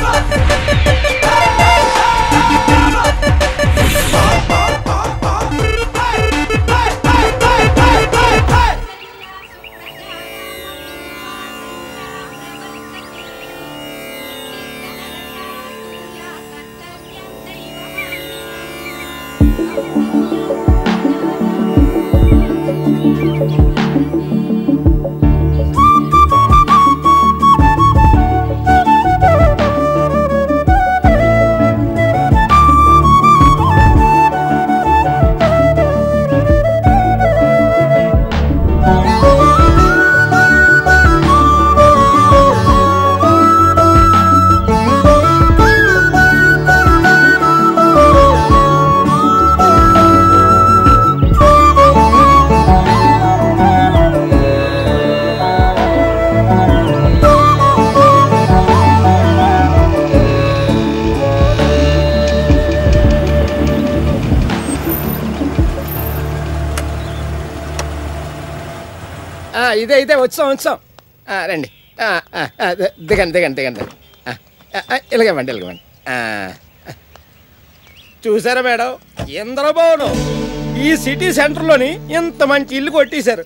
ఆ, ఇదే ఇదే వచ్చాం వచ్చాం ఆ, రండి ఆ, ఆ, ఆ, ది- దిగండి దిగండి దిగండి ఆ, ఆ, ఆ, ఇలాగేవ్వండి ఇలాగేవ్వండి ఆ, ఆ. చూసారా మేడం ఇంద్రభవనం ఈ సిటీ సెంటర్లోని ఇంత మంచి ఇల్లు కొట్టేశారు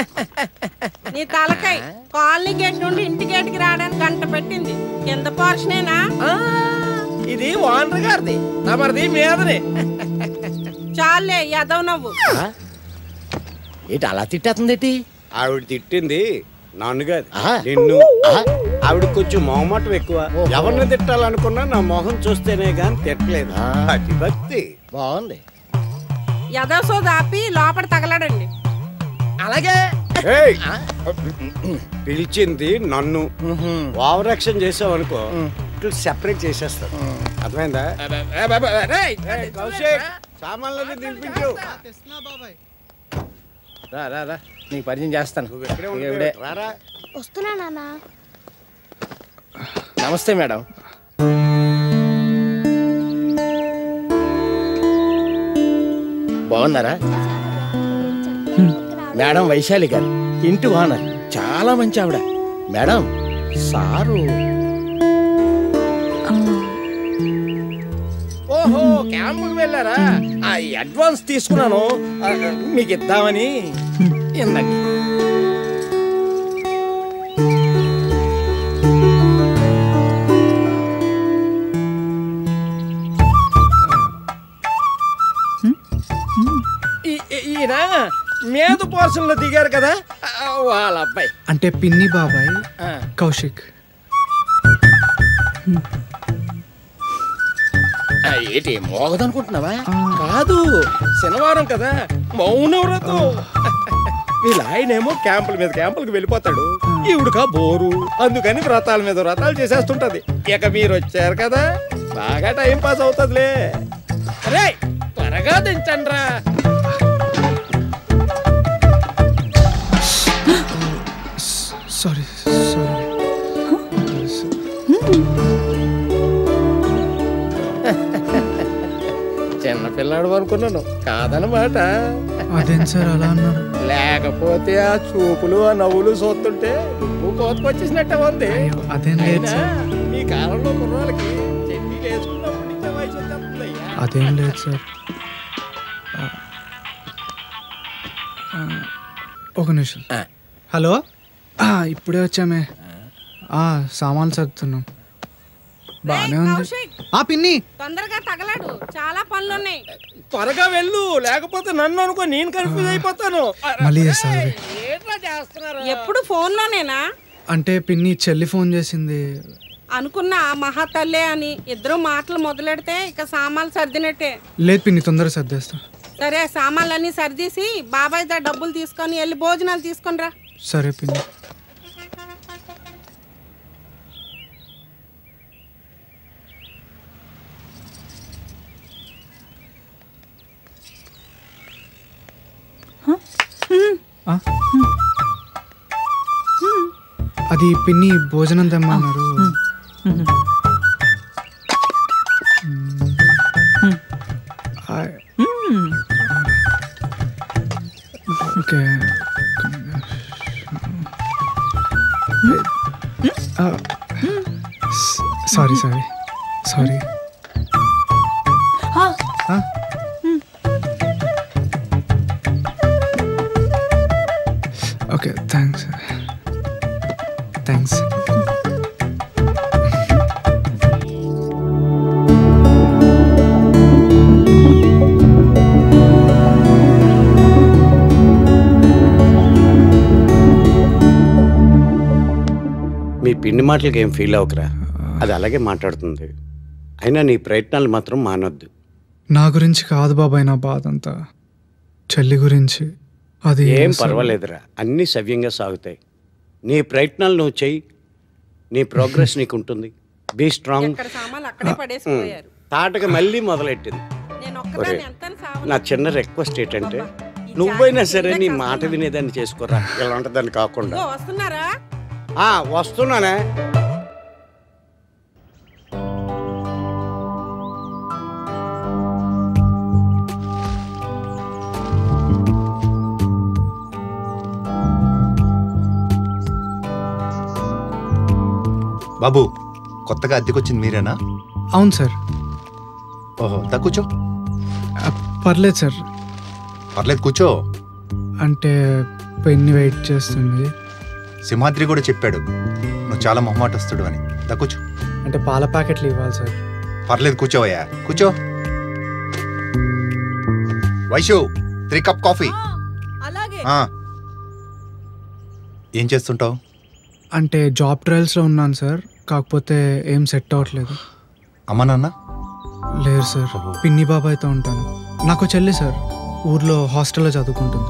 నీ తలకాయ కాలనీ గేట్ నుండి ఇంటి గేట్కి రావడానికి గంట పెట్టింది కింద పోర్షనేనా ఆ, ఇది ఓనర్ గారిది తమరిది మీదనే చాలే ఎదవ నవ్వు ఏంటి అలా తిట్టేస్తుంది ఆవిడ తిట్టింది నన్ను కాదు ఆ. నిన్ను ఆవిడ కొంచెం మొహమాటం ఎక్కువ ఎవరిని తిట్టాలనుకున్నా నా మొహం చూస్తేనే గాని తిట్టలేదు ఆ. అది భక్తి బాగుంది ఎదవ సోది ఆపి లోపల తగలడండి అలాగే ఏయ్! పిలిచింది నన్ను ఓవర్ యాక్షన్ చేసావనుకో ఇట్లా సెపరేట్ చేసేస్తాను అర్థమైందా రేయ్, ఏయ్, కౌశిక్ సామాన్లన్నీ దింపించు రా రా రా నీకు పరిచయం చేస్తాను నువ్వు ఎక్కడే ఇక ఉండు. ఇవిడే. రారా వస్తున్నా నాన్న నమస్తే మేడం బాగున్నారా మేడం వైశాలి గారు ఇంటి ఓనర్ చాలా మంచి ఆవిడ మేడం సారు ఓహో క్యాంపుకి వెళ్ళారా ఆ అడ్వాన్స్ తీసుకున్నాను ఆ, మీకు ఇద్దామని ఇందండి ఈ- ఈ- ఈయన మీద పోర్షన్లో దిగారు కదా ఆ, వాళ్ళ అబ్బాయి అంటే పిన్ని బాబాయ్ ఆ. కౌశిక్ ఆ, ఏంటి మోగదనుకుంటున్నావా కాదు శనివారం కదా మౌనవ్రతం వీళ్ళ ఆయనేమో క్యాంపుల మీద క్యాంపులకు వెళ్ళిపోతాడు ఈవిడకా బోరు అందుకని వ్రతాల మీద వ్రతాలు చేసేస్తుంటది ఇక మీరు వచ్చారు కదా బాగా టైం పాస్ అవుతుందిలే రే త్వరగా దించండ్రా సారీ సారీ చిన్న పిల్లాడు అనుకున్నాను కాదనమాట అదేం సార్ అలా అన్నారు లేకపోతే ఆ చూపులు ఆ నవ్వులు చూస్తుంటే నువ్వు కోతకొచ్చేసినట్టే ఉంది అయ్యో అదేం లేదు అయినా సార్ ఈ కాలంలో కుర్రాళ్ళకి చెడ్డీలు వేసుకున్నప్పటి నుంచే వయసు వచ్చేస్తుందయ్యా. అదేం లేదు సార్ ఆ, ఆ, ఒక నిమిషం ఆ. హలో ఆ, ఇప్పుడే వచ్చామే ఆ, సామాన్లు సర్దుతున్నాం బాగానే ఉంది కౌశిక్ ఆ పిన్ని తొందరగా తగలడు చాలా పనులున్నాయి త్వరగా వెళ్ళు లేకపోతే నన్ను అనుకో నేను కన్ఫ్యూజ్ అయిపోతాను మళ్ళీ చేస్తాను రే. ఏంట్రా చేస్తున్నారు ఎప్పుడు ఫోన్లోనేనా అంటే పిన్ని చెల్లి ఫోన్ చేసింది అనుకున్నా ఆ మహాతల్లే అని ఇద్దరు మాటలు మొదలెడితే ఇక సామాన్లు సర్దినట్టే లేదు పిన్ని తొందరగా సర్దేస్తా సరే సామాన్లన్నీ సర్దీసి బాబాయ్ దా డబ్బులు తీసుకొని వెళ్ళి భోజనాలు తీసుకొని రా సరే పిన్ని ఆ? అది పిన్ని భోజనం తెమ్మన్నారు ఆ, ఓకే సారీ సారీ సారీ ఆ, ఓకే థ్యాంక్స్ థ్యాంక్స్ మీ పిండి మాటలకి ఏం ఫీల్ అవ్వకరా అది అలాగే మాట్లాడుతుంది అయినా నీ ప్రయత్నాలు మాత్రం మానొద్దు నా గురించి కాదు బాబాయ్ నా బాధ అంతా చెల్లి గురించి అది ఏం అసలు- పర్వాలేదురా అన్నీ సవ్యంగా సాగుతాయి నీ ప్రయత్నాలు నువ్వు చెయ్యి నీ ప్రోగ్రెస్ నీకు ఉంటుంది బీ స్ట్రాంగ్ ఇక్కడ సామాన్లు అక్కడే పడేసిపోయారు తాటక మళ్ళీ మొదలెట్టింది నేను ఒరే, ఒక్కదాన్ని ఎంత సామాన్ నా చిన్న రిక్వెస్ట్ ఏంటంటే నువ్వైనా సరే నీ మాట వినేదాన్ని చేసుకోరా ఇలా ఉంటుందని కాకుండా ఇదిగో వస్తున్నారా ఆ, వస్తున్నానే బాబు కొత్తగా అద్దెకొచ్చింది మీరేనా అవును సార్ ఓహో దా కూర్చో ఆ, పర్లేదు సార్ పర్లేదు కూర్చో అంటే పెన్ని వెయిట్ చేస్తుంది సింహాద్రి కూడా చెప్పాడు నువ్వు చాలా మొహమాటస్తుడు అని దా కూర్చో అంటే పాల ప్యాకెట్లు ఇవ్వాలి సార్ పర్లేదు కూర్చోవయ్యా కూర్చో వైషు త్రీ కప్ కాఫీ అలాగే ఆ. ఏం చేస్తుంటావు అంటే జాబ్ ట్రయల్స్లో ఉన్నాను సార్ కాకపోతే ఏం సెట్ అవ్వట్లేదు అమ్మ నాన్న లేరు సార్ పిన్ని బాబాయ్తో ఉంటాను నాకు చెల్లి సార్ ఊర్లో హాస్టల్లో చదువుకుంటుంది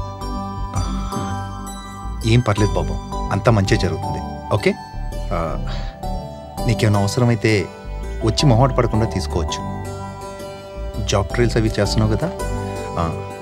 ఏం పర్లేదు బాబు అంతా మంచిగా జరుగుతుంది ఓకే ఆ, నీకేమైనా అవసరమైతే వచ్చి మొహమాట పడకుండా తీసుకోవచ్చు జాబ్ ట్రయల్స్ అవి చేస్తున్నావు కదా ఆ.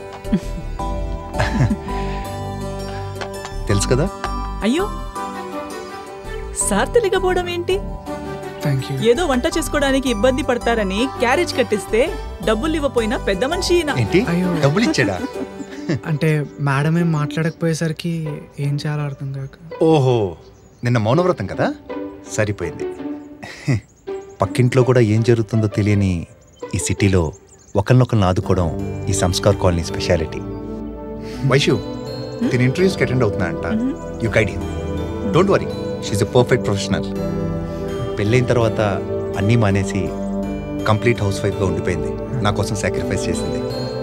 తెలుసు కదా అయ్యో సార్ తెలియకపోవడం ఏంటి థ్యాంక్ యూ ఏదో వంట చేసుకోవడానికి ఇబ్బంది పడతారని క్యారేజ్ కట్టిస్తే డబ్బులు ఇవ్వపోయినా పెద్ద మనిషి ఈయన. ఏంటి అయ్యో. డబ్బులు ఇచ్చాడా అంటే మేడం ఏం మాట్లాడకపోయేసరికి ఏం చేయాలో అర్థం కాక ఓహో నిన్న మౌనవ్రతం కదా సరిపోయింది పక్కింట్లో కూడా ఏం జరుగుతుందో తెలియని ఈ సిటీలో ఒకరినొకరిని ఆదుకోవడం ఈ సంస్కార్ కాలనీ స్పెషాలిటీ వైషు దీని ఇంటర్వ్యూస్కి అటెండ్ అవుతున్నా అంట you guide don't worry she a perfect professional పెళ్ళైన తర్వాత అన్నీ మానేసి కంప్లీట్ హౌస్ వైఫ్గా ఉండిపోయింది నా కోసం సాక్రిఫైస్ చేసింది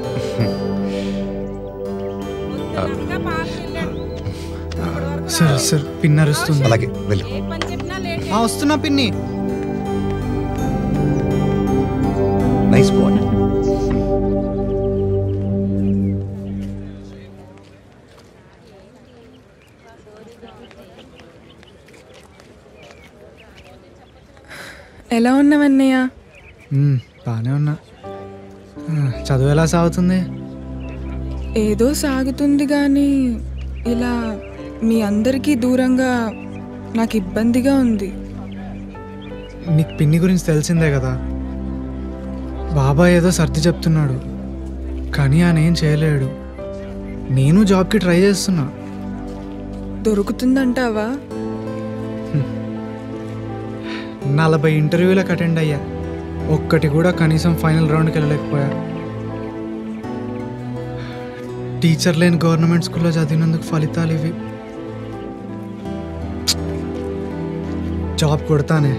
పొద్దుననగా పార్క్ వెళ్ళాడు. ఇప్పటి వరకు సార్ సార్ పిన్ అరుస్తుంది అలాగే వెళ్ళు ఏ పని చెప్పినా లేట్ వస్తున్నా పిన్ని నైస్ బాయ్ ఎలా ఉన్నావన్నయ్య మ్మ్, బాగానే ఉన్నా ఆ, చదువు ఎలా సాగుతుంది ఏదో సాగుతుంది కానీ ఇలా మీ అందరికీ దూరంగా నాకు ఇబ్బందిగా ఉంది నీకు పిన్ని గురించి తెలిసిందే కదా బాబాయ్ ఏదో సర్ది చెప్తున్నాడు కానీ ఆయన ఏం చేయలేడు నేను జాబ్కి ట్రై చేస్తున్నా దొరుకుతుందంటావా నలభై ఇంటర్వ్యూలకు అటెండ్ అయ్యా ఒక్కటి కూడా కనీసం ఫైనల్ రౌండ్కి వెళ్ళలేకపోయా టీచర్ లేని గవర్నమెంట్ స్కూల్లో చదివినందుకు ఫలితాలు ఇవి జాబ్ కొడతానే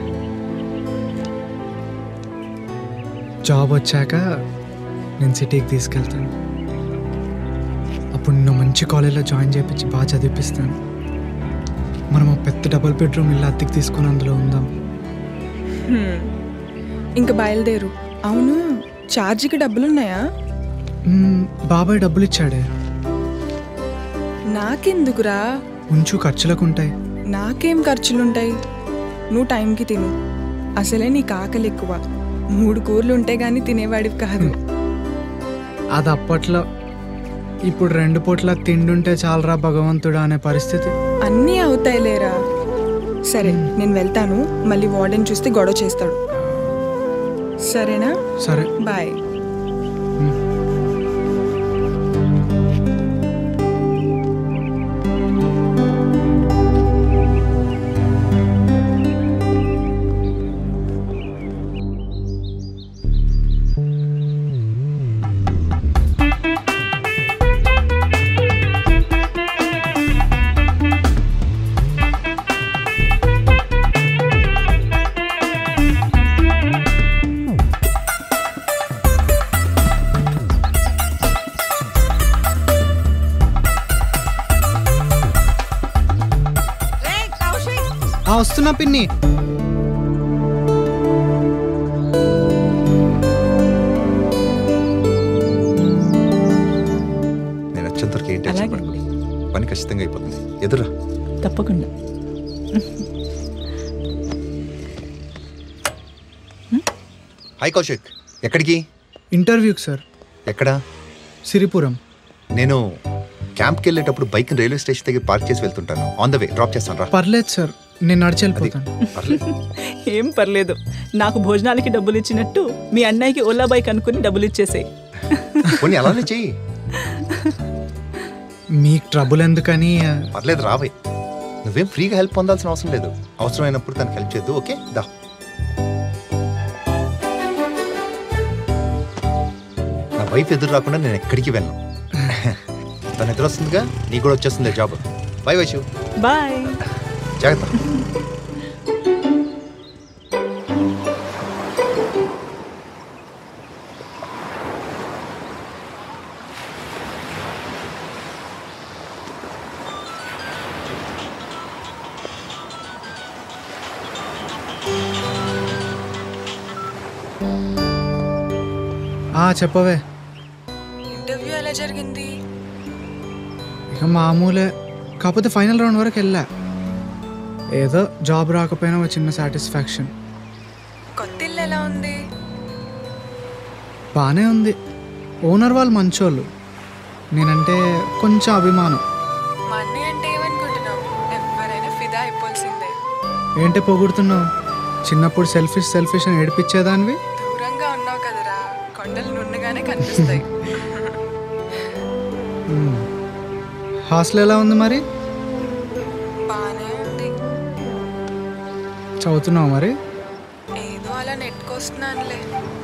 జాబ్ వచ్చాక నేను సిటీకి తీసుకెళ్తాను అప్పుడు నిన్ను మంచి కాలేజ్లో జాయిన్ చేయించి బాగా చదివిపిస్తాను మనం ఒక పెద్ద డబుల్ బెడ్రూమ్ ఇల్లు అద్దెకి తీసుకుని అందులో ఉందాం హ్మ్. ఇంక బయలుదేరు అవును ఛార్జీకి డబ్బులున్నాయా మ్మ్, బాబాయ్ డబ్బులు ఇచ్చాడే నాకెందుకురా ఉంచు ఖర్చులకు ఉంటాయి నాకేం ఖర్చులుంటాయి నువ్వు టైంకి తిను అసలే నీకు ఆకలి ఎక్కువ మూడు కూరలు ఉంటే గానీ తినేవాడివి కాదు అది అప్పట్లో ఇప్పుడు రెండు పూట్ల తిండుంటే చాలరా భగవంతుడా అనే పరిస్థితి అన్నీ అవుతాయిలేరా సరే నేను వెళ్తాను మళ్ళీ వార్డెన్ చూస్తే గొడవ చేస్తాడు సరేనా సరే బాయ్ వస్తున్నా పిన్ని నేను వచ్చేంత వరకు ఏం టెన్షన్ అలాగే. పడకు పని ఖచ్చితంగా అయిపోతుంది ఎదురా తప్పకుండా హాయ్ కౌశిక్ ఎక్కడికి ఇంటర్వ్యూకి సార్ ఎక్కడా సిరిపురం నేను క్యాంప్కి వెళ్ళేటప్పుడు బైక్ రైల్వే స్టేషన్ దగ్గర పార్క్ చేసి వెళ్తుంటాను ఆన్ ద వే డ్రాప్ చేస్తాను రా పర్లేదు సార్ నేను నడిచి వెళ్ళిపోతాను పర్లేదు ఏం పర్లేదు నాకు భోజనాలకి డబ్బులు ఇచ్చినట్టు మీ అన్నయ్యకి ఓలా బైక్ అనుకుని డబ్బులు ఇచ్చేసేయ్ పోనీ అలానే చెయ్యి మీకు ట్రబుల్ ఎందుకని పర్లేదు రావే నువ్వేం ఫ్రీగా హెల్ప్ పొందాల్సిన అవసరం లేదు అవసరమైనప్పుడు తనకు హెల్ప్ చేద్దు ఓకే దా నా వైఫ్ ఎదురు రాకుండా నేను ఎక్కడికి వెళ్ళను తను ఎదురు వస్తుందిగా నీకు కూడా వచ్చేస్తుంది జాబ్ బై వైషు బాయ్ జాగ్రత్త ఆ చెప్పవే ఇంటర్వ్యూ ఎలా జరిగింది ఇక మామూలే కాకపోతే ఫైనల్ రౌండ్ వరకు వెళ్ళా ఏదో జాబ్ రాకపోయినా ఒక చిన్న సాటిస్ఫాక్షన్ కొత్త ఇల్లు ఎలా ఉంది బాగానే ఉంది ఓనర్ వాళ్ళు మంచోళ్ళు నేనంటే కొంచెం అభిమానం మా అన్నయ్య అంటే ఏమనుకుంటున్నావు ఎవరైనా ఫిదా అయిపోవాల్సిందే ఏంటే పొగుడుతున్నావు చిన్నప్పుడు సెల్ఫిష్ సెల్ఫిష్ అని ఏడిపించేదానివి దూరంగా ఉన్నావు కదరా కొండలు నున్నగానే కనిపిస్తాయి మ్మ్. హాస్టల్ ఎలా ఉంది మరి బాగానే ఉంది చదువుతున్నావు మరి ఏదో అలా నెట్టుకొస్తున్నానులే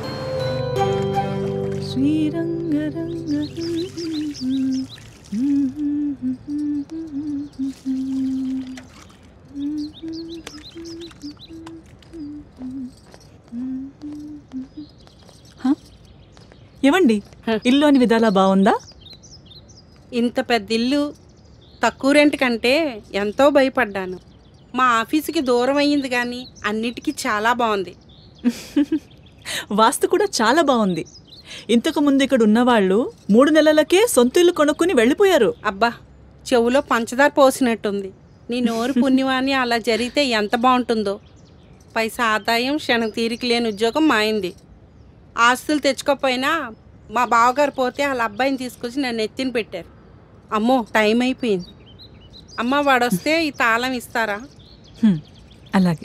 ఏవండి ఇల్లు అని విధాలా బాగుందా ఇంత పెద్ద ఇల్లు తక్కువ రెంట్ కంటే ఎంతో భయపడ్డాను మా ఆఫీసుకి దూరం అయ్యింది కానీ అన్నిటికీ చాలా బాగుంది వాస్తు కూడా చాలా బాగుంది ఇంతకు ముందు ఇక్కడ ఉన్నవాళ్ళు మూడు నెలలకే సొంత ఇల్లు కొనుక్కుని వెళ్ళిపోయారు అబ్బా చెవులో పంచదార పోసినట్టుంది నీ నోరు పుణ్యవాణి అలా జరిగితే ఎంత బాగుంటుందో పైసా ఆదాయం క్షణం తీరిక లేని ఉద్యోగం మాయింది ఆస్తులు తెచ్చుకోకపోయినా మా బావగారు పోతే వాళ్ళ అబ్బాయిని తీసుకొచ్చి నన్ను ఎత్తిన పెట్టారు అమ్మో టైం అయిపోయింది అమ్మ వాడొస్తే ఈ తాళం ఇస్తారా హ్మ్, అలాగే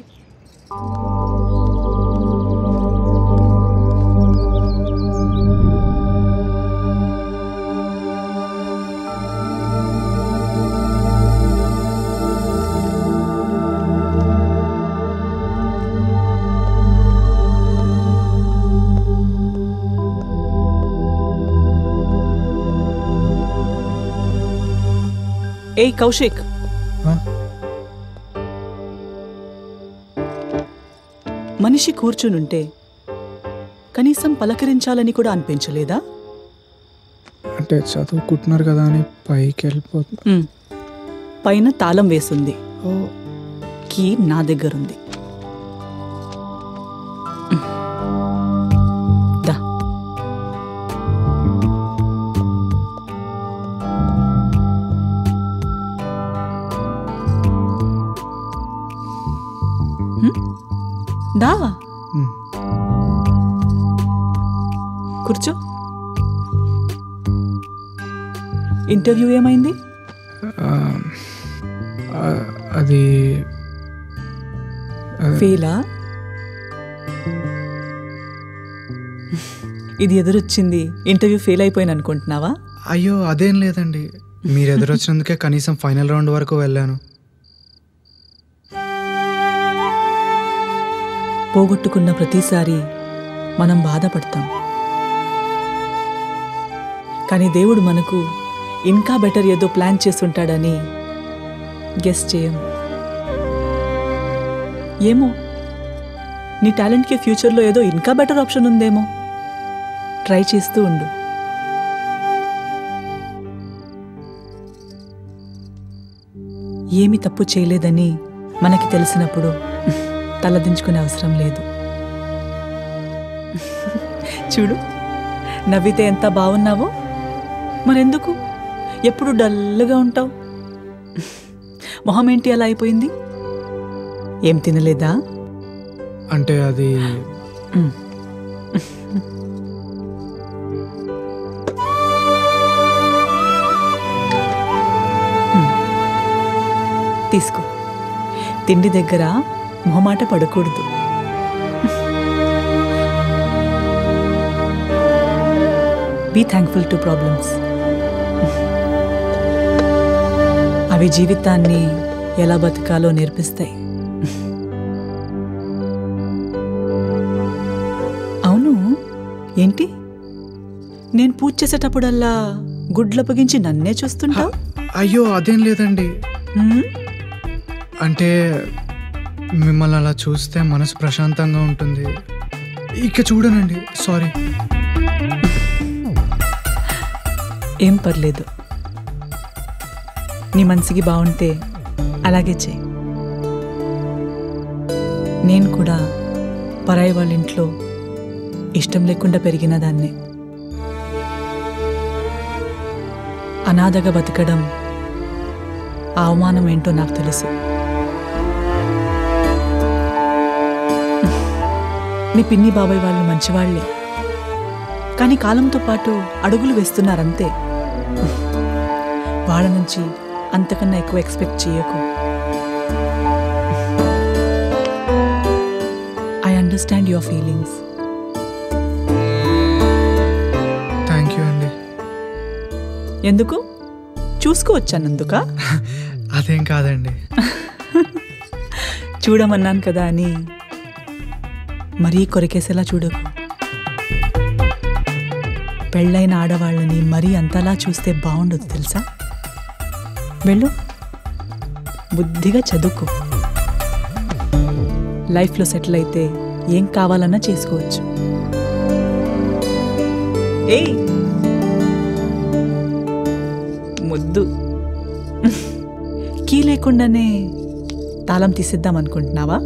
ఏయ్ కౌశిక్ ఆ? మనిషి కూర్చునుంటే కనీసం పలకరించాలని కూడా అనిపించలేదా అంటే చదువుకుంటున్నారు కదా అని పైకి వెళ్ళిపోతుంది హ్మ్. పైన తాళం వేసుంది ఓ కీ నా దగ్గరుంది దా హ్మ్? దా మ్మ్. కూర్చో ఇంటర్వ్యూ ఏమైంది ఆ, ఆ, అది ఫెయిలా ఇది ఎదురొచ్చింది ఇంటర్వ్యూ ఫెయిల్ అయిపోయాను అనుకుంటున్నావా అయ్యో అదేం లేదండి మీరు ఎదురొచ్చినందుకే కనీసం ఫైనల్ రౌండ్ వరకు వెళ్ళాను పోగొట్టుకున్న ప్రతిసారి మనం బాధపడతాం కానీ దేవుడు మనకు ఇంకా బెటర్ ఏదో ప్లాన్ చేస్తుంటాడని గెస్ చేయం ఏమో నీ టాలెంట్కి ఫ్యూచర్లో ఏదో ఇంకా బెటర్ ఆప్షన్ ఉందేమో ట్రై చేస్తూ ఉండు ఏమి తప్పు చేయలేదని మనకి తెలిసినప్పుడు తలదించుకునే అవసరం లేదు చూడు నవ్వితే ఎంత బాగున్నావో మరెందుకు ఎప్పుడు డల్గా ఉంటావు మొహం ఏంటి అలా అయిపోయింది ఏం తినలేదా అంటే అది మ్. తీసుకో తిండి దగ్గర మొహమాట పడకూడదు బీ థ్యాంక్ఫుల్ టు ప్రాబ్లమ్స్ అవి జీవితాన్ని ఎలా బతకాలో నేర్పిస్తాయి అవును ఏంటి నేను పూజ చేసేటప్పుడల్లా గుడ్లప్పగించి నన్నే చూస్తుంటా అయ్యో అదేం లేదండి అంటే మిమ్మల్ని అలా చూస్తే మనసు ప్రశాంతంగా ఉంటుంది ఇక చూడనండి సారీ ఏం పర్లేదు నీ మనసుకి బాగుంటే అలాగే చేయి నేను కూడా పరాయి వాళ్ళ ఇంట్లో ఇష్టం లేకుండా పెరిగిన దాన్నే అనాథగా బతకడం ఆ అవమానం ఏంటో నాకు తెలుసు మీ పిన్ని బాబాయ్ వాళ్ళు మంచివాళ్లే కానీ కాలంతో పాటు అడుగులు వేస్తున్నారంతే వాళ్ళ నుంచి అంతకన్నా ఎక్కువ ఎక్స్పెక్ట్ చేయకు I understand your feelings thank you అండి ఎందుకు చూసుకోవచ్చానందుక అదేం కాదండి చూడమన్నాను కదా అని మరీ కొరికేసేలా చూడకు పెళ్ళైన ఆడవాళ్ళని మరీ అంతలా చూస్తే బాగుండదు తెలుసా వెళ్ళు బుద్ధిగా చదువుకో లైఫ్లో సెటిల్ అయితే ఏం కావాలన్నా చేసుకోవచ్చు ఏయ్ ముద్దు కీ లేకుండానే తాళం తీసిద్దాం అనుకుంటున్నావా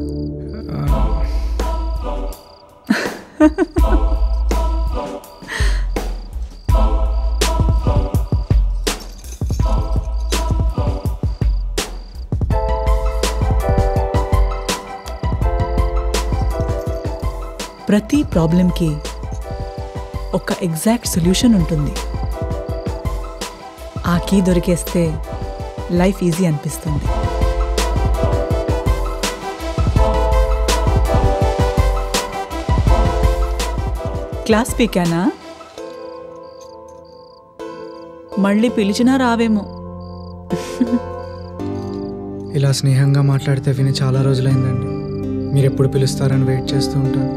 ప్రతి ప్రాబ్లంకి ఒక ఎగ్జాక్ట్ సొల్యూషన్ ఉంటుంది ఆ కీ దొరికేస్తే లైఫ్ ఈజీ అనిపిస్తుంది క్లాస్ పీకానా మళ్ళీ పిలిచినా రావేమో ఇలా స్నేహంగా మాట్లాడితే విని చాలా రోజులైందండి మీరు ఎప్పుడు పిలుస్తారని వెయిట్ చేస్తూ ఉంటాను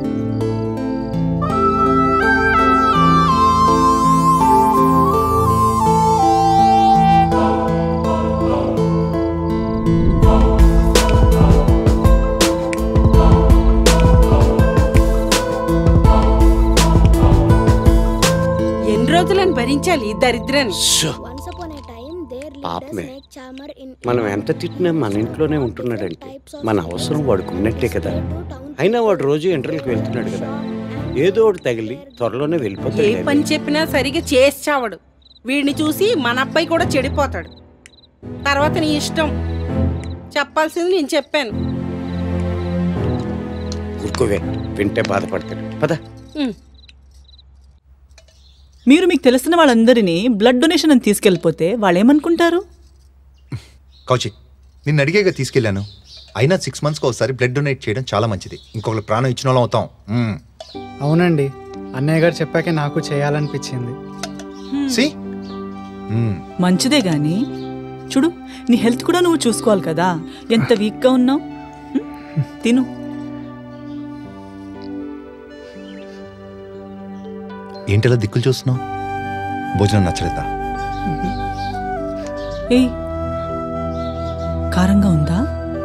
ఎన్ని రోజులని భరించాలి ఈ దరిద్రాన్ని Once upon a time, there lived a పాపమే. snake charmer in మనం ఎంత తిట్టినా మన ఇంట్లోనే ఉంటున్నాడంటే మన అవసరం వాడికి ఉన్నట్టే కదా అయినా వాడు రోజు ఇంటర్వ్యూకి వెళ్తున్నాడు కదా ఏదో ఒకటి తగిలి త్వరలోనే ఏ వెళ్ళిపోతాడు పని చెప్పినా సరిగా చేసి చావడు వీడిని చూసి మన అబ్బాయి కూడా చెడిపోతాడు తర్వాత నీ ఇష్టం చెప్పాల్సింది నేను చెప్పాను ఊరుకోవే వింటే బాధపడతాడు పద ఉమ్. మీరు మీకు తెలిసిన వాళ్ళందరినీ బ్లడ్ డొనేషన్ అని తీసుకెళ్ళిపోతే వాళ్ళు ఏమనుకుంటారు కౌశిక్ నిన్ను అడిగేగా తీసుకెళ్ళాను అయినా సిక్స్ మంత్స్కి ఒకసారి బ్లడ్ డొనేట్ చేయడం చాలా మంచిది ఇంకొకరు ప్రాణం ఇచ్చిన వాళ్ళం అవుతాం మ్మ్. అవునండి అన్నయ్య గారు చెప్పాకే నాకు చేయాలనిపించింది See? మ్మ్. మంచిదే గాని చూడు నీ హెల్త్ కూడా నువ్వు చూసుకోవాలి కదా ఎంత వీక్గా ఉన్నావు తిను ఏంటిలా దిక్కులు చూస్తున్నావు భోజనం నచ్చలేదా ఏయ్ కారంగా ఉందా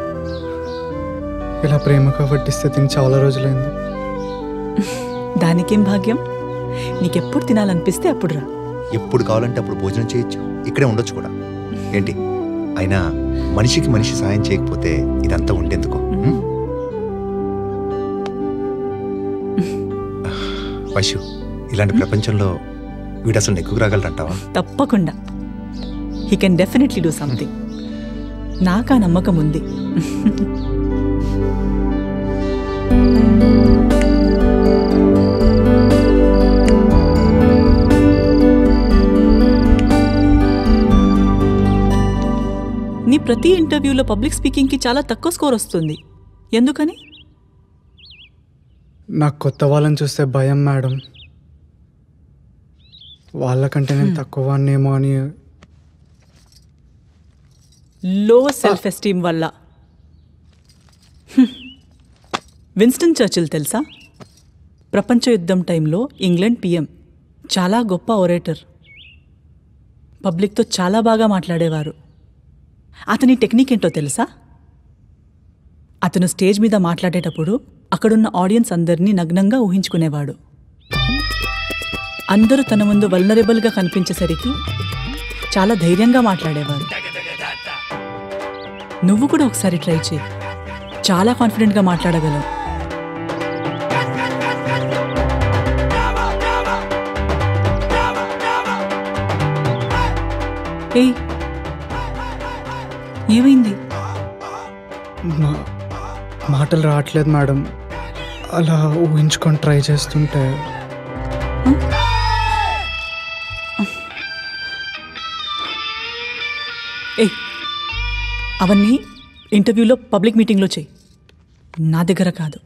ఇలా ప్రేమగా వడ్డిస్తే తిని చాలా రోజులైంది దానికేం భాగ్యం నీకెప్పుడు తినాలనిపిస్తే అప్పుడు రా ఎప్పుడు కావాలంటే అప్పుడు భోజనం చేయొచ్చు ఇక్కడే ఉండొచ్చు కూడా ఏంటి అయినా మనిషికి మనిషి సాయం చేయకపోతే ఇదంతా ఉండేందుకు ఉం? వైశు ఇలాంటి ప్రపంచంలో వీడు అసలు నెగ్గుకు రాగలరంటావా తప్పకుండా he can definitely do something నాకు ఆ నమ్మకం ఉంది నీ ప్రతి ఇంటర్వ్యూలో పబ్లిక్ స్పీకింగ్కి చాలా తక్కువ స్కోర్ వస్తుంది ఎందుకని నాకు కొత్త వాళ్ళని చూస్తే భయం మేడం వాళ్ళకంటే నేను తక్కువ వాడినేమో అని లో సెల్ఫ్ ఎస్టీమ్ వల్ల హ్మ్. విన్స్టన్ చర్చిల్ తెలుసా ప్రపంచ యుద్ధం టైంలో ఇంగ్లాండ్ పిఎం చాలా గొప్ప ఒరేటర్ పబ్లిక్తో చాలా బాగా మాట్లాడేవారు అతని టెక్నిక్ ఏంటో తెలుసా అతను స్టేజ్ మీద మాట్లాడేటప్పుడు అక్కడున్న ఆడియన్స్ అందరినీ నగ్నంగా ఊహించుకునేవాడు అందరూ తన ముందు వల్నరబుల్గా కనిపించేసరికి చాలా ధైర్యంగా మాట్లాడేవారు నువ్వు కూడా ఒకసారి ట్రై చేయి చాలా కాన్ఫిడెంట్గా మాట్లాడగలవు ఏయ్ ఏమైంది మా- మాటలు రావట్లేదు మేడం అలా ఊహించుకొని ట్రై చేస్తుంటే ఏయ్ అవన్నీ ఇంటర్వ్యూలో పబ్లిక్ మీటింగ్లో చెయ్యి నా దగ్గర కాదు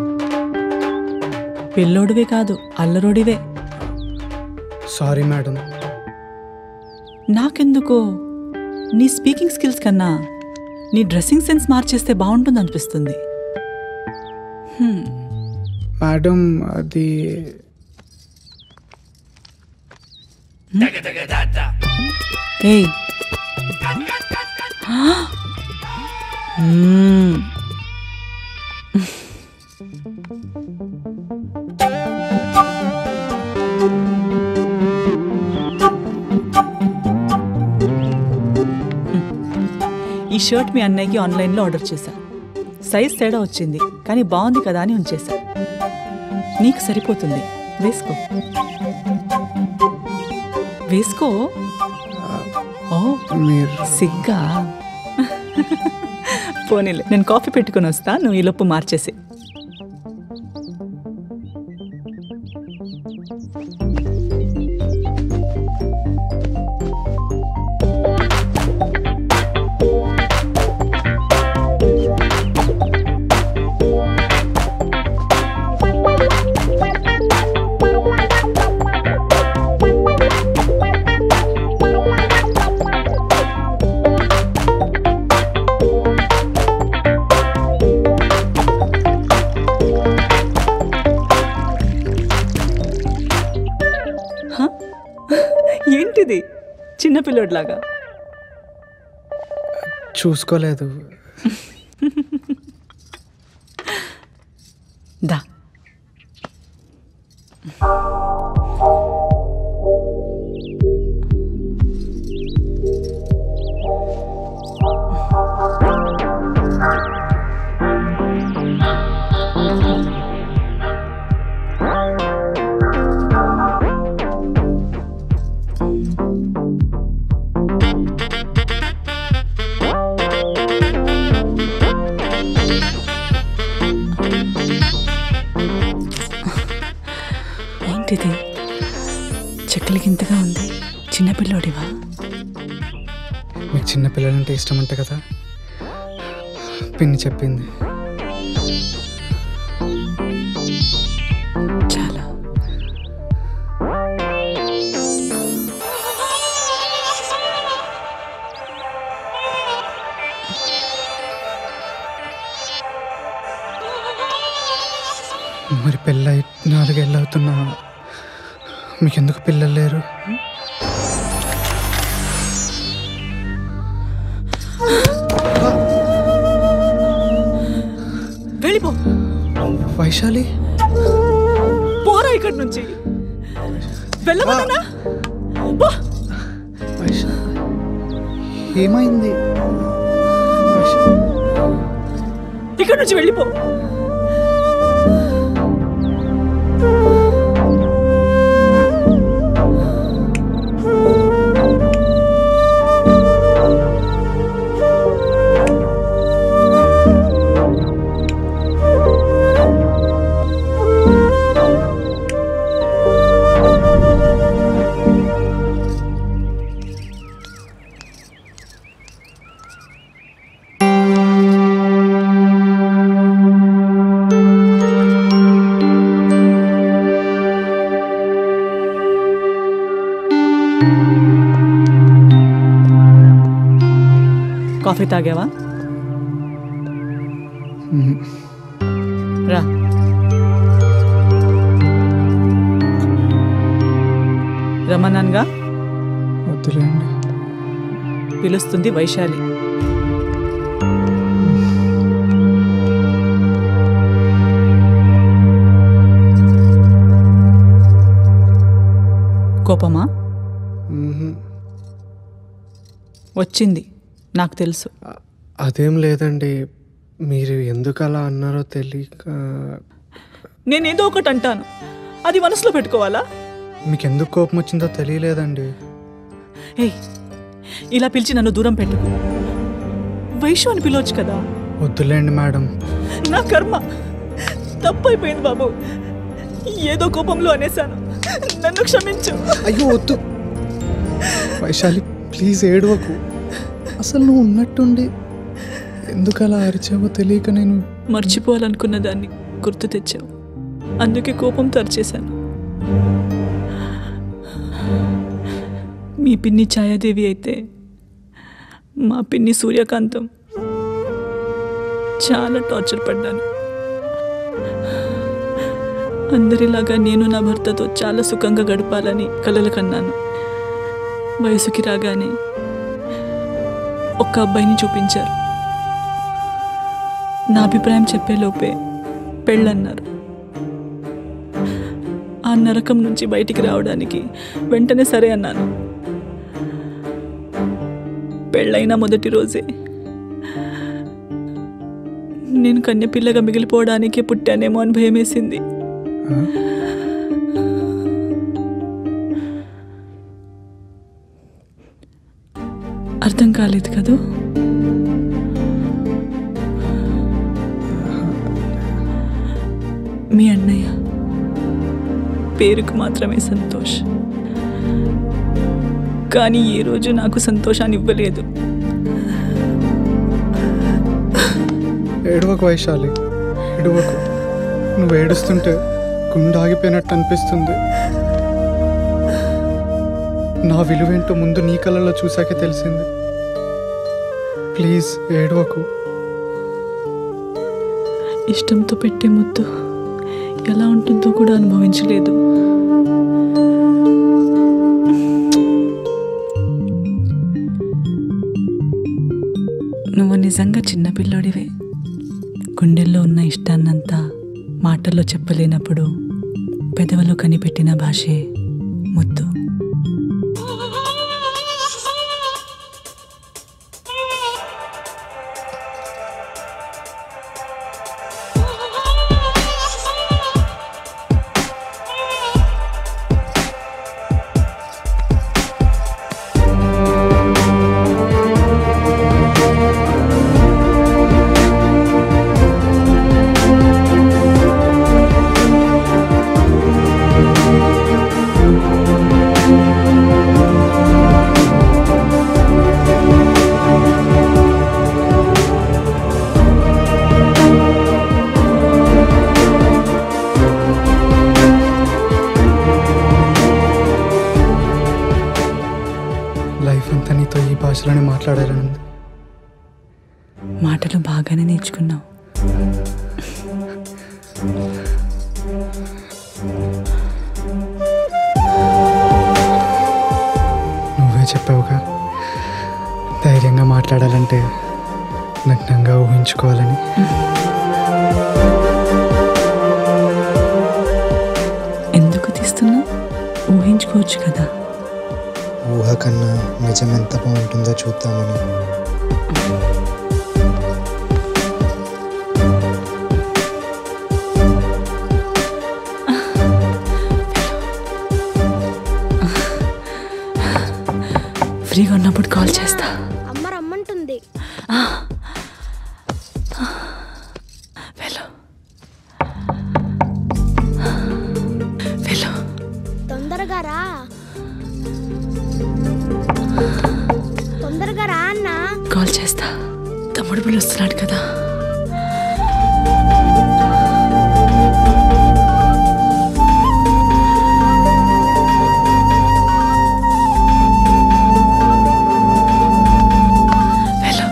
పిల్లోడివే కాదు అల్లరోడివే సారీ మేడం నాకెందుకో నీ స్పీకింగ్ స్కిల్స్ కన్నా నీ డ్రెస్సింగ్ సెన్స్ మార్చేస్తే బాగుంటుంది అనిపిస్తుంది హ్మ్, మేడం అది ఏయ్ ఆ! మ్మ్. ఈ షర్ట్ మీ అన్నయ్యకి ఆన్లైన్లో ఆర్డర్ చేశా సైజ్ తేడా వచ్చింది కానీ బాగుంది కదా అని ఉంచేశా నీకు సరిపోతుంది వేసుకో వేసుకో ఓ మీరు సిగ్గా పోనీలే నేను కాఫీ పెట్టుకొని వస్తా నువ్వు ఈ లోపు మార్చేసి హ? ఏంటిది చిన్నపిల్లోడ్లాగా చూసుకోలేదు దా ఏంటిది చెక్కలకింతగా ఉంది చిన్నపిల్లోడివా మీకు చిన్న పిల్లలంటే ఇష్టం అంట కదా పిన్ని చెప్పింది చాలా మరి పెళ్ళై నాలుగేళ్ళు అవుతున్నా మీకెందుకు పిల్లలు లేరు వెళ్ళిపో వైశాలి పోరా ఇక్కడి నుంచి వెళ్ళమన్నా వైశాలి ఏమైంది ఇక్కడ నుంచి వెళ్ళిపో కాఫీ తాగావా రా రమణన్గా వద్దులేండి పిలుస్తుంది వైశాలి కోపమా మ్మ్. వచ్చింది నాకు తెలుసు అ- అదేం లేదండి మీరు ఎందుకు అలా అన్నారో తెలియక నేనేదో ఒకటి అంటాను అది మనసులో పెట్టుకోవాలా మీకు ఎందుకు కోపం వచ్చిందో తెలియలేదండి ఏయ్ ఇలా పిలిచి నన్ను దూరం పెట్టుకో వైషు అని పిలవచ్చు కదా వద్దులేండి మేడం నా కర్మ తప్పైపోయింది బాబు ఏదో కోపంలో అనేశాను నన్ను క్షమించు అయ్యో వద్దు వైశాలి ప్లీజ్ ఏడవకు అసలు నువ్వు ఉన్నట్టుండి ఎందుకు అలా అరిచావో తెలియక నేను మర్చిపోవాలనుకున్న దాన్ని గుర్తు తెచ్చావు అందుకే కోపంతో అరిచేశాను మీ పిన్ని ఛాయాదేవి అయితే మా పిన్ని సూర్యకాంతం చాలా టార్చర్ పడ్డాను అందరిలాగా నేను నా భర్తతో చాలా సుఖంగా గడపాలని కలలు కన్నాను వయసుకి రాగానే ఒక్క అబ్బాయిని చూపించారు నా అభిప్రాయం చెప్పేలోపే పెళ్ళన్నారు ఆ నరకం నుంచి బయటికి రావడానికి వెంటనే సరే అన్నాను పెళ్ళైన మొదటి రోజే నేను కన్యపిల్లగా మిగిలిపోవడానికే పుట్టానేమో అని భయమేసింది ఆ? అర్థం కాలేదు కదూ మీ అన్నయ్య పేరుకు మాత్రమే సంతోష్ కానీ ఏ రోజు నాకు సంతోషాన్ని ఇవ్వలేదు ఏడవకు వైశాలి ఏడవకు నువ్వు ఏడుస్తుంటే గుండె ఆగిపోయినట్టు అనిపిస్తుంది నా విలువేంటో ముందు నీ కళ్ళలో చూశాకే తెలిసింది ప్లీజ్ ఏడవకు ఇష్టంతో పెట్టే ముద్దు ఎలా ఉంటుందో కూడా అనుభవించలేదు నువ్వు నిజంగా చిన్నపిల్లోడివే గుండెల్లో ఉన్న ఇష్టాన్నంతా మాటల్లో చెప్పలేనప్పుడు పెదవులో కనిపెట్టిన భాషే ముద్దు లైఫ్ అంతా నీతో ఈ భాషలోనే మాట్లాడాలని ఉంది మాటలు బాగానే నేర్చుకున్నావు నువ్వే చెప్పావుగా ధైర్యంగా మాట్లాడాలంటే నగ్నంగా ఊహించుకోవాలని ఎందుకు తీస్తున్నావు ఊహించుకోవచ్చు కదా ఊహ ఊహ కన్నా నిజం ఎంత బాగుంటుందో చూద్దామని ఫ్రీగా ఉన్నప్పుడు కాల్ చేస్తా అమ్మ రమ్మంటుంది వెళ్ళు వెళ్ళు తొందరగా రా తొందరగా రా అన్నా కాల్ చేస్తా తమ్ముడు పిలుస్తున్నాడు కదా వెళ్ళు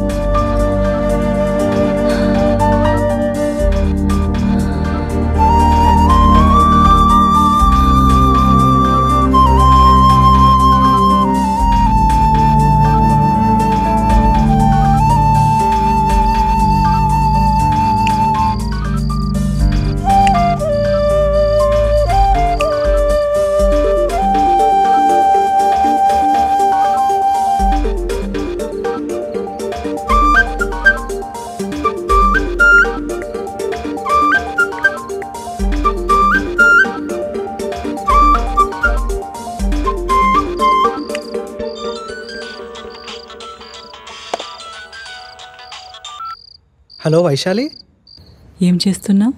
హలో వైశాలి ఏం చేస్తున్నావు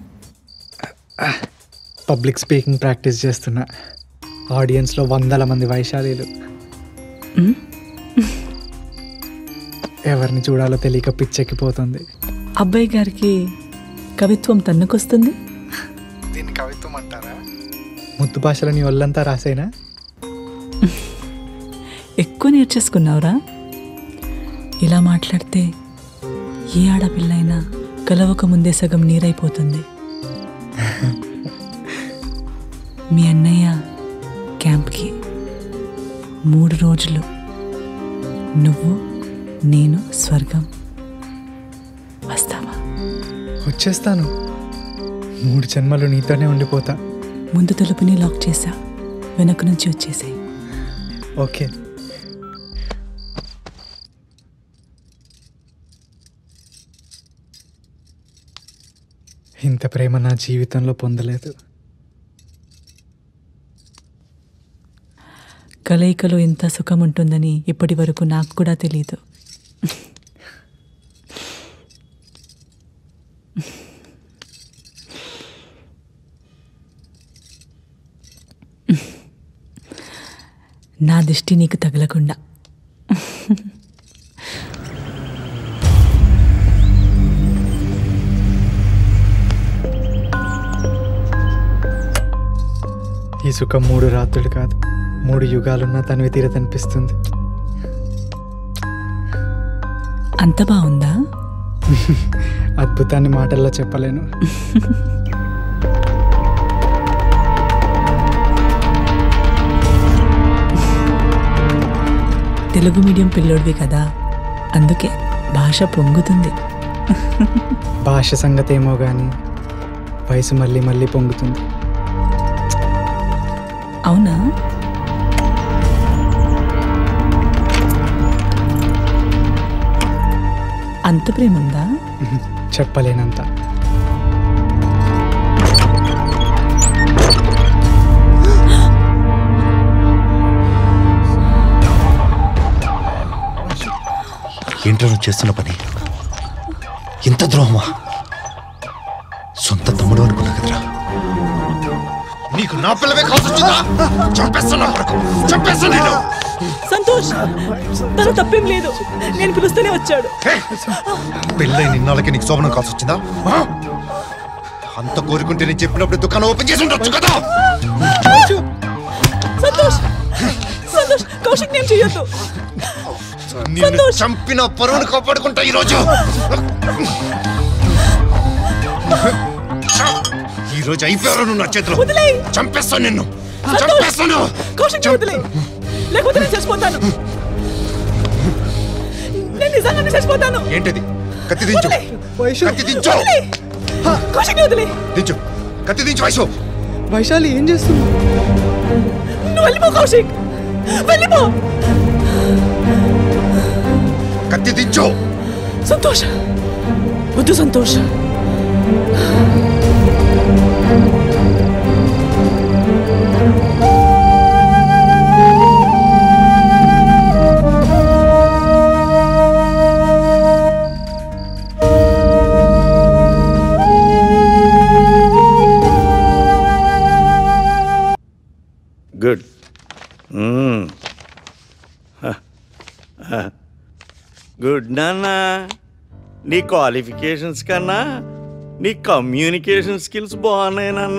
పబ్లిక్ స్పీకింగ్ ప్రాక్టీస్ చేస్తున్నా ఆడియన్స్లో వందల మంది వైశాలీలు ఎవరిని చూడాలో తెలియక పిచ్చెక్కిపోతుంది అబ్బాయి గారికి కవిత్వం తన్నుకొస్తుంది దీన్ని కవిత్వం అంటారా ముద్దు భాషలో నీ ఒళ్ళంతా రాసేనా ఎక్కువ నేర్చేసుకున్నావురా ఇలా మాట్లాడితే ఏ ఆడపిల్లైనా కలవక ముందే సగం నీరైపోతుంది మీ అన్నయ్య క్యాంప్కి మూడు రోజులు నువ్వు నేను స్వర్గం వస్తావా వచ్చేస్తాను మూడు జన్మలు నీతోనే ఉండిపోతా ముందు తలుపుని లాక్ చేసా వెనక నుంచి వచ్చేసాయి ఓకే ఇంత ప్రేమ నా జీవితంలో పొందలేదు కలయికలో ఇంత సుఖం ఉంటుందని ఇప్పటి వరకు నాకు కూడా తెలియదు నా దిష్టి నీకు తగలకుండా ఈ సుఖం మూడు రాత్రులు కాదు మూడు యుగాలున్నా తనివి తీరదనిపిస్తుంది అంత బాగుందా అద్భుతాన్ని మాటల్లో చెప్పలేను తెలుగు మీడియం పిల్లోడివి కదా అందుకే భాష పొంగుతుంది భాష సంగతి ఏమో కానీ వయసు మళ్ళీ మళ్ళీ పొంగుతుంది అవునా అంత ప్రేమ ఉందా చెప్పలేనంత ఏంట్రా నువ్వు చేస్తున్న పని ఇంత ద్రోహమా సొంత తమ్ముడు అనుకున్నా కదరా నీకు నా పిల్లవే కావాల్సి వచ్చిందా చంపేస్తున్నా కొడుకు చంపేస్తా నేను సంతోష్ తను తప్పేం లేదు నేను పిలుస్తూనే వచ్చాడు పెళ్ళై నిన్నాళ్ళకి నీకు శోభనం కావాల్సి వచ్చిందా ఆ? అంత కోరుకుంటే నేను చెప్పినప్పుడు దుకాణం ఓపెన్ చేసి ఉండొచ్చు కదా సంతోష్ సంతోష్ కౌశిక్ నేను చెయ్యొద్దు నిన్ను చంపిన పరువును కాపాడుకుంటా ఈరోజు ఈ రోజు అయిపోయారు నువ్వు నా చేతిలో వదిలేయ్. చంపేస్తాను నిన్ను సంతోష్! చంపేస్తాను కౌశిక్ వదిలే లేకపోతే నేను చచ్చిపోతాను నేను నిజంగానే చచ్చిపోతాను ఏంటిది కత్తి దించు వదిలే. వైశు కత్తి దించు వదిలే కౌశిక్ వదిలే దించు కత్తి దించు వైశు వైశాలి ఏం చేస్తున్నావు నువ్వు వెళ్ళిపో కౌశిక్ వెళ్ళిపో కత్తి దించో సంతోష్ వద్దు సంతోష్ గుడ్ గుడ్ నాన్న నీ క్వాలిఫికేషన్స్ కన్నా నీ కమ్యూనికేషన్ స్కిల్స్ బాగున్నాయి నాన్న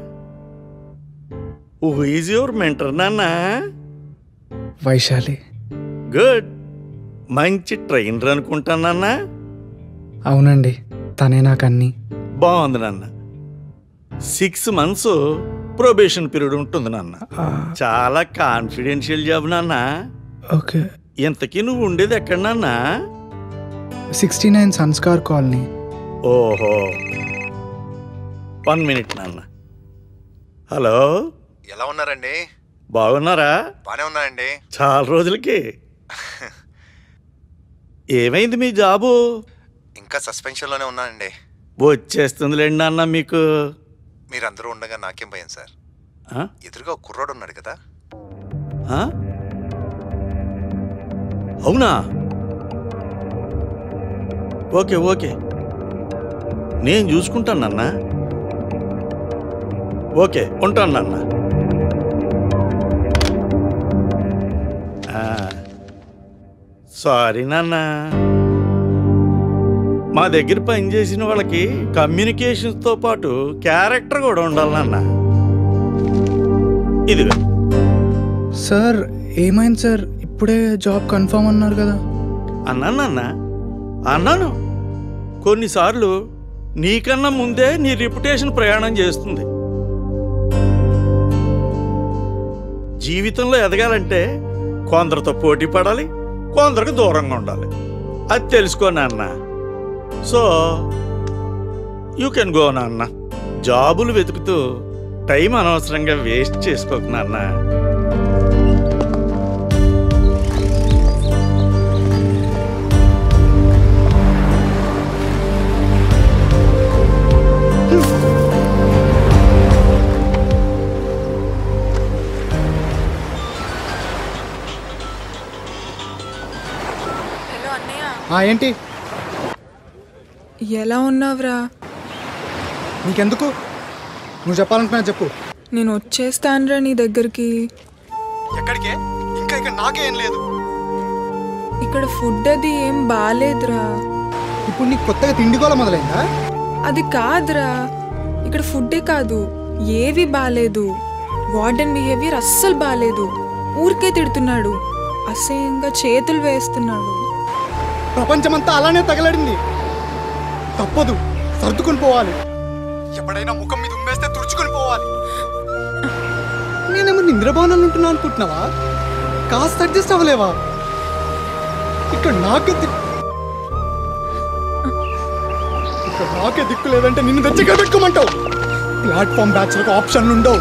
హూ ఈజ్ యువర్ మెంటర్ నాన్న వైశాలి గుడ్ మంచి ట్రైనర్ అనుకుంటానన్నా అవునండి తనే నాకు అన్నీ బాగుంది నాన్న సిక్స్ మంత్స్ ప్రొబేషన్ పీరియడ్ ఉంటుంది నాన్న చాలా కాన్ఫిడెన్షియల్ జాబ్ నాన్న ఓకే ఇంతకీ నువ్వు ఉండేది ఎక్కడ నాన్న సిక్స్టీ నైన్ సంస్కార్ కాలనీ ఓహో వన్ మినిట్ నాన్న హలో ఎలా ఉన్నారండి బాగున్నారా బానే ఉన్నానండి చాలా రోజులకి ఏమైంది మీ జాబు ఇంకా సస్పెన్షన్లోనే ఉన్నానండి వచ్చేస్తుందిలేండి నాన్న మీకు మీరందరూ ఉండగా నాకేం భయం సార్ ఆ? ఎదురుగా ఒక కుర్రాడు ఉన్నాడు కదా ఆ? అవునా ఓకే ఓకే నేను చూసుకుంటాను నాన్న ఓకే ఉంటాను నాన్న ఆ, సారీ నాన్న మా దగ్గర పనిచేసిన వాళ్ళకి కమ్యూనికేషన్స్తో పాటు క్యారెక్టర్ కూడా ఉండాలి నాన్న ఇదిగో సార్ ఏమైంది సార్ ఇప్పుడే జాబ్ కన్ఫర్మ్ అన్నారు కదా అన్నాను నాన్న అన్నాను కొన్నిసార్లు నీకన్నా ముందే నీ రిప్యుటేషన్ ప్రయాణం చేస్తుంది జీవితంలో ఎదగాలంటే కొందరితో పోటీ పడాలి కొందరికి దూరంగా ఉండాలి అది తెలుసుకో నాన్న సో యూ కెన్ గో నాన్న జాబులు వెతుకుతూ టైం అనవసరంగా వేస్ట్ చేసుకోకు నాన్న హలో అన్నయ్య ఆ, ఏంటి ఎలా ఉన్నావురా నీకెందుకు నువ్వు చెప్పాలనుకున్నా చెప్పు నేను వచ్చేస్తానురా నీ దగ్గరికి ఎక్కడికే ఇంకా ఇక్కడ నాకేం లేదు ఇక్కడ ఫుడ్ అది ఏం బాగాలేదురా ఇప్పుడు నీకు కొత్తగా తిండి కూడా మొదలైందా అది కాదురా ఇక్కడ ఫుడ్డే కాదు ఏవి బాలేదు వార్డెన్ బిహేవియర్ అస్సలు బాలేదు ఊరికే తిడుతున్నాడు అసహ్యంగా చేతులు వేస్తున్నాడు ప్రపంచమంతా అలానే తగలడింది తప్పదు సర్దుకొని పోవాలి ఎప్పుడైనా ముఖం మీద ఉమ్మేస్తే తుడుచుకొని పోవాలి నేనేమో నిద్రభవనాలు ఉంటున్నా అనుకుంటున్నావా కాస్త అడ్జస్ట్ అవ్వలేవా ఇక్కడ నాకే దిక్కు ఇక్కడ నాకే దిక్కు లేదంటే నిన్ను తెచ్చి ఇక్కడ పెట్టుకోమంటావు ప్లాట్ఫామ్ బ్యాచ్లకు ఆప్షన్లు ఉండవు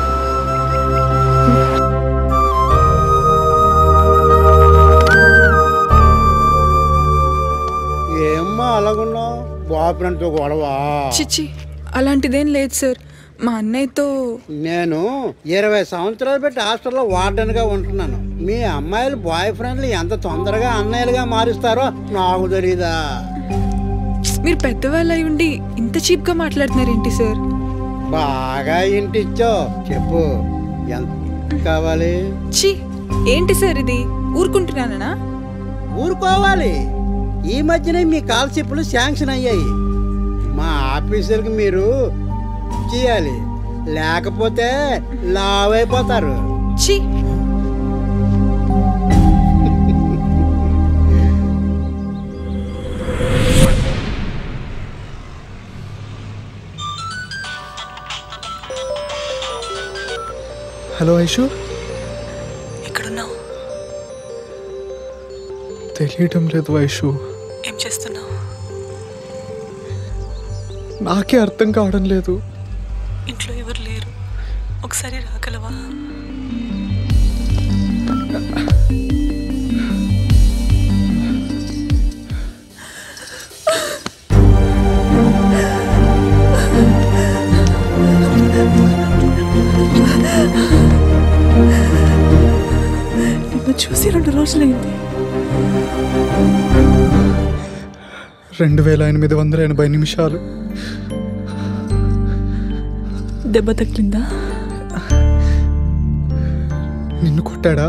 ఏమ్మా అలాగున్నావు బాయ్ ఫ్రెండ్తో గొడవ చిచి అలాంటిదేం లేదు సార్ మా అన్నయ్యతో నేను ఇరవై సంవత్సరాలు పెట్టి హాస్టల్లో వార్డెన్గా ఉంటున్నాను మీ అమ్మాయిలు బాయ్ ఫ్రెండ్లు ఎంత తొందరగా అన్నయ్యలుగా మారుస్తారో నాకు తెలీదా మీరు పెద్దవాళ్ళు అయి ఉండి ఇంత చీప్గా మాట్లాడుతున్నారేంటి సార్ బాగా ఇంటిచ్చో చెప్పు ఎంత కావాలి చి ఏంటి సార్ ఇది ఊరుకుంటున్నానా ఊరుకోవాలి ఈ మధ్యనే మీ కాల్షిప్లు శాంక్షన్ అయ్యాయి మా ఆఫీసర్కి మీరు చేయాలి లేకపోతే లావ్ అయిపోతారు చి హలో ఐషు ఎక్కడున్నావు తెలియటం లేదు వైషు ఏం చేస్తున్నావు నాకే అర్థం కావడం లేదు ఇంట్లో ఎవరు లేరు ఒకసారి రాగలవా నిన్ను చూసి రెండు రోజులైంది రెండు వేల ఎనిమిది వందల ఎనభై నిమిషాలు దెబ్బ తగిలిందా నిన్ను కొట్టాడా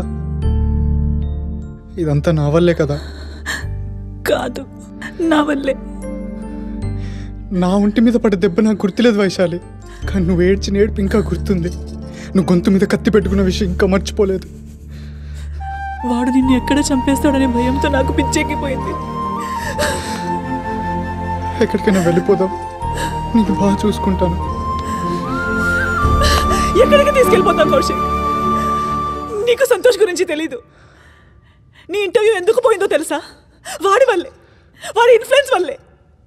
ఇదంతా నా వల్లే కదా కాదు నా వల్లే నా ఒంటి మీద పడ్డ దెబ్బ నాకు గుర్తులేదు వైశాలి కానీ నువ్వు ఏడ్చిన ఏడుపు ఇంకా గుర్తుంది నువ్వు గొంతు మీద కత్తి పెట్టుకున్న విషయం ఇంకా మర్చిపోలేదు వాడు నిన్ను ఎక్కడ చంపేస్తాడనే భయంతో నాకు పిచ్చెక్కిపోయింది ఎక్కడికైనా వెళ్ళిపోదాం నీకు బాగా చూసుకుంటాను ఎక్కడికి తీసుకెళ్ళిపోతావు కౌశిక్ నీకు సంతోష్ గురించి తెలీదు నీ ఇంటర్వ్యూ ఎందుకు పోయిందో తెలుసా వాడి వల్లే వాడి ఇన్ఫ్లుయెన్స్ వల్లే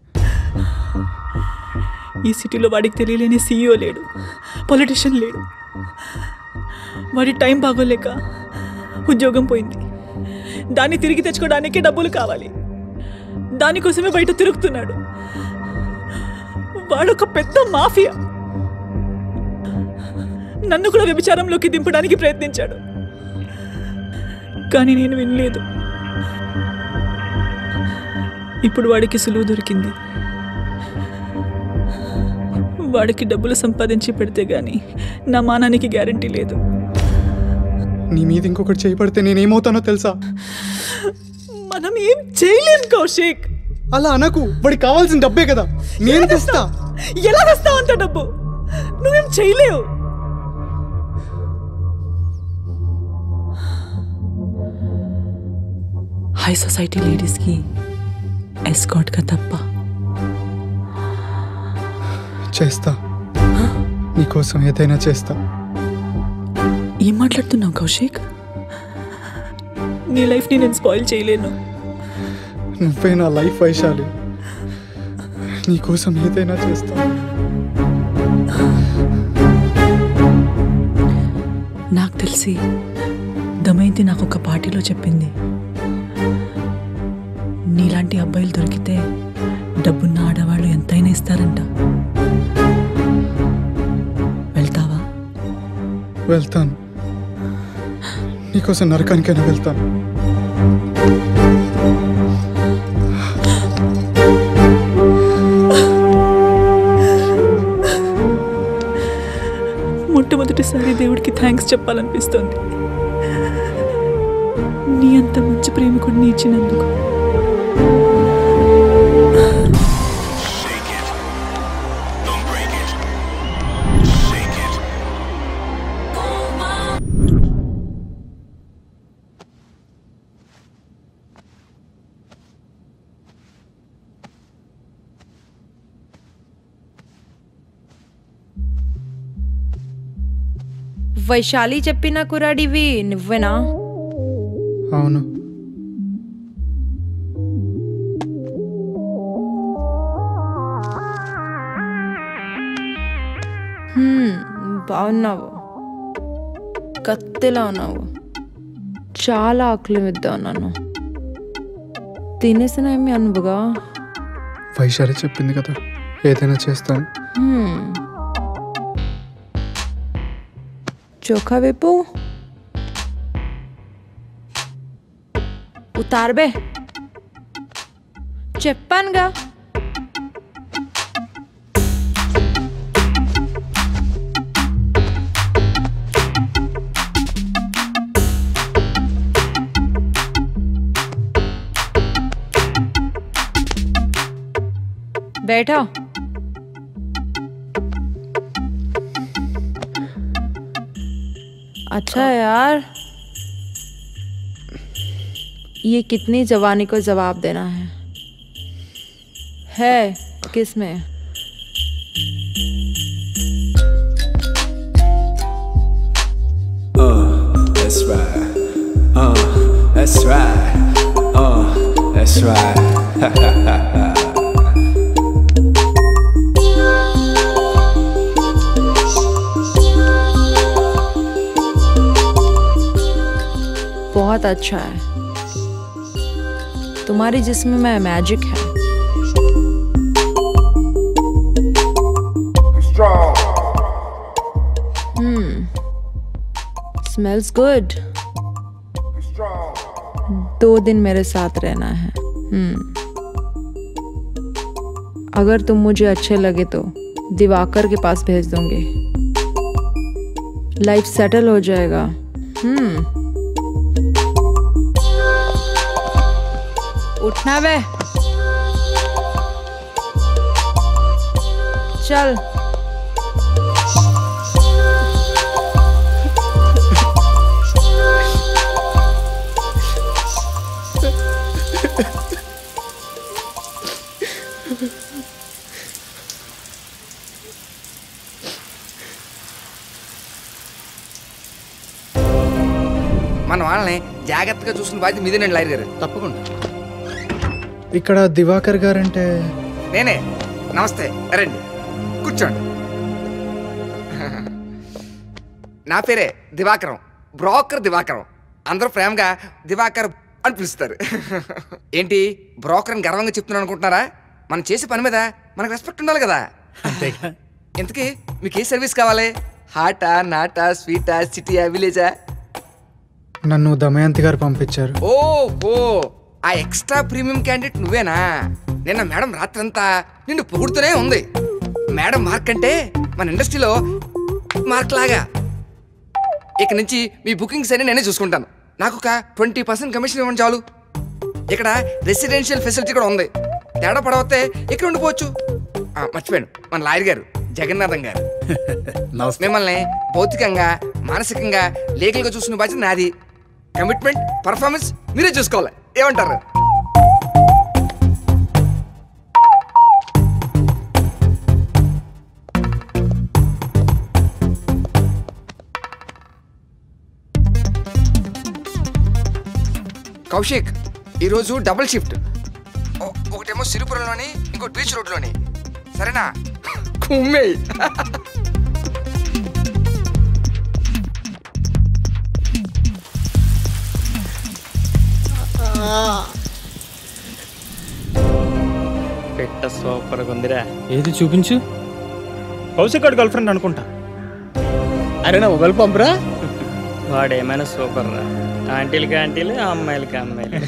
ఈ సిటీలో వాడికి తెలియలేని సీఈఓ లేడు పొలిటీషియన్ లేడు వాడి టైం బాగోలేక ఉద్యోగం పోయింది దాన్ని తిరిగి తెచ్చుకోవడానికి డబ్బులు కావాలి దానికోసమే బయట తిరుగుతున్నాడు వాడొక పెద్ద మాఫియా నన్ను కూడా వ్యభిచారంలోకి దింపడానికి ప్రయత్నించాడు కానీ నేను వినలేదు ఇప్పుడు వాడికి సులువు దొరికింది వాడికి డబ్బులు సంపాదించి పెడితే గాని నా మానానికి గ్యారంటీ లేదు నీ మీద ఇంకొకటి చేయబడితే నేనేమవుతానో తెలుసా మనం ఏం చేయలేం కౌశిక్ అలా అనకు వాడికి కావాల్సిన డబ్బే కదా నేను తెస్తా ఎలా తెస్తావు అంత డబ్బు నువ్వేం చేయలేవు హై సొసైటీ లేడీస్కి ఎస్కాట్గా తప్ప చేస్తా నీకోసం ఏదైనా చేస్తా ఏం మాట్లాడుతున్నావు కౌశిక్ నీ లైఫ్ని నేను స్పాయిల్ చేయలేను నువ్వే నా లైఫ్ వైశాలి నీకోసం ఏదైనా చేస్తా నాకు తెలిసి దమయంతి నాకు ఒక పార్టీలో చెప్పింది నీలాంటి అబ్బాయిలు దొరికితే డబ్బున్న ఆడవాళ్ళు ఎంతైనా ఇస్తారంట వెళ్తావా వెళ్తాను నీకోసం నరకానికైనా వెళ్తాను మొట్టమొదటిసారి దేవుడికి థ్యాంక్స్ చెప్పాలనిపిస్తోంది నీ అంత మంచి ప్రేమికుడిని ఇచ్చినందుకు వైశాలి చెప్పిన కురాడివి నువ్వేనా అవును హ్మ్, బాగున్నావు కత్తిలా ఉన్నావు చాలా ఆకలి మీద ఉన్నాను తినేసిన ఏమి అనువుగా వైశాలి చెప్పింది కదా ఏదైనా చేస్తాను హ్మ్. చోఖా వైపు ఉతార్బే చెప్పానుగా बैठो अच्छा यार ये कितनी जवानी को जवाब देना है है किस में That's right. Uh, that's right. Uh, that's right. बहुत अच्छा है तुम्हारी जिस्म में मैजिक है हम्म स्मेल्स गुड दो दिन मेरे साथ रहना है हम्म अगर तुम मुझे अच्छे लगे तो दिवाकर के पास भेज दूंगी लाइफ सेटल हो जाएगा हम्म उठना वे चल మన వాళ్ళని జాగ్రత్తగా చూసుకుని బాధ్యత మీదేనండి లాయర్ గారు తప్పకుండా ఇక్కడ దివాకర్ గారంటే నేనే నమస్తే రండి కూర్చోండి నా పేరే దివాకరం బ్రోకర్ దివాకరం అందరూ ప్రేమగా దివాకర్ అని పిలుస్తారు ఏంటి బ్రోకర్ అని గర్వంగా చెప్తున్నాను అనుకుంటున్నారా మనం చేసే పని మీద మనకు రెస్పెక్ట్ ఉండాలి కదా ఇంతకీ మీకు ఏ సర్వీస్ కావాలి హాటా నాటా స్వీటా సిటీయా విలేజా నన్ను దమయంతి గారు పంపించారు ఓ ఓ ఆ ఎక్స్ట్రా ప్రీమియం క్యాండిడేట్ నువ్వేనా నిన్న మేడం రాత్రంతా నిన్ను పొగుడుతూనే ఉంది మేడం మార్క్ అంటే మన ఇండస్ట్రీలో మార్క్ లాగా ఇక నుంచి మీ బుకింగ్స్ అన్ని నేనే చూసుకుంటాను నాకు ఒక ట్వంటీ పర్సెంట్ కమిషన్ ఇవ్వండి చాలు ఇక్కడ రెసిడెన్షియల్ ఫెసిలిటీ కూడా ఉంది తేడా పడవతే ఇక్కడ ఉండిపోవచ్చు ఆ, మర్చిపోయాను మన లాయర్ గారు జగన్నాథం గారు మిమ్మల్ని భౌతికంగా మానసికంగా లీగల్గా చూసుకునే బాధ్యత నాది కమిట్మెంట్ పర్ఫార్మెన్స్ మీరే చూసుకోవాలి ఏమంటారు కౌశిక్ ఈరోజు డబుల్ షిఫ్ట్ ఓ- ఒకటేమో సిరిపురంలోని ఇంకో బీచ్ రోడ్లోని సరేనా కుమ్మే పెట్ట సూపర్ ఉందిరా ఏది చూపించు కౌశిక్ గారి గర్ల్ ఫ్రెండ్ అనుకుంటా అరే నా మొబైల్ పంపురా వాడేమైనా సూపర్ రా ఆంటీలకి ఆంటీలు అమ్మాయిలకి అమ్మాయిలు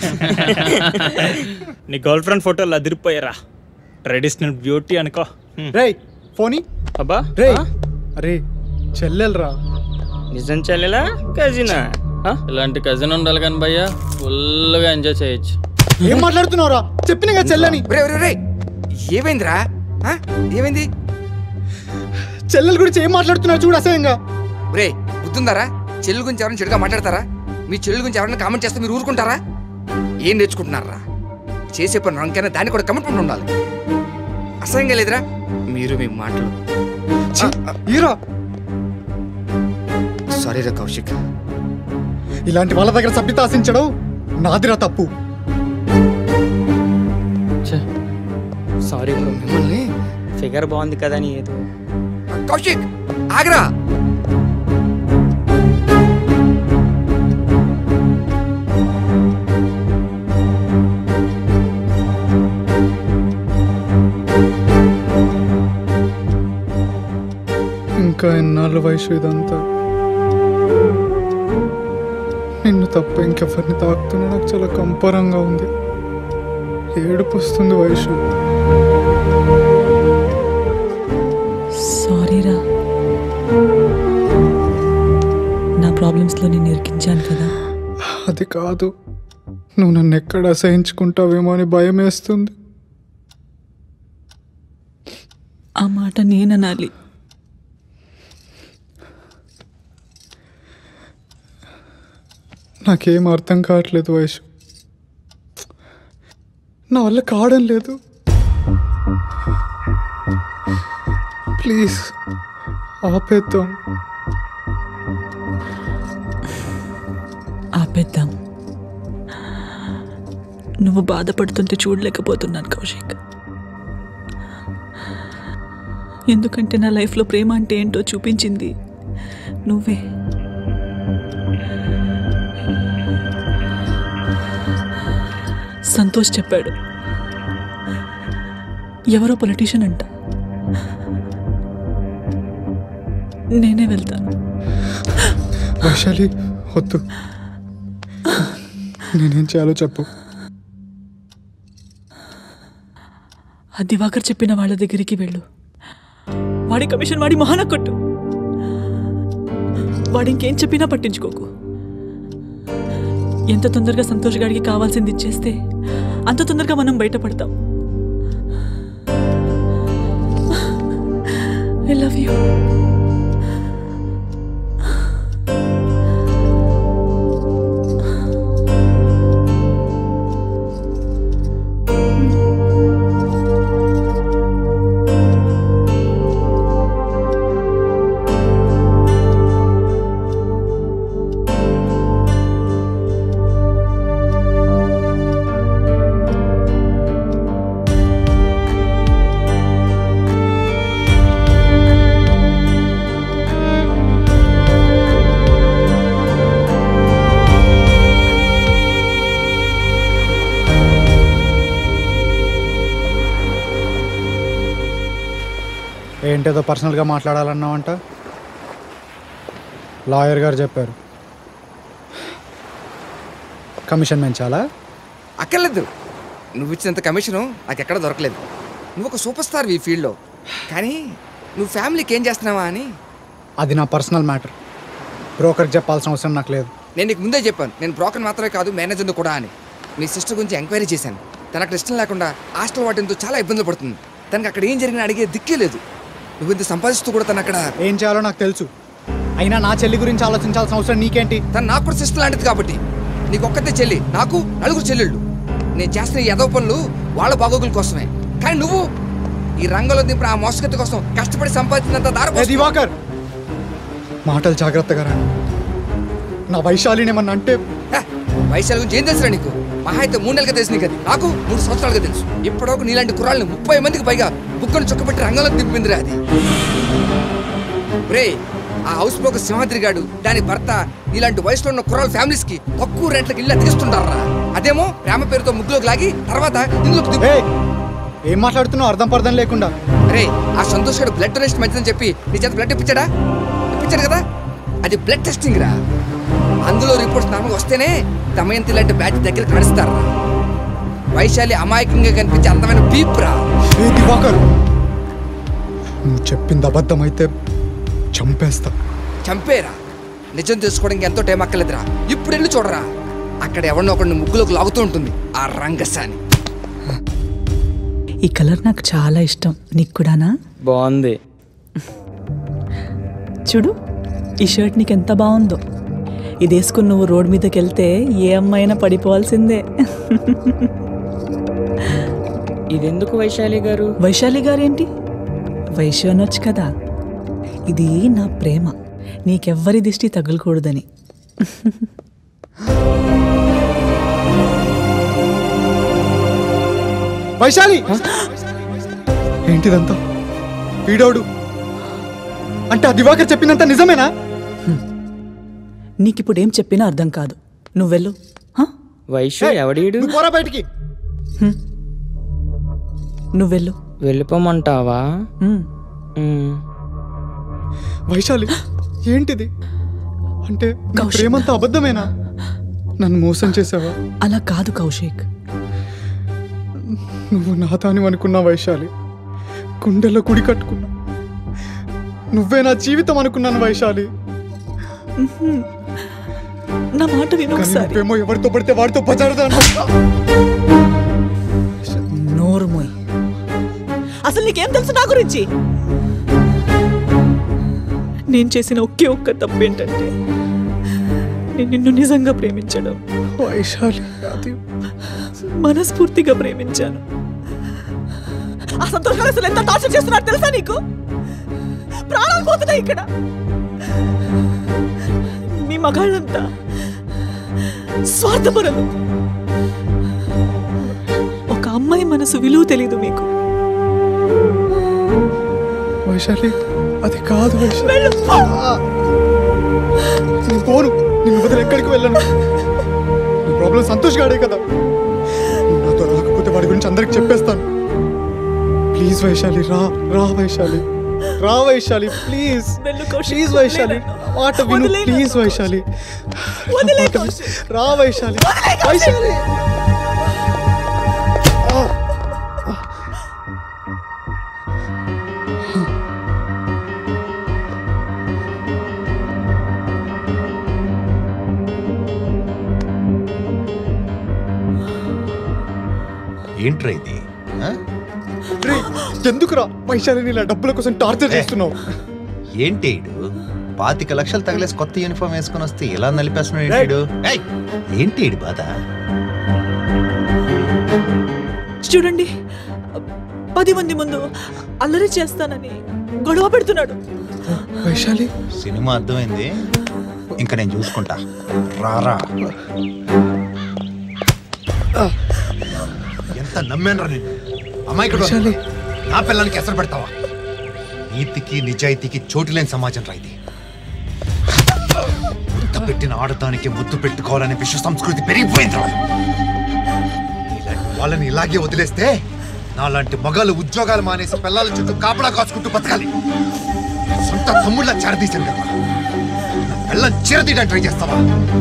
నీ గర్ల్ ఫ్రెండ్ ఫోటోలు అదిరిపోయారా ట్రెడిషనల్ బ్యూటీ అనుకో రేయ్ ఫోనీ అబ్బా రేయ్ అరే చెల్లెలరా నిజం చెల్లెలా కజినా ఇలాంటి కజిన్ ఉండాలి కానీ భయ్యా ఫుల్గా ఎంజాయ్ చేయొచ్చు ఏం మాట్లాడుతున్నావురా చెప్పిన కదా చెల్లని రే రే రే ఏమైందిరా ఆ? ఏమైంది చెల్లెల గురించి ఏం మాట్లాడుతున్నావు చూడు అసహ్యంగా రే గుర్తుందారా చెల్లి గురించి ఎవరైనా చెడుగా మాట్లాడతారా మీ చెల్లి గురించి ఎవరైనా కామెంట్ చేస్తే మీరు ఊరుకుంటారా ఏం నేర్చుకుంటున్నారా చేసే పని రంకైనా దానికి కూడా కమిట్మెంట్ ఉండాలి అసహ్యంగా లేదురా మీరు మీ మాటలు ఈరా సారీ రా కౌశిక్ ఇలాంటి వాళ్ళ దగ్గర సభ్యత ఆశించడం నాదిరా తప్పు సారీ బ్రో మిమ్మల్ని ఫిగర్ బాగుంది కదా అని ఏదో కౌశిక్ ఆగరా ఇంకా ఎన్నాళ్ళు వయసు ఇదంతా నిన్ను తప్ప ఇంకెవరిని తాకుతున్నా నాకు చాలా కంపరంగా ఉంది ఏడుపు వస్తుంది వయసు సారీరా నా ప్రాబ్లమ్స్లో నేను ఇరికించాను కదా అది కాదు నువ్వు నన్ను ఎక్కడ అసహించుకుంటావేమో అని భయం వేస్తుంది ఆ మాట నేననాలి నాకేం అర్థం కావట్లేదు వయసు నా వల్ల కావడం లేదు ప్లీజ్ ఆపేద్దాం ఆపేద్దాం నువ్వు బాధపడుతుంటే చూడలేకపోతున్నాను కౌశిక్ ఎందుకంటే నా లైఫ్లో ప్రేమ అంటే ఏంటో చూపించింది నువ్వే సంతోష్ చెప్పాడు ఎవరో పొలిటీషియన్ అంట నేనే వెళ్తాను వైశాలి వద్దు నేనేం చేయాలో చెప్పు ఆ దివాకర్ చెప్పిన వాళ్ళ దగ్గరికి వెళ్ళు వాడి కమిషన్ వాడి మొహాన కొట్టు వాడు ఇంకేం చెప్పినా పట్టించుకోకు ఎంత తొందరగా సంతోష్ గాడికి కావాల్సింది ఇచ్చేస్తే అంత తొందరగా మనం బయటపడతాం ఐ లవ్ యూ ఏంటేదో పర్సనల్గా మాట్లాడాలన్నావంట లాయర్ గారు చెప్పారు కమిషన్ పెంచాలా అక్కర్లేదు నువ్వు ఇచ్చినంత కమిషను నాకు ఎక్కడ దొరకలేదు నువ్వు ఒక సూపర్ స్టార్ ఈ ఫీల్డ్లో కానీ నువ్వు ఫ్యామిలీకి ఏం చేస్తున్నావా అని అది నా పర్సనల్ మ్యాటర్ బ్రోకర్కి చెప్పాల్సిన అవసరం నాకు లేదు నేను నీకు ముందే చెప్పాను నేను బ్రోకర్ మాత్రమే కాదు మేనేజర్ని కూడా అని మీ సిస్టర్ గురించి ఎంక్వైరీ చేశాను తనకు అక్కడ ఇష్టం లేకుండా హాస్టల్ వాటితో చాలా ఇబ్బందులు పడుతుంది తనకు అక్కడ ఏం జరిగినా అడిగే దిక్కే లేదు నువ్వు ఇంత సంపాదిస్తూ కూడా తను అక్కడ ఏం చేయాలో నాకు తెలుసు అయినా నా చెల్లి గురించి ఆలోచించాల్సిన అవసరం నీకేంటి తను నాకు కూడా సిస్టర్ లాంటిది కాబట్టి నీకు ఒక్కతే చెల్లి నాకు నలుగురు చెల్లెళ్ళు నేను చేస్తున్న ఈ ఎదవ పనులు వాళ్ళ బాగోగుల కోసమే కానీ నువ్వు ఈ రంగంలో దింపిన ఆ మోసగత్తి కోసం కష్టపడి సంపాదించినంత దారి ఏ దివాకర్ మాటలు జాగ్రత్తగా రా నా వైశాలిని ఏమన్నా అంటే వైశాల గురించి ఏం తెలుసురా నీకు మహా అయితే మూడు నెలలుగా తెలిసి నీకు అది నాకు మూడు సంవత్సరాలుగా తెలుసు ఇప్పటివరకు నీలాంటి కుర్రాళ్ళని ముప్పై మందికి పైగా బుక్కను చుక్కపెట్టి రంగంలో దింపిందిరా అది రే ఆ హౌస్ బ్రోకర్ సింహాద్రి గాడు దాని భర్త ఇలాంటి వయసులో ఉన్న కుర్రాళ్ళ ఫ్యామిలీస్ కి తక్కువ రెంట్లకు ఇల్లు అతికిస్తుంటారా అదేమో ప్రేమ పేరుతో ముగ్గులోకి లాగి తర్వాత ఇందులోకి దింపు ఏం మాట్లాడుతున్నావు అర్థం పర్థం లేకుండా రే ఆ సంతోష్ గారు బ్లడ్ డొనేషన్ మంచిదని చెప్పి నీ చేత బ్లడ్ ఇప్పించాడా ఇప్పించాడు కదా అది బ్లడ్ టెస్టింగ్ రా అందులో రిపోర్ట్స్ నార్మల్ వస్తేనే దమయంతి లాంటి బ్యాచ్ దగ్గర కడుస్తారు వైశాలి అమాయకంగా కనిపించే అందమైన పీప్ రా ఏ దివాకర్ నువ్వు చెప్పింది అబద్ధమైతే చంపేస్తా చంపేరా నిజం తెలుసుకోవడానికి ఎంతో టైం అక్కర్లేదురా ఇప్పుడు వెళ్ళి చూడరా అక్కడ ఎవరినో ఒకరిని ముగ్గులోకి లాగుతూ ఉంటుంది ఆ రంగసాని ఈ కలర్ నాకు చాలా ఇష్టం నీకు కూడానా బాగుంది చూడు ఈ షర్ట్ నీకు ఎంత బాగుందో ఇది వేసుకుని నువ్వు రోడ్ మీదకి వెళ్తే ఏ అమ్మాయినా పడిపోవాల్సిందే ఇదెందుకు వైశాలి గారు వైశాలి గారేంటి వైశ్య అనొచ్చు కదా ఇది నా ప్రేమ నీకెవ్వరి దిష్టి తగలకూడదని వైశాలి ఏంటిదంతా వీడోడు అంటే ఆ దివాకర్ చెప్పిందంతా నిజమేనా నీకిప్పుడు ఏం చెప్పినా అర్థం కాదు నువ్వు వెళ్ళు వైశ్య ఎవడీడు నువ్వు పోరా బయటికి నువ్వు వెళ్ళు వెళ్ళిపోమంటావా హ్మ్. మ్మ్. వైశాలి ఏంటిది అంటే నా ప్రేమంతా అబద్ధమేనా నన్ను మోసం చేసావా అలా కాదు కౌశిక్ నువ్వు నా తాని అనుకున్నా వైశాలి గుండెల్లో కుడి కట్టుకున్నా నువ్వే నా జీవితం అనుకున్నాను వైశాలి ఉహుం. నా మాట విను కానీ ఒకసారి నువ్వేమో ఎవరితో పడితే వాడితో పచారుదాను నోరు మోయ్ అసలు నీకేం తెలుసు నా గురించి నేను చేసిన ఒకే ఒక్క తప్పు ఏంటంటే నేను నిన్ను నిజంగా ప్రేమించడం వైశాలి అది మనస్ఫూర్తిగా ప్రేమించాను ఆ సంతోష్ గారు అసలు ఎంత టార్చర్ చేస్తున్నాడు తెలుసా నీకు ప్రాణాలు పోతున్నాయి ఇక్కడ మీ మగాళ్ళంతా స్వార్థపరులు ఒక అమ్మాయి మనసు విలువ తెలీదు మీకు వైశాలి అది కాదు వైశాలి వెళ్ళు. నేను పోను నేను వదిలి ఎక్కడికి వెళ్ళను నీ ప్రాబ్లం సంతోష్ గాడే కదా నువ్వు చంపేస్తాను ప్లీజ్ వైశాలి రా రా వైశాలి రా వైశాలి ప్లీజ్ ప్లీజ్ వైశాలి మాట విను ప్లీజ్ వైశాలి మాట విను. రా వైశాలి వైశాలి ఏంట్రా ఇది ఆ? రేయ్, ఎందుకురా వైశాలిని ఇలా డబ్బుల కోసం టార్చర్ చేస్తున్నావు ఏంటి ఈడు? పాతిక లక్షలు తగిలేసి కొత్త యూనిఫామ్ వేసుకొని వస్తే ఇలా నలిపేస్తున్నాడు ఏంటి ఈడు? ఏయ్, ఏంటి ఈడు బాధ చూడండి పది మంది ముందు అల్లరి చేస్తానని గొడవ పెడుతున్నాడు వైశాలి సినిమా అర్థమైంది ఇంకా నేను చూసుకుంటా రారా ఎంత నమ్మాను నేను అమ్మాయికుడు వైశాలి. నా పిల్లలకి ఎసరు పెడతావా నీతికి నిజాయితీకి చోటు లేని సమాజం రా ఇది ముద్ద పెట్టిన ఆడదానికి ముద్దు పెట్టుకోవాలనే విశ్వ సంస్కృతి పెరిగిపోయింది రా ఇలాంటి వాళ్ళని ఇలాగే వదిలేస్తే నాలాంటి మగాళ్ళు ఉద్యోగాలు మానేసి పిల్లల చుట్టూ కాపలా కాచుకుంటూ బతకాలి సొంత తమ్ముళ్ళ చేరదీశాను కదా నా పిల్లల్ని చీరతీయడానికి ట్రై చేస్తావా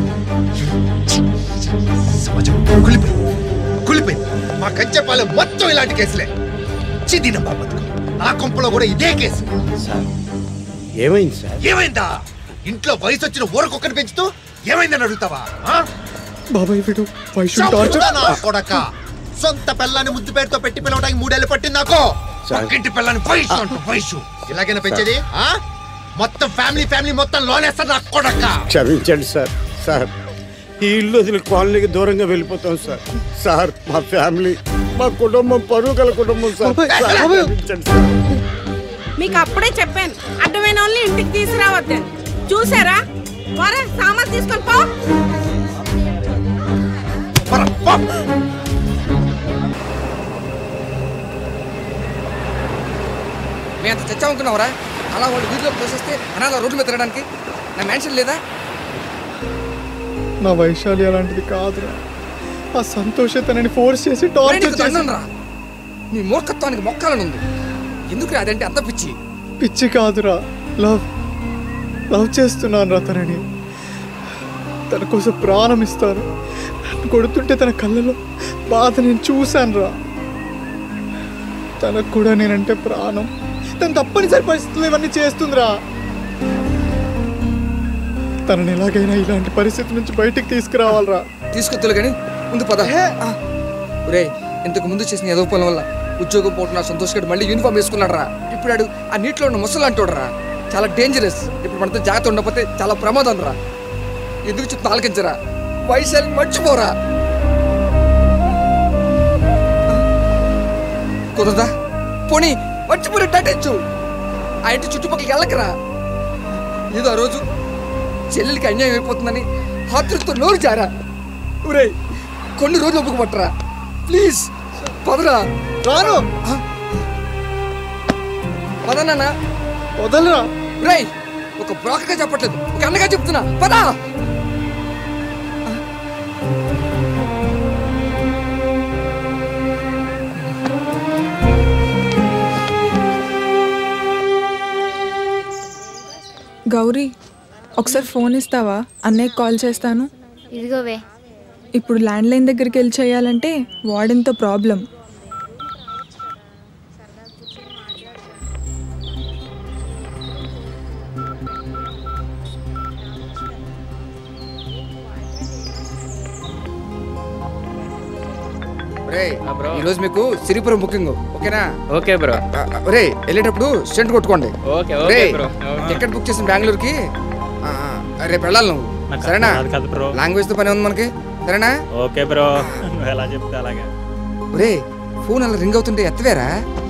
సమాజం కులిపోయింది కులిపోయింది మా కంచెపాలెం మొత్తం ఇలాంటి కేసులే చిదిన బాబతు నా కొంపలో కూడా ఇదే కేసు ఏమైంది సార్ ఏమైందా ఇంట్లో వయసు వచ్చిన ఊరకొక్కని పెంచుతూ ఏమైందని అడుగుతావా ఆ? బాబాయ్ వీడు వైశాలి చంపుతా టార్చర్ నా కొడక సొంత పిల్లాన్ని ముద్దు పేరుతో పెట్టి పిలవడానికి మూడేళ్ళు పట్టింది నాకు పక్కింటి పిల్లని వయసు అంటూ వయసు ఇలాగైనా పెంచేది ఆ? మొత్తం ఫ్యామిలీ ఫ్యామిలీ మొత్తం లోనేస్తారు నా కొడక క్షమించండి సార్ సార్ ఈ ఇల్లు వదిలి కాలనీకి దూరంగా వెళ్ళిపోతాం సార్ సార్ మా ఫ్యామిలీ మా కుటుంబం పరువు గల కుటుంబం సార్ సార్, క్షమించండి సార్ మీకు అప్పుడే చెప్పాను అడ్డమైన వాళ్ళని ఇంటికి తీసుకురావద్దని చూసారా వరే సామాన్ తీసుకొని పో మేము అంత చచ్చామనుకున్నావరా అలా వాళ్ళు వీధిలో పోసేస్తే అనాథ రోడ్డు మీద తిరగడానికి నా మెన్షన్ లేదా నా వైశాలి అలాంటిది కాదురా ఆ సంతోష తనని ఫోర్స్ చేసి టార్చర్ చేసి రా నీ మూర్ఖత్వానికి మొక్కాలని ఉంది ఎందుకు అదంటే అంత పిచ్చి పిచ్చి కాదురా లవ్ లవ్ చేస్తున్నాను రా తనని తన కోసం ప్రాణం ఇస్తాను నన్ను కొడుతుంటే తన కళ్ళలో బాధ నేను చూశాను రా తనకు కూడా నేనంటే ప్రాణం తను తప్పనిసరి పరిస్థితులు ఇవన్నీ చేస్తుందిరా తనని ఎలాగైనా ఇలాంటి పరిస్థితి నుంచి బయటికి తీసుకురావాలరా తీసుకొద్దులు కానీ ముందు పద ఒరే ఇంతకు ముందు చేసిన ఏదో పనుల వల్ల ఉద్యోగం పోతున్న సంతోష్ గడు మళ్ళీ యూనిఫామ్ వేసుకున్నాడు రా ఇప్పుడు ఆడు ఆ నీటిలో ఉన్న ముసలు అంటాడు రా చాలా డేంజరస్ ఇప్పుడు మనతో జాగ్రత్త ఉండకపోతే చాలా ప్రమాదం రా ఎందుకు చెప్తా ఆలకించరా వైశాలి మర్చిపోరా కుదరదా పోనీ మర్చిపోయి నటించు ఆ ఇంటి చుట్టుపక్కలకి వెళ్ళకరా ఏదో ఆ రోజు చెల్లెలికి అన్యాయం అయిపోతుందని హాతృతో నోరు జారా ఒరే కొన్ని రోజులు ఒప్పుకు పట్టరా ప్లీజ్ పదరా రాను పద నాన్న వదలరా రేయ్ ఒక బ్రోకర్గా చెప్పట్లేదు ఒక అన్నగా చెప్తున్నా పదా గౌరీ ఒకసారి ఫోన్ ఇస్తావా అన్నయ్యకి కాల్ చేస్తాను ఇదిగోవే ఇప్పుడు ల్యాండ్ లైన్ దగ్గరికి వెళ్ళి చేయాలంటే వార్డెన్తో ప్రాబ్లం రేయ్ ఈ రోజు మీకు సిరిపురం బుకింగ్ ఓకేనా ఓకే బ్రో రే వెళ్ళేటప్పుడు స్టెంట్ కొట్టుకోండి ఓకే, ఓకే రేయ్, బ్రో, ఓకే. టికెట్ బుక్ చేసిన బెంగళూరుకి ఆ, ఆ, రేపు వెళ్ళాలి నువ్వు నాకు సరేనా అర్థం కాదు బ్రో. లాంగ్వేజ్ తో పని ఉంది మనకి సరేనా ఓకే బ్రో నువ్వు ఎలా చెప్తే అలాగే రే ఫోన్ అలా రింగ్ అవుతుంటే ఎత్తవేరా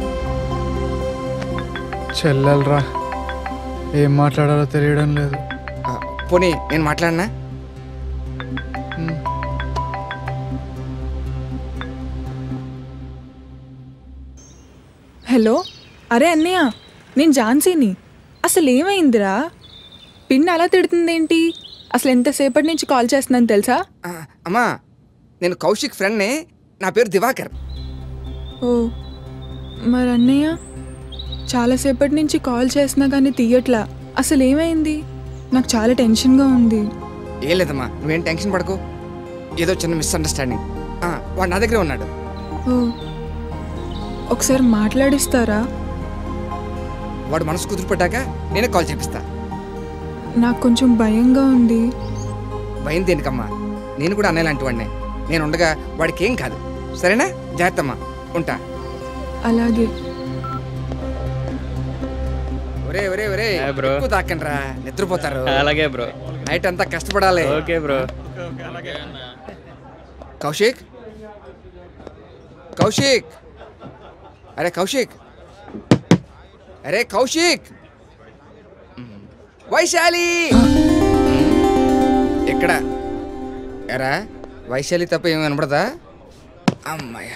చెల్లెలరా ఏం మాట్లాడాలో తెలియడం లేదు ఆ, పోనీ నేను మాట్లాడినా హలో అరే అన్నయ్య నేను ఝాన్సీని అసలు ఏమైందిరా పిన్ అలా తిడుతుందేంటి అసలు ఎంతసేపటి నుంచి కాల్ చేస్తున్నాను తెలుసా అమ్మా నేను కౌశిక్ ఫ్రెండ్ని నా పేరు దివాకర్ ఓ మరి అన్నయ్య చాలాసేపటి నుంచి కాల్ చేసినా కానీ తీయట్లా అసలు ఏమైంది నాకు చాలా టెన్షన్గా ఉంది ఏం లేదమ్మా నువ్వేం టెన్షన్ పడకు ఏదో చిన్న మిస్అండర్స్టాండింగ్ వాడు నా దగ్గరే ఉన్నాడు ఓ ఒకసారి మాట్లాడిస్తారా వాడు మనసు కుదిరిపడ్డాక నేనే కాల్ చేపిస్తా నాకు కొంచెం భయంగా ఉంది భయం దేనికమ్మా నేను కూడా అనేలాంటి వాడినే నేను ఉండగా వాడికి ఏం కాదు సరేనా జాగ్రత్తమ్మా ఉంటా అలాగే ఒరే ఒరే ఒరే ఏ బ్రో? ఎక్కువ తాకండ్రా నిద్రపోతారు అలాగే బ్రో. నైట్ అంతా కష్టపడాలి ఓకే బ్రో. కౌశిక్ కౌశిక్ అరే కౌశిక్ అరే కౌశిక్ వైశాలి ఎక్కడ ఎరా వైశాలి తప్ప ఏమి వినపడదా అమ్మాయ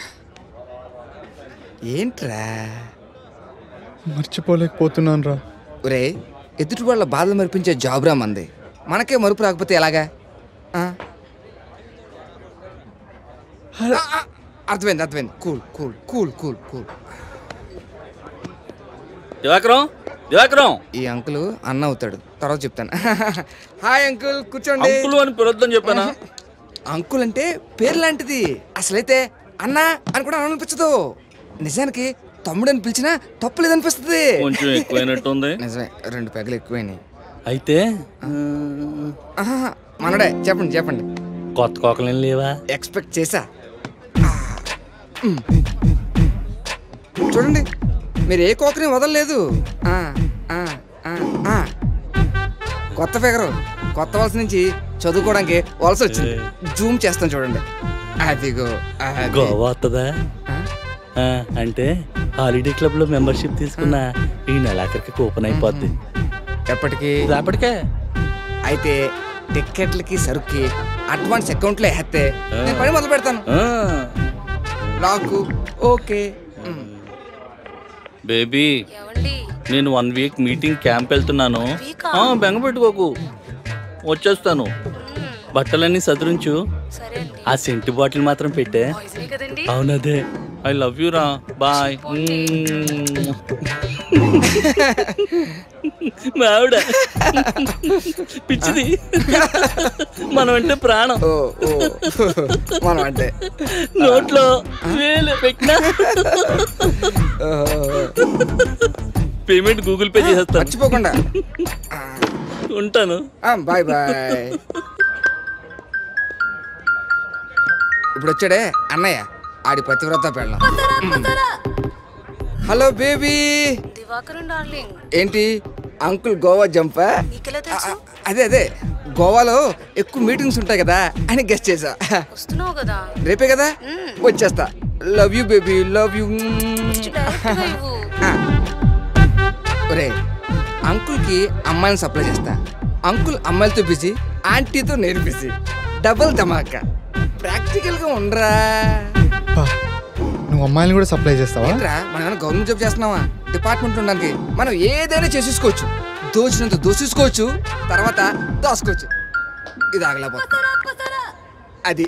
ఏంట్రా మర్చిపోలేకపోతున్నాను రా ఒరే ఎదుటి వాళ్ళ బాధలు మరిపించే జాబ్ రా మంది మనకే మరుపు రాకపోతే ఎలాగా ఆ? ఆ, ఆ, అర్థమైంది అర్థమైంది cool cool cool cool cool Divakaram Divakaram ఈ అంకుల్ అన్న అవుతాడు తర్వాత చెప్తాను హాయ్ అంకుల్ కూర్చోండి అంకులు అని పిలొద్దని చెప్పానా అంకుల్ అంటే పేరు లాంటిది అసలైతే అన్న అని కూడా అనిపించదు నిజానికి తమ్ముడు అని పిలిచినా తప్పు లేదనిపిస్తుంది కొంచెం ఎక్కువైనట్టుంది నిజమే రెండు పెగలు ఎక్కువైనాయి అయితే ఆహా, మనడే చెప్పండి చెప్పండి కొత్త కోకలేం లేవా ఎక్స్పెక్ట్ చేశా మ్. చూడండి మీరు ఏ కోకని వదలలేదు ఆ, ఆ, ఆ, ఆ. కొత్త ఫిగరు కొత్త వలస నుంచి చదువుకోవడానికి వలస వచ్చింది జూమ్ చేస్తాను చూడండి అదిగో అది. గోవా వస్తుందా ఆ, అంటే హాలిడే క్లబ్ లో మెంబర్షిప్ తీసుకున్న ఈ నెలాఖరికి కూపన్ అయిపోద్ది ఎప్పటికి రేపటికే అయితే టిక్కెట్లకి సరుక్కి అడ్వాన్స్ అకౌంట్లో వేస్తే నేను పని మొదలు పెడతాను నాకు ఓకే మ్. బేబీ నేను వన్ వీక్ మీటింగ్ క్యాంప్ వెళ్తున్నాను ఆ, బెంగ పెట్టుకోకు వచ్చేస్తాను బట్టలన్నీ సదురించు ఆ సెంటు బాటిల్ మాత్రం పెట్టే అవునదే ఐ లవ్ యూ రా బాయ్ మావిడ పిచ్చిది మనం అంటే ప్రాణం మనం అంటే నోట్లో వేలు పెట్టినా పేమెంట్ గూగుల్ పే చేసేస్తాను మర్చిపోకుండా ఉంటాను బాయ్ బాయ్ ఇప్పుడు వచ్చాడే అన్నయ్య ఆడి పతివ్రత పెళ్ళం హలో బేబీ దివాకరం డార్లింగ్ ఏంటి అంకుల్ గోవా జంపా నీకెలా తెలుసు అదే అదే గోవాలో ఎక్కువ మీటింగ్స్ ఉంటాయి కదా అని గెస్ట్ చేసా వస్తున్నావు కదా రేపే కదా వచ్చేస్తా love you baby love you డైరెక్ట్గా ఇవ్వు ఒరే అంకుల్కి అమ్మాయిని సప్లై చేస్తా అంకుల్ అమ్మాయిలతో బిజీ ఆంటీతో నేను బిజీ డబుల్ ధమాకా ప్రాక్టికల్గా ఉండరా బా, నువ్వు అమ్మాయిని కూడా సప్లై చేస్తావా ఏంట్రా మనం ఏమైనా గవర్నమెంట్ జాబ్ చేస్తున్నావా డిపార్ట్మెంట్ ఉండడానికి మనం ఏదైనా చేసేసుకోవచ్చు దోచినంత దోసేసుకోవచ్చు తర్వాత దోసుకోవచ్చు ఇది ఆగలేకపోతే అది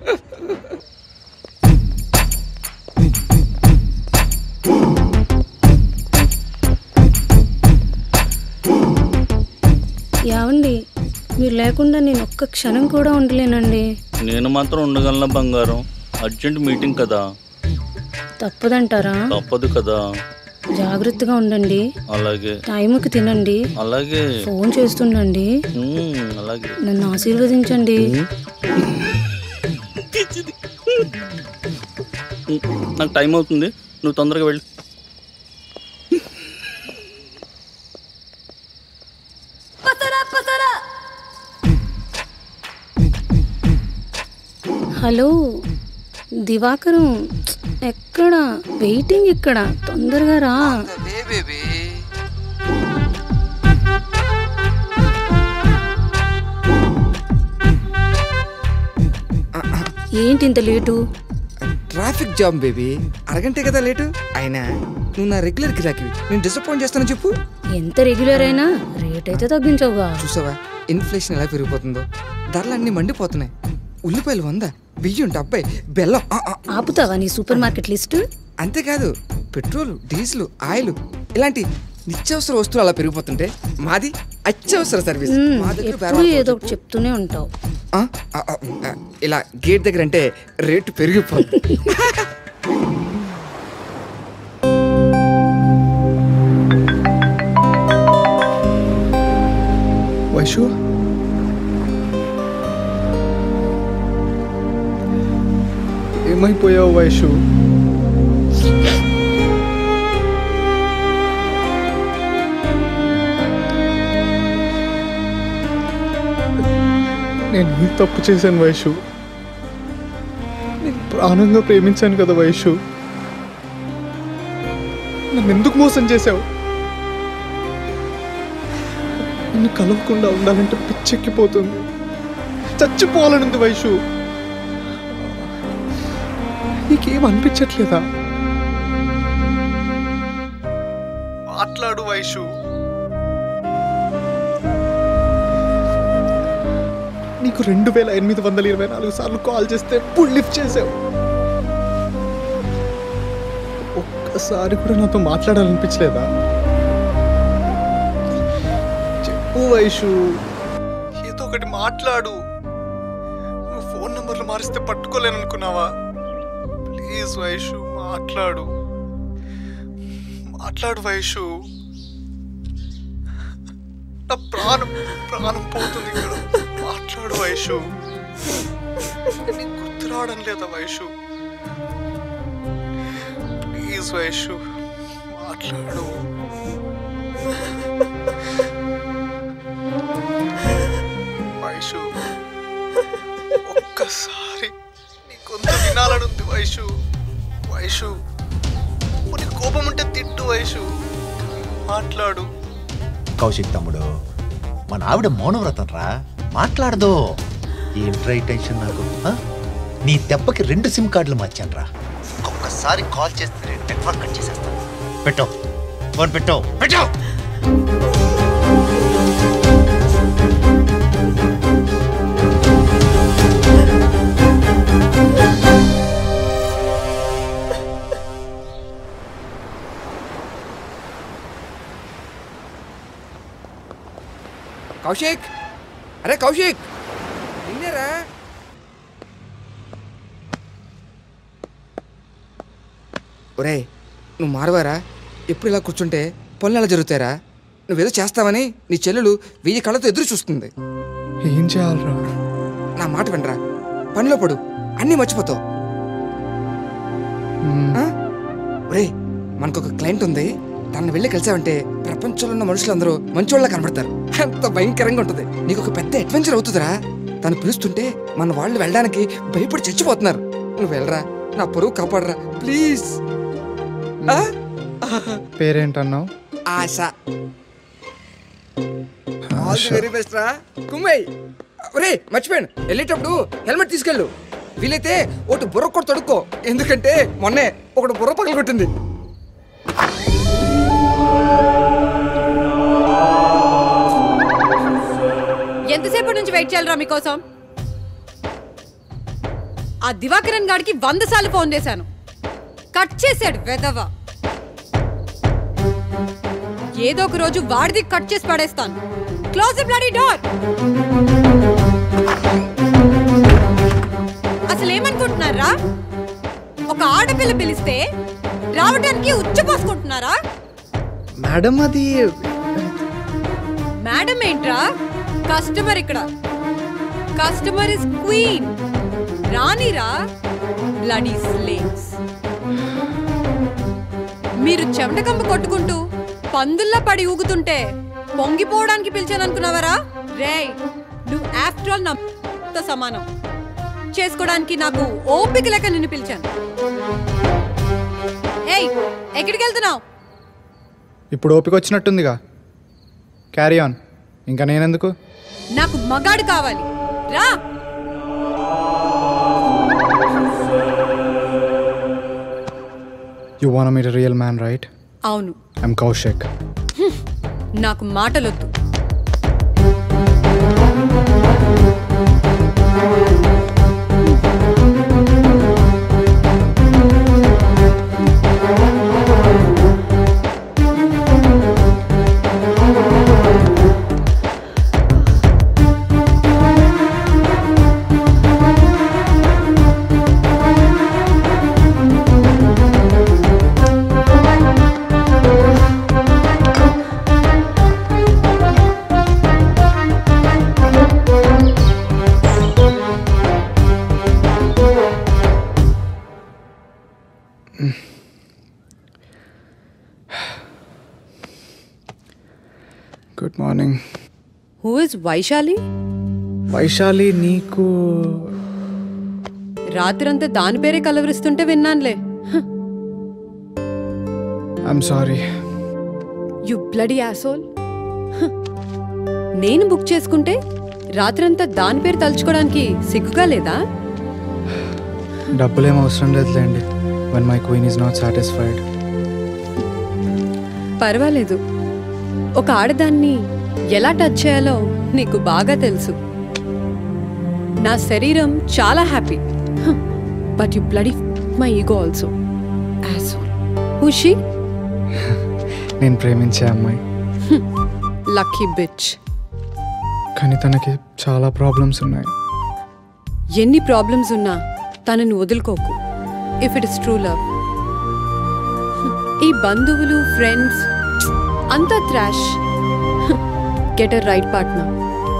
ఏమండి మీరు లేకుండా నేను ఒక్క క్షణం కూడా ఉండలేనండి నేను మాత్రం ఉండగలను బంగారం అర్జెంట్ మీటింగ్ కదా తప్పదంటారా తప్పదు కదా జాగ్రత్తగా ఉండండి అలాగే టైంకి తినండి అలాగే ఫోన్ చేస్తుండండి మ్మ్, అలాగే నన్ను ఆశీర్వదించండి నాకు టైం అవుతుంది నువ్వు తొందరగా వెళ్ళు హలో దివాకరం ఎక్కడ వెయిటింగ్ ఇక్కడ తొందరగా రా ఏంటి ఇంత లేటు ట్రాఫిక్ జామ్ బేబీ అరగంటే కదా లేటు అయినా నువ్వు నా రెగ్యులర్ గిరాకివి నేను డిసప్పాయింట్ చేస్తాను చెప్పు ఎంత రెగ్యులర్ అయినా రేట్ అయితే తగ్గించవుగా చూసావా ఇన్ఫ్లేషన్ ఎలా పెరిగిపోతుందో ధరలు అన్ని మండిపోతున్నాయి ఉల్లిపాయలు వంద బియ్యం డెబ్బై బెల్లం ఆ, ఆ. ఆపుతావా నీ సూపర్ మార్కెట్ లిస్ట్ అంతేకాదు పెట్రోల్ డీజిల్ ఆయిల్ ఇలాంటి నిత్యావసర వస్తువులు అలా పెరిగిపోతుంటే మాది అత్యవసర సర్వీస్ మ్మ్, మా దగ్గర ఎప్పుడూ బేరం ఏదో ఒకటి చెప్తూనే ఉంటావు ఆ, ఆ, ఆ, ఆ, ఇలా గేట్ దగ్గర అంటే రేటు పెరిగిపోతుంది వైషు ఏమైపోయావు వైషు నేను ఏం తప్పు చేశాను వైషు నేను ప్రాణంగా ప్రేమించాను కదా వైషు నన్ను ఎందుకు మోసం చేశావు నిన్ను కలవకుండా ఉండాలంటే పిచ్చెక్కిపోతుంది చచ్చిపోవాలనుంది వైషు నీకేం అనిపించట్లేదా మాట్లాడు వైషు నీకు రెండు వేల ఎనిమిది వందల ఇరవై నాలుగు సార్లు కాల్ చేస్తే ఎప్పుడు లిఫ్ట్ చేసావు ఒక్కసారి కూడా నాతో మాట్లాడాలనిపించలేదా చెప్పు వైషు ఏదో ఒకటి మాట్లాడు నువ్వు ఫోన్ నంబర్లు మారిస్తే పట్టుకోలేననుకున్నావా ప్లీజ్ వైషు మాట్లాడు మాట్లాడు వైషు నా ప్రాణం ప్రాణం పోతుంది ఇక్కడ మాట్లాడు వైషు నీకు గుర్తు రావడం లేదా వైషు ప్లీజ్ వైషు మాట్లాడు వైషు ఒక్కసారి నీ కొంత వినాలనుంది వైషు వైషు నీ కోపం ఉంటే తిట్టు వైషు మాట్లాడు కౌశిక్ తమ్ముడు మన ఆవిడ మౌనవ్రతం రా మాట్లాడదు ఏంట్రా ఈ టెన్షన్ నాకు ఆ? నీ దెబ్బకి రెండు సిమ్ కార్డులు మార్చాను రా ఒక్కసారి కాల్ చేస్తే నెట్వర్క్ కట్ చేసేస్తాను పెట్టో ఫోన్ పెట్టో పెట్టో కౌశిక్ అరే కౌశిక్ నిన్నేరా ఒరే నువ్వు మారవారా ఎప్పుడు ఇలా కూర్చుంటే పనులు ఎలా జరుగుతారా నువ్వేదో చేస్తావని నీ చెల్లెలు వెయ్యి కళ్ళతో ఎదురు చూస్తుంది ఏం చేయాలరా నా మాట వినరా పనిలో పడు అన్నీ మర్చిపోతావు ఆ? ఒరే మనకు ఒక క్లయింట్ ఉంది తను వెళ్ళి కలిసావంటే ప్రపంచంలో ఉన్న మనుషులందరూ మంచోళ్ళ కనబడతారు ఎంత భయంకరంగా ఉంటుంది నీకు ఒక పెద్ద అడ్వెంచర్ అవుతుందిరా తను పిలుస్తుంటే మన వాళ్ళు వెళ్ళడానికి భయపడి చచ్చిపోతున్నారు నువ్వు వెళ్ళరా నా పరువు కాపాడరా ప్లీజ్ పేరేంటన్నావు Asha all the very best రా కుమ్మయ్ ఒరే మర్చిపోయాను వెళ్ళేటప్పుడు హెల్మెట్ తీసుకెళ్ళు వీలైతే ఒకటి బుర్ర కూడా తొడుక్కో ఎందుకంటే మొన్నే ఒకటి బుర్ర పగల కొట్టింది ఎంతసేపటి నుంచి వెయిట్ చేయాలరా మీకోసం ఆ దివాకరన్ గాడికి వంద సార్లు ఫోన్ చేశాను కట్ చేశాడు వెదవ ఏదో ఒక రోజు వాడిది కట్ చేసి పడేస్తాను క్లోజ్ ది బ్లడీ డోర్ అసలు ఏమనుకుంటున్నారా ఒక ఆడపిల్ల పిలిస్తే రావడానికి ఉచ్చపోసుకుంటున్నారా మేడం అది మేడం ఏంట్రా కస్టమర్ ఇక్కడ కస్టమర్ ఇస్ క్వీన్ రానిరా బ్లడీ స్లేవ్స్ మీరు చెమటకంప కొట్టుకుంటూ పందుల్లా పడి ఊగుతుంటే పొంగిపోవడానికి పిలిచాను అనుకున్నావరా రేయ్ నువ్వు ఆఫ్టర్ ఆల్ నా సమానం చేసుకోవడానికి నాకు ఓపిక లేక నిన్ను పిలిచాను ఏయ్ ఎక్కడికి వెళ్తున్నావు ఇప్పుడు ఓపిక వచ్చినట్టుందిగా క్యారీ ఆన్ ఇంకా నేనెందుకు నాకు మగాడు కావాలి రా you want meet real man right అవును ఐమ్ కౌశిక్ హ్మ్. నాకు మాటలొద్దు morning who is Vaishali Vaishali నీకు రాత్రంతా దాని పేరే కలవరిస్తుంటే విన్నానులే I'm sorry you bloody asshole నేను బుక్ చేసుకుంటే రాత్రంతా దాని పేరు తలుచుకోవడానికి సిగ్గుగా లేదా డబ్బులేం అవసరం లేదులేండి one my queen is not satisfied పర్వాలేదు ఒక ఆడదాన్ని ఎలా టచ్ చేయాలో నీకు బాగా తెలుసు నా శరీరం చాలా happy but you bloody my ego also asshole హుషి నేను ప్రేమించే అమ్మాయి లక్కీ బిచ్ కానీ తనకి చాలా ప్రాబ్లమ్స్ ఉన్నాయి ఎన్ని ప్రాబ్లమ్స్ ఉన్నా తనని వదులుకోకు if it is true love ఈ బంధువులు ఫ్రెండ్స్ అంతా trash get a right partner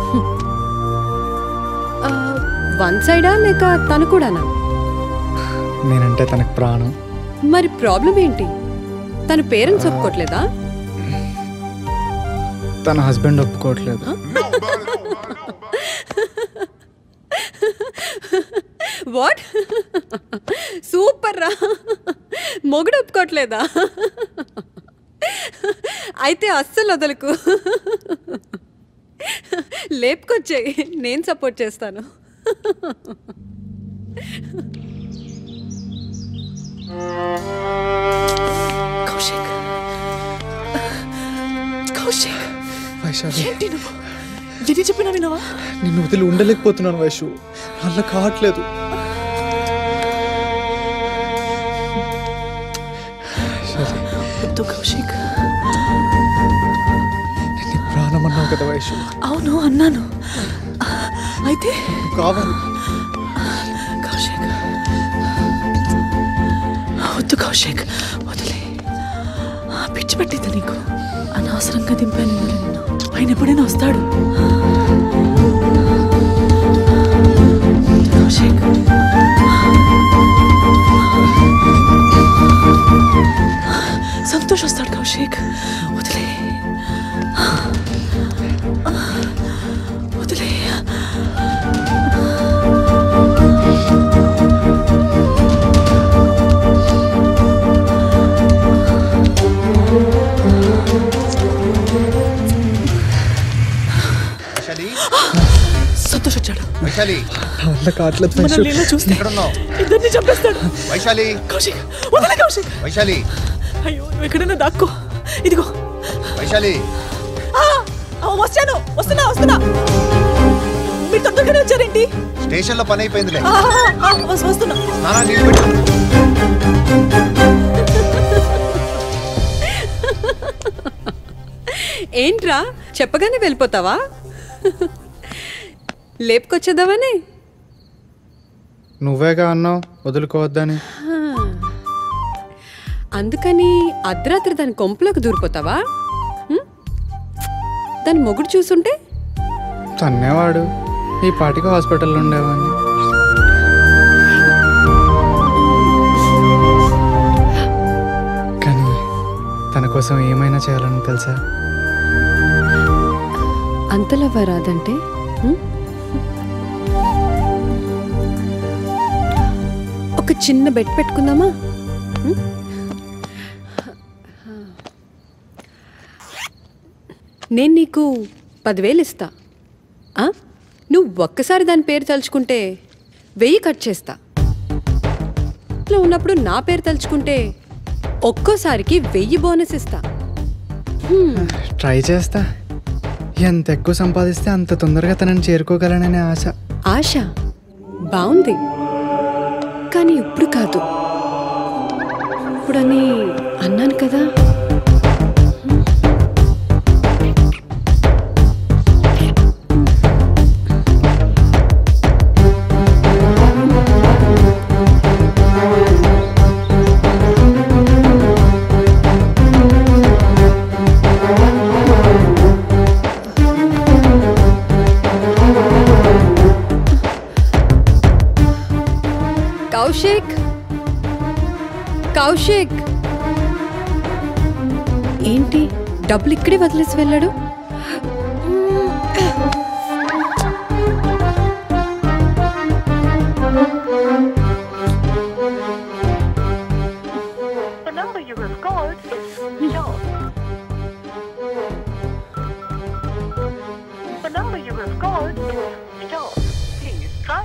one సైడా లేక తను కూడానా నేనంటే తనకు ప్రాణం మరి ప్రాబ్లం ఏంటి తన పేరెంట్స్ ఒప్పుకోవట్లేదా తన హస్బెండ్ ఒప్పుకోవట్లేదు వాట్ సూపర్ రా మొగుడు ఒప్పుకోవట్లేదా అయితే అస్సలు వదలకు లేపుకొచ్చేయి నేను సపోర్ట్ చేస్తాను కౌశిక్ కౌశిక్ వైశాలి ఏంటి నువ్వు ఎన్ని చెప్పినా వినవా నిన్ను వదిలి ఉండలేకపోతున్నాను వైషు వల్ల కావట్లేదు వైశాలి, వద్దు కౌశిక్ నీ ప్రాణం అన్నావు కదా వైషు అవును అన్నాను అయితే కావాలి కౌశిక్ వద్దు కౌశిక్ వదిలే ఆ పిచ్చి పట్టింది నీకు అనవసరంగా దింపాను ఇందులో నిన్ను ఆయన ఎప్పుడైనా వస్తాడు కౌశిక్ సంతోష్ వస్తాడు కౌశిక్ వదిలే వదిలే వైశాలి సంతోష్ వచ్చాడు వైశాలి నా వల్ల కావట్లేదు వైషు మనల్ని ఇలా చూస్తే ఎక్కడున్నావు ఇద్దరిని చంపేస్తాడు వైశాలి కౌశిక్ వదిలే కౌశిక్ వైశాలి అయ్యో నువ్వు ఎక్కడైనా దాక్కో ఇదిగో వైశాలి ఆ, ఆ, వచ్చాను వస్తున్నా వస్తున్నా మీరు తొందరగానే వచ్చారేంటి స్టేషన్లో పని అయిపోయిందిలే ఆ, ఆ, ఆ, వస్- వస్తున్నా స్నానం నీళ్ళు పెట్టు ఏంట్రా చెప్పగానే వెళ్ళిపోతావా లేపుకొచ్చేద్దామని నువ్వేగా అన్నావు వదులుకోవద్దని హా. అందుకని అర్ధరాత్రి దాని కొంపలోకి దూరిపోతావా హ్మ్? దాని మొగుడు చూసుంటే తన్నేవాడు ఈ పాటికి హాస్పిటల్లో ఉండేవాడిని కానీ తన కోసం ఏమైనా చేయాలని తెలుసా అంతలవ్వ రాదంటే హ్మ్? ఒక చిన్న బెట్ పెట్టుకుందామా హ్మ్? నేను నీకు పదివేలు ఇస్తా ఆ? నువ్వు ఒక్కసారి దాని పేరు తలుచుకుంటే వెయ్యి కట్ చేస్తా ఇట్లా ఉన్నప్పుడు నా పేరు తలుచుకుంటే ఒక్కోసారికి వెయ్యి బోనస్ ఇస్తా హ్మ్. ట్రై చేస్తా ఎంత ఎక్కువ సంపాదిస్తే అంత తొందరగా తనని చేరుకోగలననే ఆశ ఆశ బాగుంది కానీ ఇప్పుడు కాదు ఇప్పుడని అన్నాను కదా కౌశిక్ కౌశిక్ ఏంటి డబ్బులు ఇక్కడే వదిలేసి వెళ్ళాడు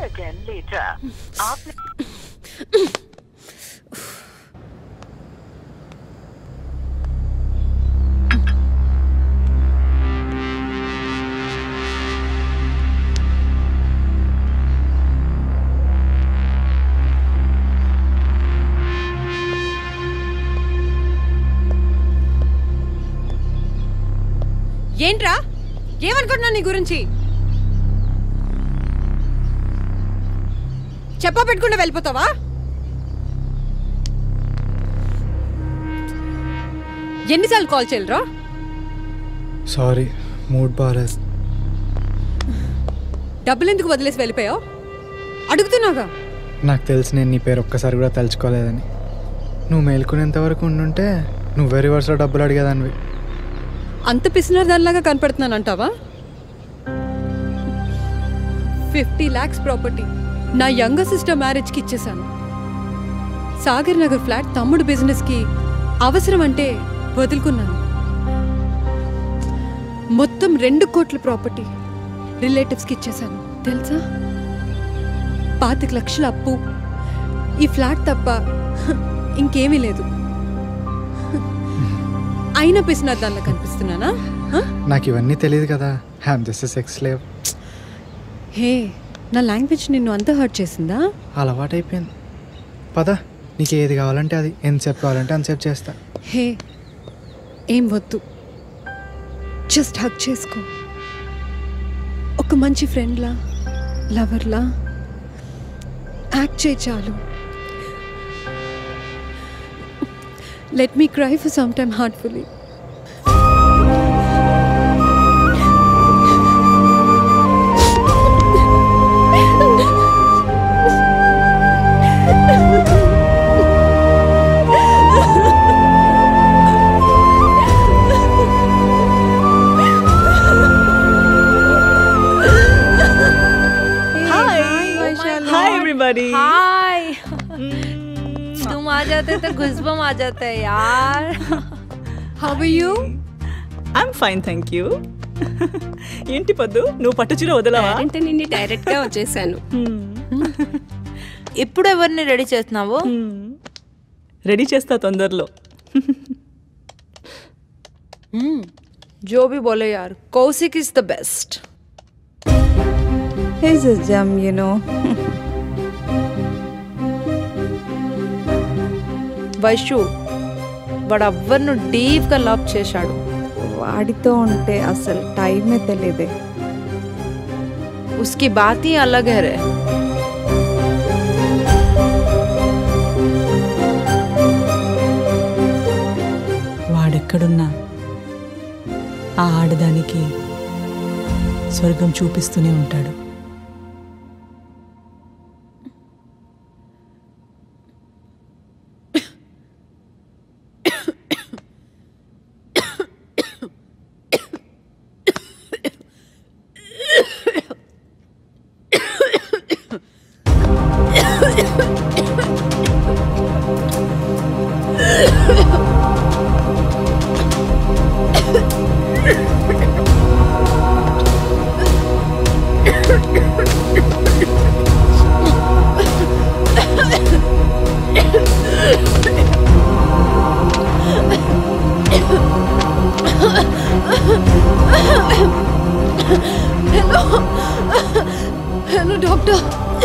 अगेन लेटर आपने ఏంట్రా ఏమనుకుంటున్నావు నీ గురించి చెప్పా పెట్టుకుంటే వెళ్ళిపోతావా ఎన్నిసార్లు కాల్ చేయలేరా సారీ మూడ్ బాగాలేదు డబ్బులు ఎందుకు వదిలేసి వెళ్ళిపోయావు అడుగుతున్నాగా నాకు తెలిసి నేను నీ పేరు ఒక్కసారి కూడా తలుచుకోలేదని నువ్వు మేల్కొనేంత వరకు ఉండుంటే నువ్వే రివర్స్లో డబ్బులు అడిగేదానివి అంత పిసినారు దానిలాగా కనపడుతున్నాను అంటావా ఫిఫ్టీ ల్యాక్స్ ప్రాపర్టీ నా యంగర్ సిస్టర్ మ్యారేజ్కి ఇచ్చేశాను సాగర్ నగర్ ఫ్లాట్ తమ్ముడు బిజినెస్కి అవసరం అంటే వదులుకున్నాను మొత్తం రెండు కోట్ల ప్రాపర్టీ రిలేటివ్స్కి ఇచ్చేశాను తెలుసా పాతిక లక్షల అప్పు ఈ ఫ్లాట్ తప్ప ఇంకేమీ లేదు అయినా పిసినారు దానిలో కనిపిస్తున్నానా హ? నాకు ఇవన్నీ తెలియదు కదా హ్యామ్ జస్ట్ సెక్స్ లేవ్ హే నా లాంగ్వేజ్ నిన్ను అంత హర్ట్ చేసిందా అలవాటైపోయింది పద నీకు ఏది కావాలంటే అది ఎంతసేపు కావాలంటే అంతసేపు చేస్తా హే ఏం వద్దు జస్ట్ హక్ చేసుకో ఒక మంచి ఫ్రెండ్లా లవర్లా యాక్ట్ చేయి చాలు let me cry for some time heartfully hi hi everybody hi तुम आ जाते तो गुजबम आ जाता है यार how are you I'm fine thank you ఏంటి పద్దు నువ్వు పట్టు చీర వదలవా అంటే నిన్ను డైరెక్ట్ గా వచ్చేసాను ఇప్పుడు ఎవరిని రెడీ చేస్తున్నావు రెడీ చేస్తా తొందరలో जो भी बोले यार Kaushik is the best He's a gem, you know. Vaishu వాడు ఎవ్వరిను డీప్గా లవ్ చేశాడు వాడితో ఉంటే అసలు టైమే తెలియదే उसकी बात ही अलग है रे వాడెక్కడున్నా ఆ ఆడదానికి స్వర్గం చూపిస్తూనే ఉంటాడు हेलो हेलो डॉक्टर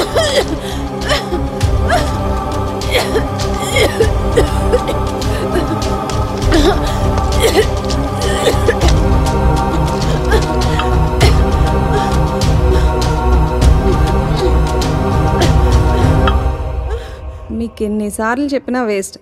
మీకు ఎన్నిసార్లు చెప్పినా వేస్ట్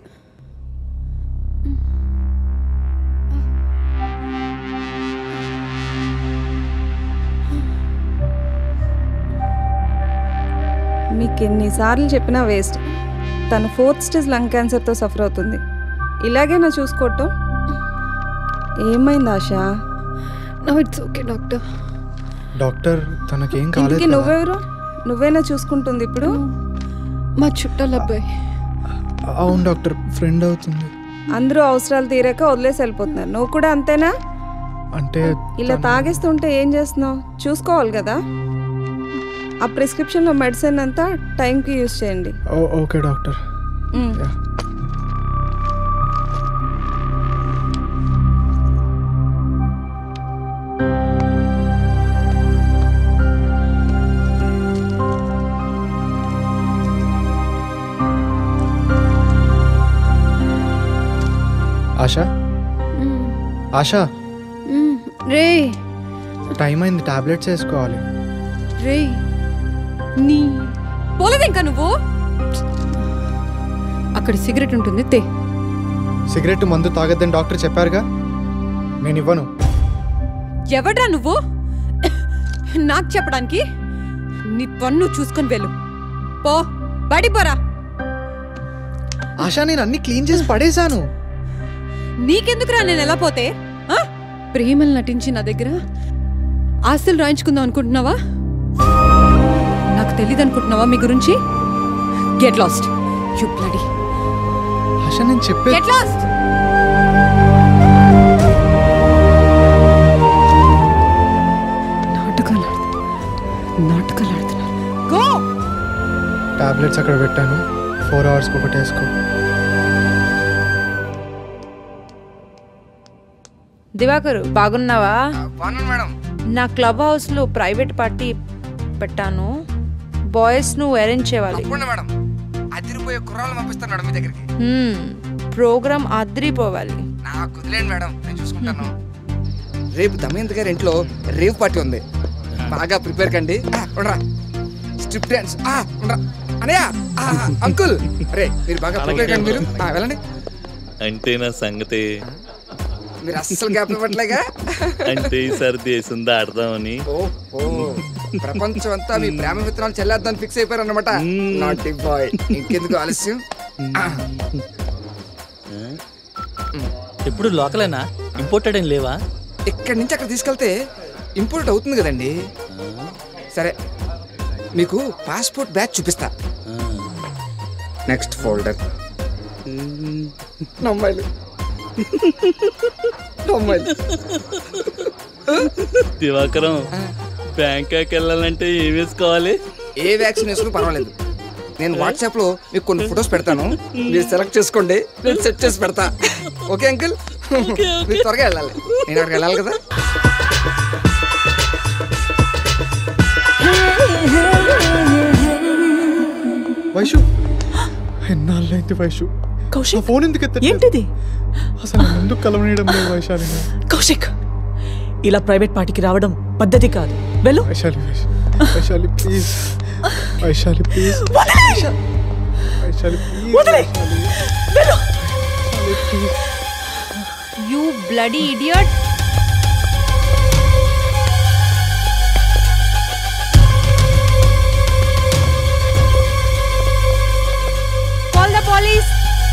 మీకు ఎన్నిసార్లు చెప్పినా వేస్ట్ తను ఫోర్త్ స్టేజ్ లంగ్ క్యాన్సర్తో సఫర్ అవుతుంది ఇలాగే నా చూసుకోవటం ఏమైంది Asha no it's okay doctor doctor తనకేం కాలేదు ఇంటికి కదా? నువ్వెవరు నువ్వేనా చూసుకుంటుంది ఇప్పుడు మా చుట్టాల అబ్బాయి అవును డాక్టర్ ఫ్రెండ్ అవుతుంది అందరూ అవసరాలు తీరాక వదిలేసి వెళ్ళిపోతున్నారు నువ్వు కూడా అంతేనా అంటే ఇలా తాగేస్తుంటే ఏం చేస్తున్నావు చూసుకోవాలి కదా ఆ ప్రిస్క్రిప్షన్లో మెడిసిన్ అంతా టైంకి యూస్ చేయండి ఓ- okay doctor hmm. Yeah. Asha Asha రే టైం అయింది టాబ్లెట్స్ వేసుకోవాలి రే నీ పోలేదు ఇంకా నువ్వు అక్కడ సిగరెట్ ఉంటుంది తే సిగరెట్ మందు తాగొద్దని డాక్టర్ చెప్పారుగా నేను ఇవ్వను ఎవడ్రా నువ్వు నాకు చెప్పడానికి నీ పన్ను చూసుకొని వెళ్ళు పో బయటికి పోరా ఆశా నేను అన్ని క్లీన్ చేసి పడేశాను నీకెందుకురా నేను ఎలా పోతే ఆ? ప్రేమలు నటించి నా దగ్గర ఆస్తులు రాయించుకుందాం అనుకుంటున్నావా నాకు తెలియదు అనుకుంటున్నావా మీ గురించి get lost you bloody Asha నేను చెప్పే గెట్ లాస్ట్ నాటకాలు ఆడుతున్నారు నాటకాలు ఆడుతున్నారు గో టాబ్లెట్స్ అక్కడ పెట్టాను ఫోర్ అవర్స్కి ఒకటి వేసుకో దివాకరు బాగున్నావా బాగున్నాను మేడం నా క్లబ్ హౌస్ లో ప్రైవేట్ పార్టీ పెట్టాను బాయ్స్ నువ్వు అరేంజ్ చేయాలి తప్పకుండా మేడం అదిరిపోయే కుర్రాళ్ళు పంపిస్తాను మేడం మీ దగ్గరికి ప్రోగ్రామ్ అదిరిపోవాలి నాకు వదిలేండి మేడం నేను చూసుకుంటాను రేపు దమయంత్ గారి ఇంట్లో రేవ్ పార్టీ ఉంది బాగా ప్రిపేర్ కండి ఆ, ఉండరా స్ట్రిప్ డాన్స్ ఆ, ఉండరా అనయ్య ఆ, ఆ, అంకుల్ రే మీరు బాగా ప్రిపేర్ కండి మీరు ఆ, వెళ్ళండి అంటే నా సంగతి మీరు అస్సలు గ్యాప్ ఇవ్వట్లేగా అంటే ఈసారి దేశం దాడదామని ఓ ప్రపంచం అంతా మీ ప్రేమ విత్తనాలు చెల్లేద్దాన్ని ఫిక్స్ అయిపోయారు అనమాట నాటి బాయ్ ఇంకెందుకు ఆలస్యం ఆ, ఎప్పుడు లోకలేనా ఇంపోర్టెడ్ ఏం లేవా ఇక్కడి నుంచి అక్కడ తీసుకెళ్తే ఇంపోర్ట్ అవుతుంది కదండి సరే మీకు పాస్పోర్ట్ బ్యాచ్ చూపిస్తా నెక్స్ట్ ఫోల్డర్ నమ్మాయిలు నమ్మాయిలు దివాకరం బ్యాంకాక్ వెళ్ళాలంటే ఏం వేసుకోవాలి ఏ వ్యాక్సిన్ వేసుకుని పర్వాలేదు నేను వాట్సాప్ లో మీకు కొన్ని ఫొటోస్ పెడతాను మీరు సెలెక్ట్ చేసుకోండి నేను సెట్ చేసి పెడతా ఓకే అంకుల్ మీరు త్వరగా వెళ్ళాలి నేను అక్కడికి వెళ్ళాలి కదా వైషు ఎన్నాళ్ళైంది వైషు కౌశిక్ ఫోన్ ఎందుకు ఎత్త ఏంటిది అసలు నన్ను ఎందుకు కలవనీయడం లేదు వైశాలి కౌశిక్ ఇలా ప్రైవేట్ పార్టీకి రావడం పద్ధతి కాదు వెళ్ళు Vaishali Vaishali please Vaishali please Vaishali please వదిలే. వెళ్ళు you bloody idiot call the police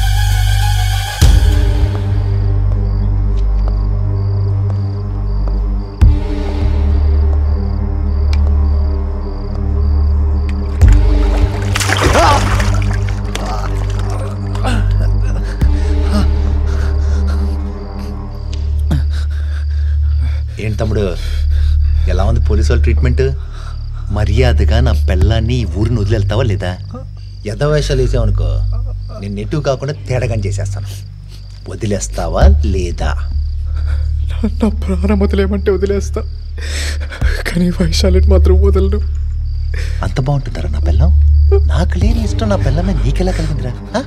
ఏంటి తమ్ముడు ఎలా ఉంది పోలీసు వాళ్ళ ట్రీట్మెంట్ మర్యాదగా నా పెళ్ళాన్ని ఈ ఊరిని వదిలేళ్తావా లేదా యథవేషాలు వేసావనుకో నేను నెట్టు కాకుండా తేడగా చేసేస్తాను వదిలేస్తావా లేదా నా- నా ప్రాణం వదిలేయమంటే వదిలేస్తా కానీ వైశాలిని మాత్రం వదలను అంత బాగుంటుందరా నా పిల్లం నాకు లేని ఇష్టం నా పిల్లన్న నీకెలా కలిగిందిరా ఆ?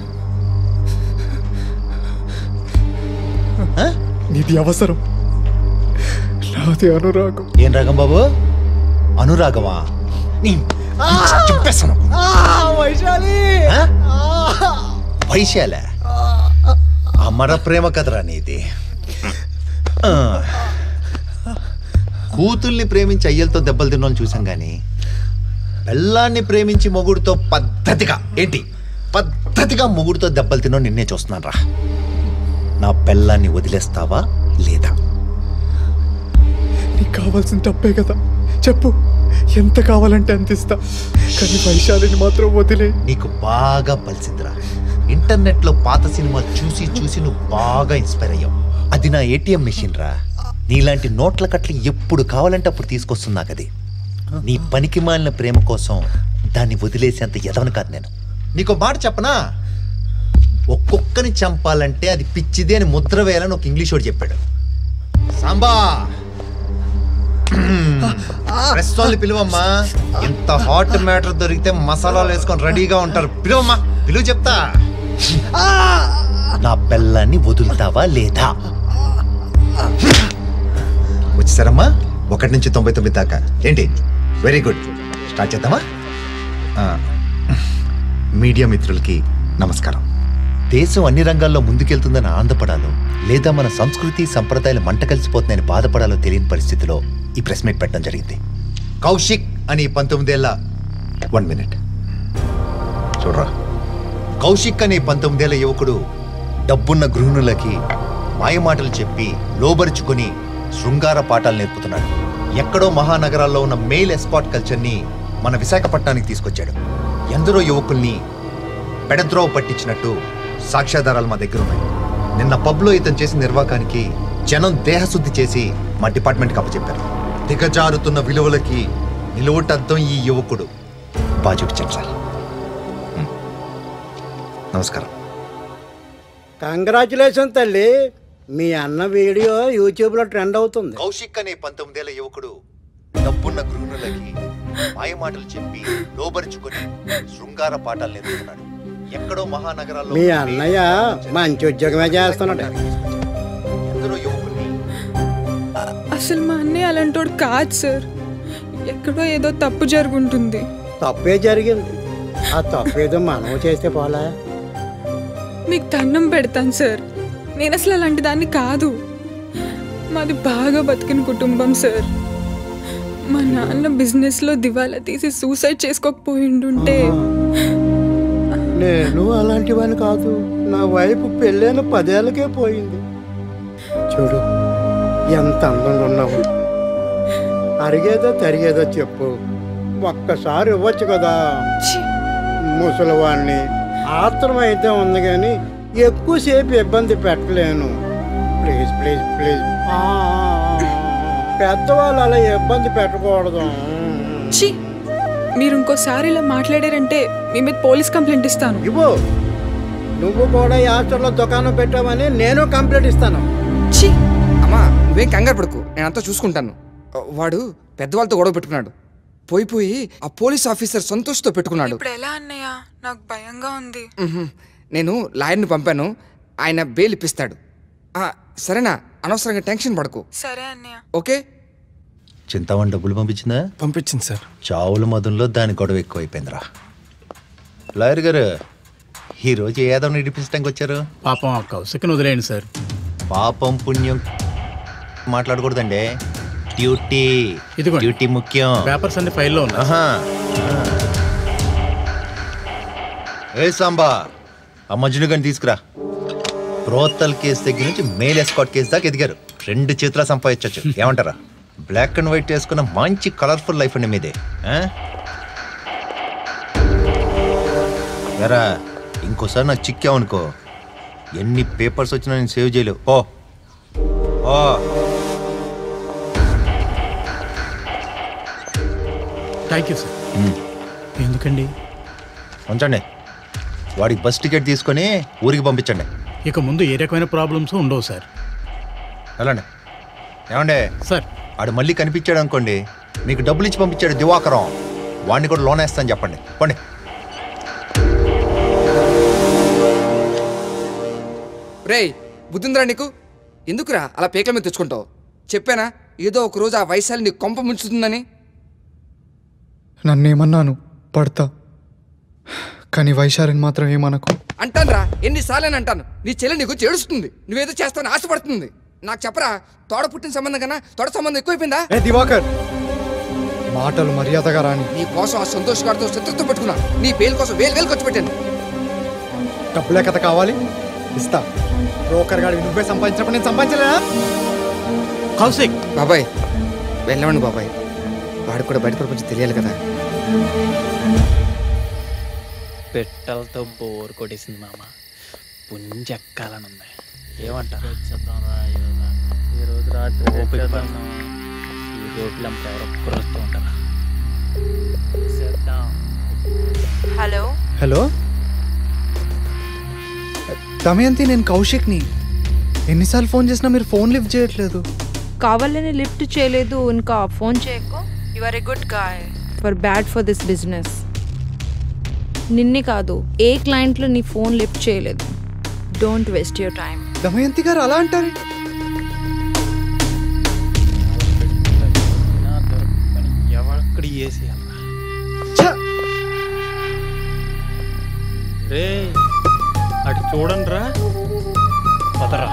నీది అవసరం నాది అనురాగం ఏం రాగం బాబు అనురాగమా నీ- నీ చెప్పేస్తాను వైశాలి ఆ? వైశాల అమర ప్రేమ కదరా నీది ఆ. కూతుల్ని ప్రేమించి అయ్యలతో దెబ్బలు తిన్నాను చూసాం కానీ పెళ్ళాన్ని ప్రేమించి మొగుడుతో పద్ధతిగా ఏంటి పద్ధతిగా మొగుడుతో దెబ్బలు తిన్నాను నిన్నే చూస్తున్నాను రా నా పెళ్ళాన్ని వదిలేస్తావా లేదా నీకు కావాల్సిన తప్పే కదా చెప్పు ఎంత కావాలంటే అంత ఇస్తా కానీ వైశాలిని మాత్రం వదిలే నీకు బాగా పలిసిందిరా ఇంటర్నెట్లో పాత సినిమాలు చూసి చూసి నువ్వు బాగా ఇన్స్పైర్ అయ్యావు అది నా ఏటీఎం మెషిన్ రా నీలాంటి నోట్ల కట్లు ఎప్పుడు కావాలంటే అప్పుడు తీసుకొస్తుంది నాకు అది నీ పనికి మాలిన ప్రేమ కోసం దాన్ని వదిలేసేంత ఎదవను కాదు నేను నీకు మాట చెప్పనా ఒక్కొక్కని చంపాలంటే అది పిచ్చిది అని ముద్ర వేయాలని ఒక ఇంగ్లీష్ వాడు చెప్పాడు సాంబా ప్రెస్ వాళ్ళని పిలువమ్మా ఇంత హాట్ మ్యాటర్ దొరికితే మసాలాలు వేసుకొని రెడీగా ఉంటారు పిలువమ్మా పిలువు చెప్తా నా పిల్లాన్ని వదులుతావా లేదా వచ్చేసారమ్మా ఒకటి నుంచి తొంభై తొమ్మిది దాకా ఏంటి వెరీ గుడ్ స్టార్ట్ చేద్దామా ఆ, మీడియా మిత్రులకి నమస్కారం దేశం అన్ని రంగాల్లో ముందుకెళ్తుందని ఆనందపడాలో లేదా మన సంస్కృతి సంప్రదాయాలు మంట కలిసిపోతున్నాయని బాధపడాలో తెలియని పరిస్థితిలో ఈ ప్రెస్ మీట్ పెట్టడం జరిగింది కౌశిక్ అని పంతొమ్మిదేళ్ల వన్ మినిట్ చూడరా కౌశిక్ అనే పంతొమ్మిదేళ్ల యువకుడు డబ్బున్న గృహిణులకి మాయమాటలు చెప్పి లోబరుచుకొని శృంగార పాఠాలు నేర్పుతున్నాడు ఎక్కడో మహానగరాల్లో ఉన్న మెయిల్ ఎస్పాట్ కల్చర్ని మన విశాఖపట్నానికి తీసుకొచ్చాడు ఎందరో యువకుల్ని పెడద్రోవ పట్టించినట్టు సాక్ష్యాధారాలు మా దగ్గర ఉన్నాయి నిన్న పబ్లో ఇతను చేసిన నిర్వాకానికి జనం దేహశుద్ధి చేసి మా డిపార్ట్మెంట్కి అప్పచెప్పారు దిగజారుతున్న విలువలకి నిలువుటద్దం ఈ యువకుడు బాగా చూపించాను సార్ హ్మ్. నమస్కారం కంగ్రాచులేషన్ తల్లి మీ అన్న వీడియో యూట్యూబ్లో ట్రెండ్ అవుతుంది కౌశిక్ అనే పంతొమ్మిదేళ్ల యువకుడు డబ్బున్న గృహిణులకి మాయమాటలు చెప్పి లోబరుచుకొని శృంగార పాఠాలు నేర్పుతున్నాడు ఎక్కడో మహానగరాల్లో మీ అన్నయ్య మంచి ఉద్యోగమే చేస్తున్నాడు ఎందరో యువకుల్ని అసలు మా అన్నయ్య అలాంటోడు కాదు సార్ ఎక్కడో ఏదో తప్పు జరుగుంటుంది తప్పే జరిగింది ఆ తప్పేదో మనం చేస్తే పోలే మీకు దండం పెడతాను సార్ నేను అసలు అలాంటి దాన్ని కాదు మాది బాగా బతికిన కుటుంబం సార్ మా నాన్న బిజినెస్లో దివాలా తీసి సూసైడ్ చేసుకోకపోయిండుంటే నేను అలాంటివని కాదు నా వైపు పెళ్ళైన పదేళ్ళకే పోయింది చూడు ఎంత అందంగా ఉన్నావు అరిగేదో తరిగేదో చెప్పు ఒక్కసారి ఇవ్వచ్చు కదా ముసలివాణ్ణి ఆత్రం అయితే ఉంది కానీ ఎక్కువసేపు ఇబ్బంది పెట్టలేను ప్లీజ్ ప్లీజ్ ప్లీజ్ పెద్దవాళ్ళు అలా ఇబ్బంది పెట్టకూడదు ఛీ మీరు ఇంకోసారి ఇలా మాట్లాడారంటే మీ మీద పోలీస్ కంప్లైంట్ ఇస్తాను ఇవ్వు నువ్వు కూడా ఈ హాస్టల్లో దుకాణం పెట్టావని నేను కంప్లైంట్ ఇస్తాను అమ్మా నువ్వేం కంగారు పడుకు నేను అంతా చూసుకుంటాను వాడు పెద్దవాళ్ళతో గొడవ పెట్టుకున్నాడు పోయి పోయి ఆ పోలీస్ ఆఫీసర్ సంతోష్తో పెట్టుకున్నాడు ఇప్పుడు ఎలా అన్నయ్య నాకు భయంగా ఉంది మ్హూ. నేను లాయర్ని పంపాను ఆయన బెయిల్ ఇప్పిస్తాడు ఆ, సరేనా అనవసరంగా టెన్షన్ పడకు సరే అన్నయ్య ఓకే చింతామణి డబ్బులు పంపించిందా పంపించింది సార్ చావుల మధుల్లో దాని గొడవ ఎక్కువైపోయిందిరా లాయర్ గారు ఈ రోజు ఏదో ఇడిపించడానికి వచ్చారు పాపం ఆ కౌశికను వదిలేయండి సార్ పాపం పుణ్యం మాట్లాడకూడదండి డ్యూటీ ఇదిగోండి. డ్యూటీ ముఖ్యం పేపర్స్ అన్ని ఫైల్లో ఉన్నాయి ఆహా. ఏ సాంబా ఆ మజ్ను గారిని తీసుకురా ప్రోత్తల్ కేసు దగ్గర నుంచి మెయిల్ ఎస్కాట్ కేసు దాకా ఎదిగారు రెండు చేతుల సంపాదించవచ్చు ఏమంటారా బ్లాక్ అండ్ వైట్ వేసుకున్న మంచి కలర్ఫుల్ లైఫ్ అండి మీదే ఆ? ఎరా ఇంకోసారి నాకు చిక్కావనుకో ఎన్ని పేపర్స్ వచ్చినా నేను సేవ్ చేయలేవు ఓ ఓ థ్యాంక్ యూ సార్ ఎందుకండి ఉంచండి వాడికి బస్ టికెట్ తీసుకొని ఊరికి పంపించండి ఇక ముందు ఏ రకమైన ప్రాబ్లమ్స్ ఉండవు సార్ వెళ్ళండి ఏమండే సార్ ఆడు మళ్ళీ కనిపించాడు అనుకోండి మీకు డబ్బులు ఇచ్చి పంపించాడు దివాకరం వాడిని కూడా లోన్ వేస్తాను చెప్పండి పండి రేయ్ బుద్ధిందిరా నీకు ఎందుకురా అలా పేకల మీద తెచ్చుకుంటావు చెప్పానా ఏదో ఒక రోజు ఆ వైశాలి నీ కొంప ముంచుతుందని నన్నేమన్నాను పడతా కానీ వైశాలిని మాత్రం ఏమనకు అంటానురా ఎన్నిసార్లు అంటాను నీ చెల్లి నీకు చేడుస్తుంది నువ్వేదో చేస్తావని ఆశపడుతుంది నాకు చెప్పరా తోడ పుట్టిన సంబంధం కన్నా తోడ సంబంధం ఎక్కువైపోయిందా ఏ దివాకర్ మాటలు మర్యాదగా రాని నీ కోసం ఆ సంతోష్ గారితో శత్రుత్వం పెట్టుకున్నా నీ పేరు కోసం వేలు వేలు ఖర్చు పెట్టాను డబ్బులే కథ కావాలి ఇస్తా బ్రోకర్ గాడి నువ్వే సంపాదించినప్పుడు నేను సంపాదించలేనా కౌశిక్ బాబాయ్ వెళ్ళమండి బాబాయ్ వాడికి కూడా బయట ప్రపంచం తెలియాలి కదా పెట్టలతో బోర్ కొట్టేసింది మామ పుంజెక్కాలని ఉంది ఏమంటారు ఈ రోజు రాత్రి ఈ రోడ్లు ఎవరొక్కరు వస్తూ ఉంటారా హలో హలో దమయంతి నేను కౌశిక్ని ఎన్నిసార్లు ఫోన్ చేసినా మీరు ఫోన్ లిఫ్ట్ చేయట్లేదు కావాలని లిఫ్ట్ చేయలేదు ఇంకా ఫోన్ చేయకు you are a good guy for bad for this business నిన్నే కాదు ఏ క్లయింట్లో నీ ఫోన్ లిఫ్ట్ చేయలేదు don't waste your time Damayanti garu అలా అంటారు ఎవక్కడ చేసేయాలి రే అటు చూడండి రా పదరా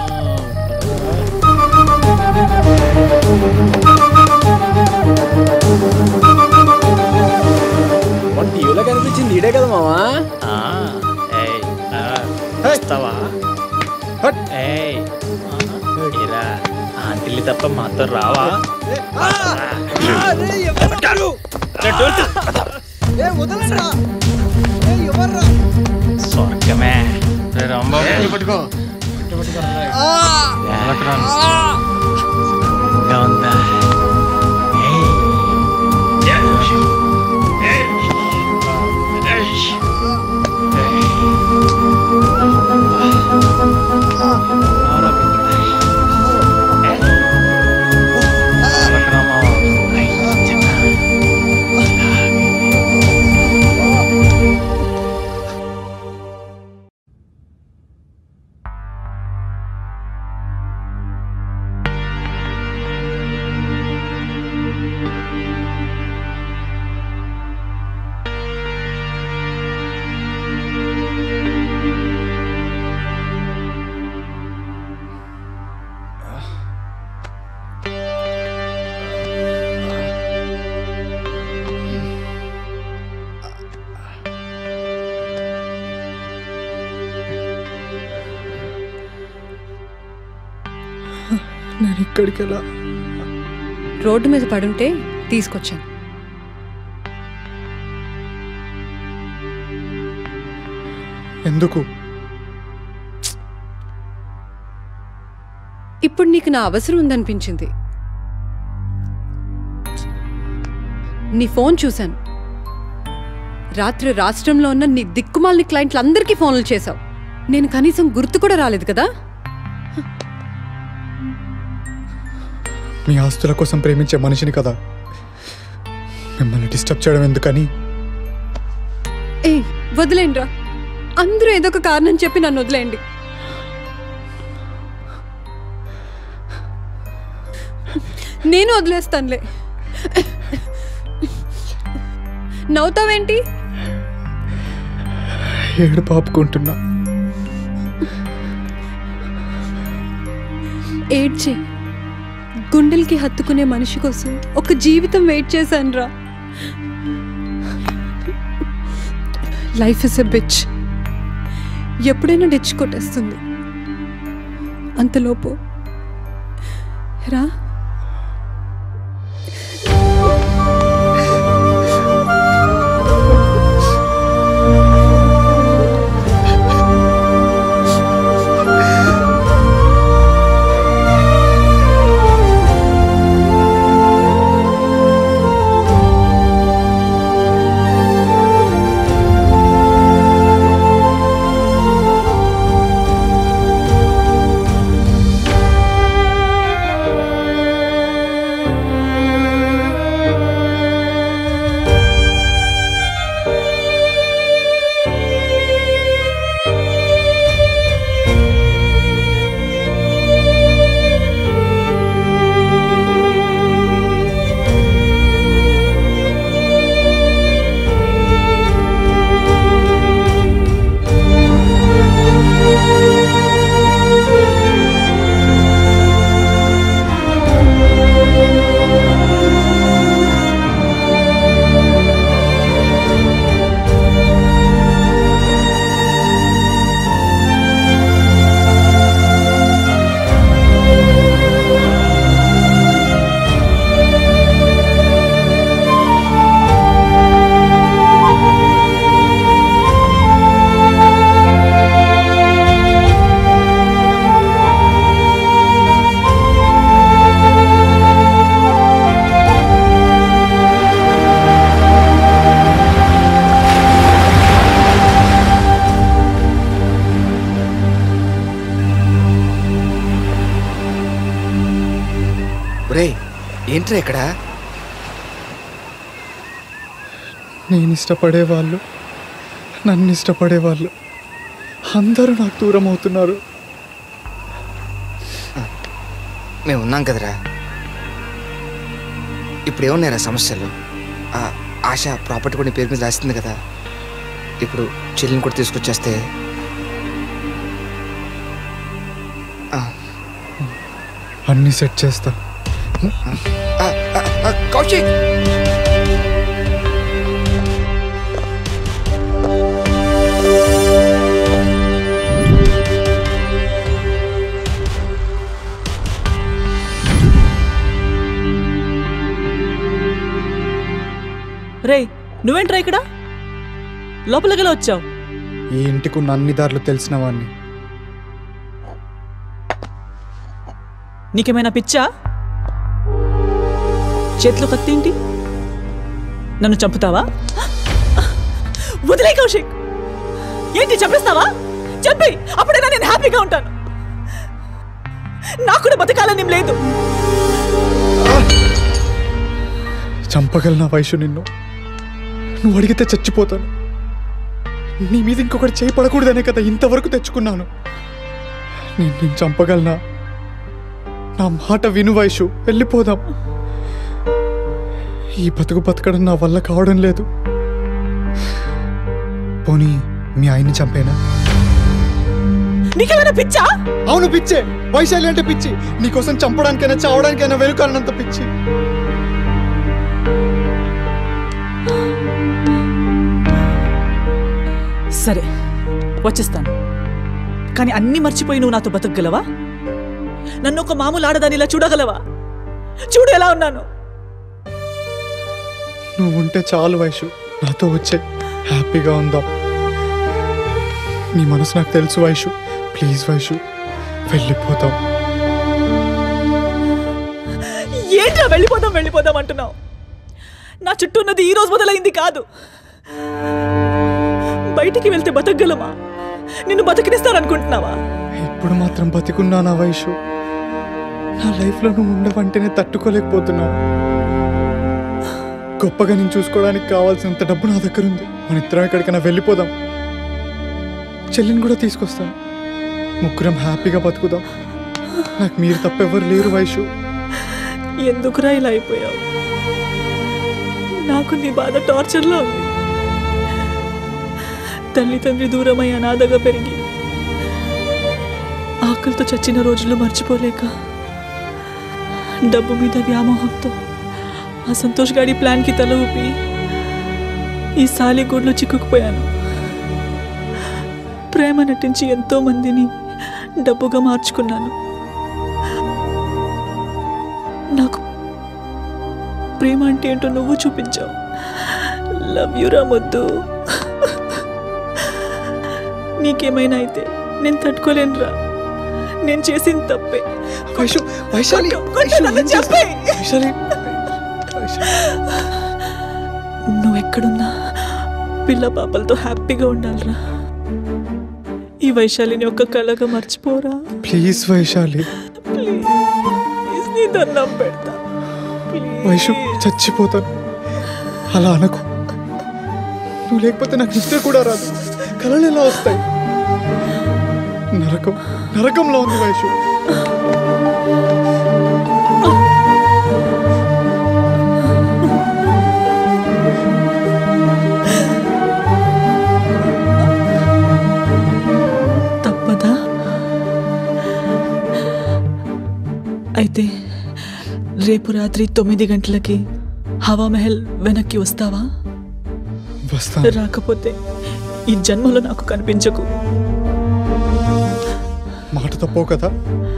మన టీవీలో కనిపించింది ఈడే కదా మావా ఆ, ఏయ్, ఆ, వస్తావా ఏయ్, ఇలా ఆంటీలు తప్ప మాతో రావా స్వర్గమే రే రాంబాబు పట్టుకో ఎలా ఉందా నేను ఇక్కడికి ఎలా రోడ్డు మీద పడుంటే తీసుకొచ్చాను ఎందుకు ఇప్పుడు నీకు నా అవసరం ఉందనిపించింది నీ ఫోన్ చూశాను రాత్రి రాష్ట్రంలో ఉన్న నీ దిక్కుమాలిన క్లయింట్లందరికీ ఫోన్లు చేశావు నేను కనీసం గుర్తు కూడా రాలేదు కదా మీ ఆస్తుల కోసం ప్రేమించే మనిషిని కదా మిమ్మల్ని డిస్టర్బ్ చేయడం ఎందుకని ఏ వదిలేండి రా అందరూ ఏదో ఒక కారణం చెప్పి నన్ను వదిలేయండి నేను వదిలేస్తానులే నవ్వుతావేంటి ఏడు పాపుకుంటున్నా ఏడ్చే గుండెలకి హత్తుకునే మనిషి కోసం ఒక జీవితం వెయిట్ చేశాను రా లైఫ్ ఇస్ ఎ బిచ్ ఎప్పుడైనా డిచ్ కొట్టేస్తుంది అంతలోపు రా ఆ ఏంట్రా ఇక్కడ నేను ఇష్టపడే వాళ్ళు నన్ను ఇష్టపడే వాళ్ళు అందరూ నాకు దూరం అవుతున్నారు మేము ఉన్నాం కదరా ఇప్పుడు ఏమున్నాయిరా సమస్యలు ఆ, ఆశ ప్రాపర్టీ కూడా నీ పేరు మీద రాస్తుంది కదా ఇప్పుడు చెల్లిని కూడా తీసుకొచ్చేస్తే ఆ, అన్నీ సెట్ చేస్తా ఆ, ఆ, ఆ, కౌశిక్ రే నువ్వేంట్రా ఇక్కడ లోపలికి వచ్చావు ఈ ఇంటికి ఉన్న అన్ని దారులు తెలిసిన వాడిని నీకేమైనా పిచ్చా చేతిలో కత్తేంటి నన్ను చంపుతావా వదిలే కౌశిక్ ఏంటి చంపేస్తావా చంపి అప్పుడైనా నేను హ్యాపీగా ఉంటాను నాకు కూడా బతకాలని లేదు చంపగలనా వయసు నిన్ను నువ్వు అడిగితే చచ్చిపోతాను నీ మీద ఇంకొకటి చేయి పడకూడదనే కదా ఇంతవరకు తెచ్చుకున్నాను నేను నేను చంపగలనా నా మాట విను వయసు వెళ్ళిపోదాం ఈ బతుకు బతకడం నా వల్ల కావడం లేదు పోనీ మీ ఆయన్ని చంపేనా నీకేమైనా పిచ్చా అవును పిచ్చే వైశాలి అంటే పిచ్చి నీకోసం చంపడానికైనా చావడానికైనా వెనుకాలనంత పిచ్చి సరే వచ్చేస్తాను కానీ అన్నీ మర్చిపోయి నువ్వు నాతో బతకగలవా నన్ను ఒక మామూలు ఆడదాని ఇలా చూడగలవా చూడు ఎలా ఉన్నాను నువ్వు ఉంటే చాలు వైషు నాతో వచ్చే హ్యాపీగా ఉందాం నీ మనసు నాకు తెలుసు వైషు ప్లీజ్ వైషు వెళ్ళిపోతాం ఏంట్రా వెళ్ళిపోదాం వెళ్ళిపోదాం అంటున్నావు నా చుట్టూ ఉన్నది ఈ రోజు మొదలైంది కాదు బయటికి వెళ్తే బతకగలమా నిన్ను బతకనిస్తాననుకుంటున్నావా ఇప్పుడు మాత్రం బతికున్నానా వైషు నా లైఫ్లో నువ్వు ఉండవంటేనే తట్టుకోలేకపోతున్నా గొప్పగా నేను చూసుకోవడానికి కావాల్సినంత డబ్బు నా దగ్గర ఉంది మన ఇద్దరం ఎక్కడికైనా వెళ్ళిపోదాం చెల్లిని కూడా తీసుకొస్తాం ముగ్గురం హ్యాపీగా బతుకుదాం నాకు మీరు తప్పెవ్వరు లేరు వైషు ఎందుకురా ఇలా అయిపోయావు నాకు నీ బాధ టార్చర్లో ఉంది తల్లి తండ్రి దూరమై అనాథగా పెరిగి ఆకలితో చచ్చిన రోజులు మర్చిపోలేక డబ్బు మీద వ్యామోహంతో ఆ సంతోష్ గాడి ప్లాన్కి తల ఊపి ఈ సాలిగూడ్లో చిక్కుకుపోయాను ప్రేమ నటించి ఎంతో మందిని డబ్బుగా మార్చుకున్నాను నాకు ప్రేమ అంటే ఏంటో నువ్వు చూపించావు లవ్ యూరా ముద్దు నీకేమైనా అయితే నేను తట్టుకోలేనురా నేను చేసిన తప్పే వైషు వైశాలి కొట్టు, నన్ను చెప్పే వైశాలి నువ్వెక్కడున్నా పిల్ల పాపలతో హ్యాపీగా ఉండాలిరా ఈ వైశాలిని ఒక్క కళగా మర్చిపోరా ప్లీజ్ వైశాలి ప్లీజ్ నీ దండం పెడతా వైషు చచ్చిపోతాను అలా అనకు నువ్వు లేకపోతే నాకు నిద్ర కూడా రాదు కలలు ఎలా వస్తాయి నరకం నరకంలో ఉంది వైషు తప్పదా అయితే రేపు రాత్రి తొమ్మిది గంటలకి హవా మహల్ వెనక్కి వస్తావా వస్తాను రాకపోతే ఈ జన్మలో నాకు కనిపించకు మాట తప్పవు కదా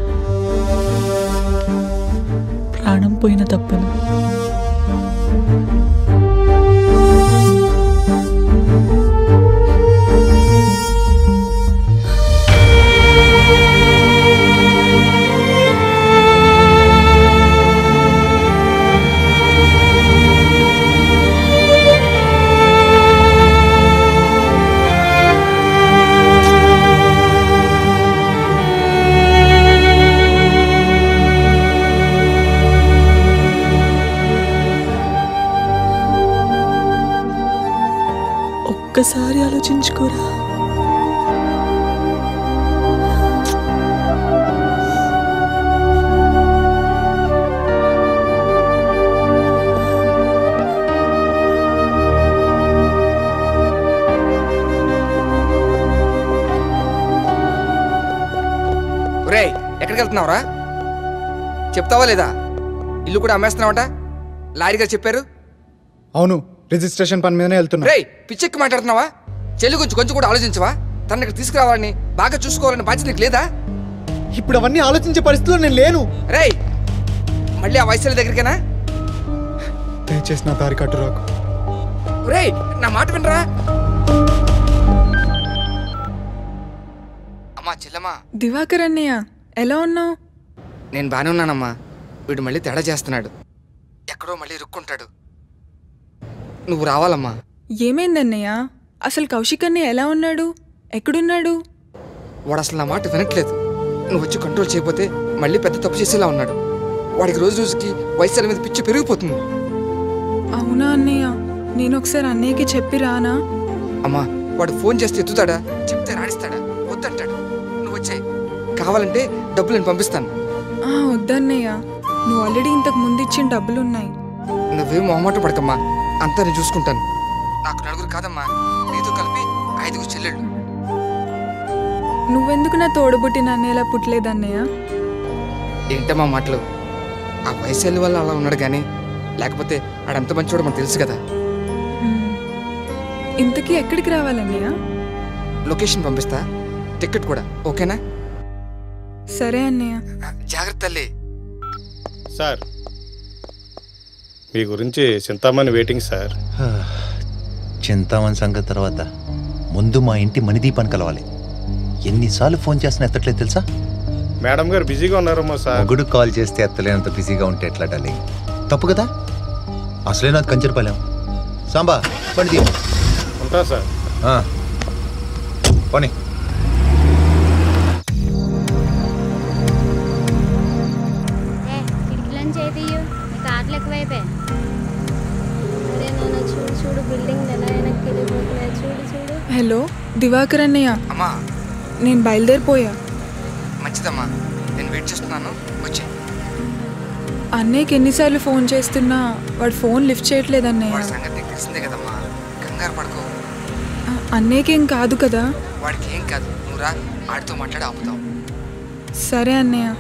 ప్రాణం పోయిన తప్పను ఆ ఒక్కసారి ఆలోచించుకోరా ఒరేయ్ ఎక్కడికి వెళ్తున్నావురా చెప్తావా లేదా ఇల్లు కూడా అమ్మేస్తున్నావట లారీ గారు చెప్పారు అవును రిజిస్ట్రేషన్ పని మీదనే వెళ్తున్నా రేయ్ పిచ్చెక్కి మాట్లాడుతున్నావా చెల్లి గురించి కొంచెం కూడా ఆలోచించవా తన ఇక్కడ తీసుకురావాలని బాగా చూసుకోవాలని బాధ్యత నీకు లేదా ఇప్పుడు అవన్నీ ఆలోచించే పరిస్థితిలో నేను లేను రేయ్ మళ్ళీ ఆ వయసుల దగ్గరికేనా దయచేసి నా దారి కట్టు రాకు రేయ్ నా మాట వినరా అమ్మా చెల్లమ్మా దివాకర్ అన్నయ్య ఎలా ఉన్నావు నేను బానే ఉన్నానమ్మా వీడు మళ్ళీ తేడా చేస్తున్నాడు ఎక్కడో మళ్ళీ ఇరుక్కుంటాడు నువ్వు రావాలమ్మా ఏమైందన్నయ్య అసలు కౌశిక్ అన్నయ్య ఎలా ఉన్నాడు ఎక్కడున్నాడు వాడు అసలు నా మాట వినట్లేదు నువ్వు వచ్చి కంట్రోల్ చేయకపోతే మళ్ళీ పెద్ద తప్పు చేసేలా ఉన్నాడు వాడికి రోజు రోజుకి వయసుల మీద పిచ్చి పెరిగిపోతుంది అవునా అన్నయ్య నేను ఒకసారి అన్నయ్యకి చెప్పి రానా అమ్మా వాడు ఫోన్ చేస్తే ఎత్తుతాడా చెప్తే రాణిస్తాడా వద్దంటాడు నువ్వు వచ్చాయి కావాలంటే డబ్బులు నేను పంపిస్తాను ఆ, వద్దన్నయ్య నువ్వు ఆల్రెడీ ఇంతకు ముందు ఇచ్చిన డబ్బులు ఉన్నాయి నువ్వేం మొహమాట పడకమ్మా అంతా నేను చూసుకుంటాను నాకు నలుగురు కాదమ్మా నీతో కలిపి ఐదుగురు చెల్లెళ్ళు నువ్వెందుకు నా తోడబుట్టిన అన్నయ్యలా పుట్టలేదన్నయ్య ఏంటమ్మా మాటలు ఆ వయసు వల్ల అలా ఉన్నాడు కానీ లేకపోతే ఆడంత మంచివాడు మనకు తెలుసు కదా ఇంతకీ ఎక్కడికి రావాలన్నయ్య లొకేషన్ పంపిస్తా టికెట్ కూడా ఓకేనా సరే అన్నయ్య జాగ్రత్త తల్లి సార్ మీ గురించి చింతామణి వెయిటింగ్ సార్ చింతామణి సంగతి తర్వాత ముందు మా ఇంటి మణిదీపాన్ని కలవాలి ఎన్నిసార్లు ఫోన్ చేస్తున్నా ఎత్తట్లేదు తెలుసా మేడం గారు బిజీగా ఉన్నారేమో సార్ మొగుడు కాల్ చేస్తే ఎత్తలేనంత బిజీగా ఉంటే ఎట్లా డాలి తప్పు కదా అసలే నాది కంచరపాలెం సాంబా బండి తీయ్. ఉంటా సార్ ఆ పోనీ కిటికీలను చేతియు నీకు ఆటలు ఎక్కువైపోయాయి అరే నాన్న చూడు చూడు బిల్డింగ్ ఎలా వెనక్కి వెళ్ళిపోతున్నాయి చూడు చూడు హలో దివాకర్ అన్నయ్య అమ్మా నేను బయలుదేరిపోయా మంచిదమ్మా నేను వెయిట్ చేస్తున్నాను వచ్చే అన్నయ్యకి ఎన్నిసార్లు ఫోన్ చేస్తున్నా వాడు ఫోన్ లిఫ్ట్ చేయట్లేదు అన్నయ్య వాడి సంగతి నీకు తెలిసిందే కదమ్మా కంగారు పడుకో ఆ, అన్నయ్యకేం కాదు కదా వాడికి ఏం కాదు నువ్వు రా ఆడితో మాట్లాడి ఆపుతావు సరే అన్నయ్య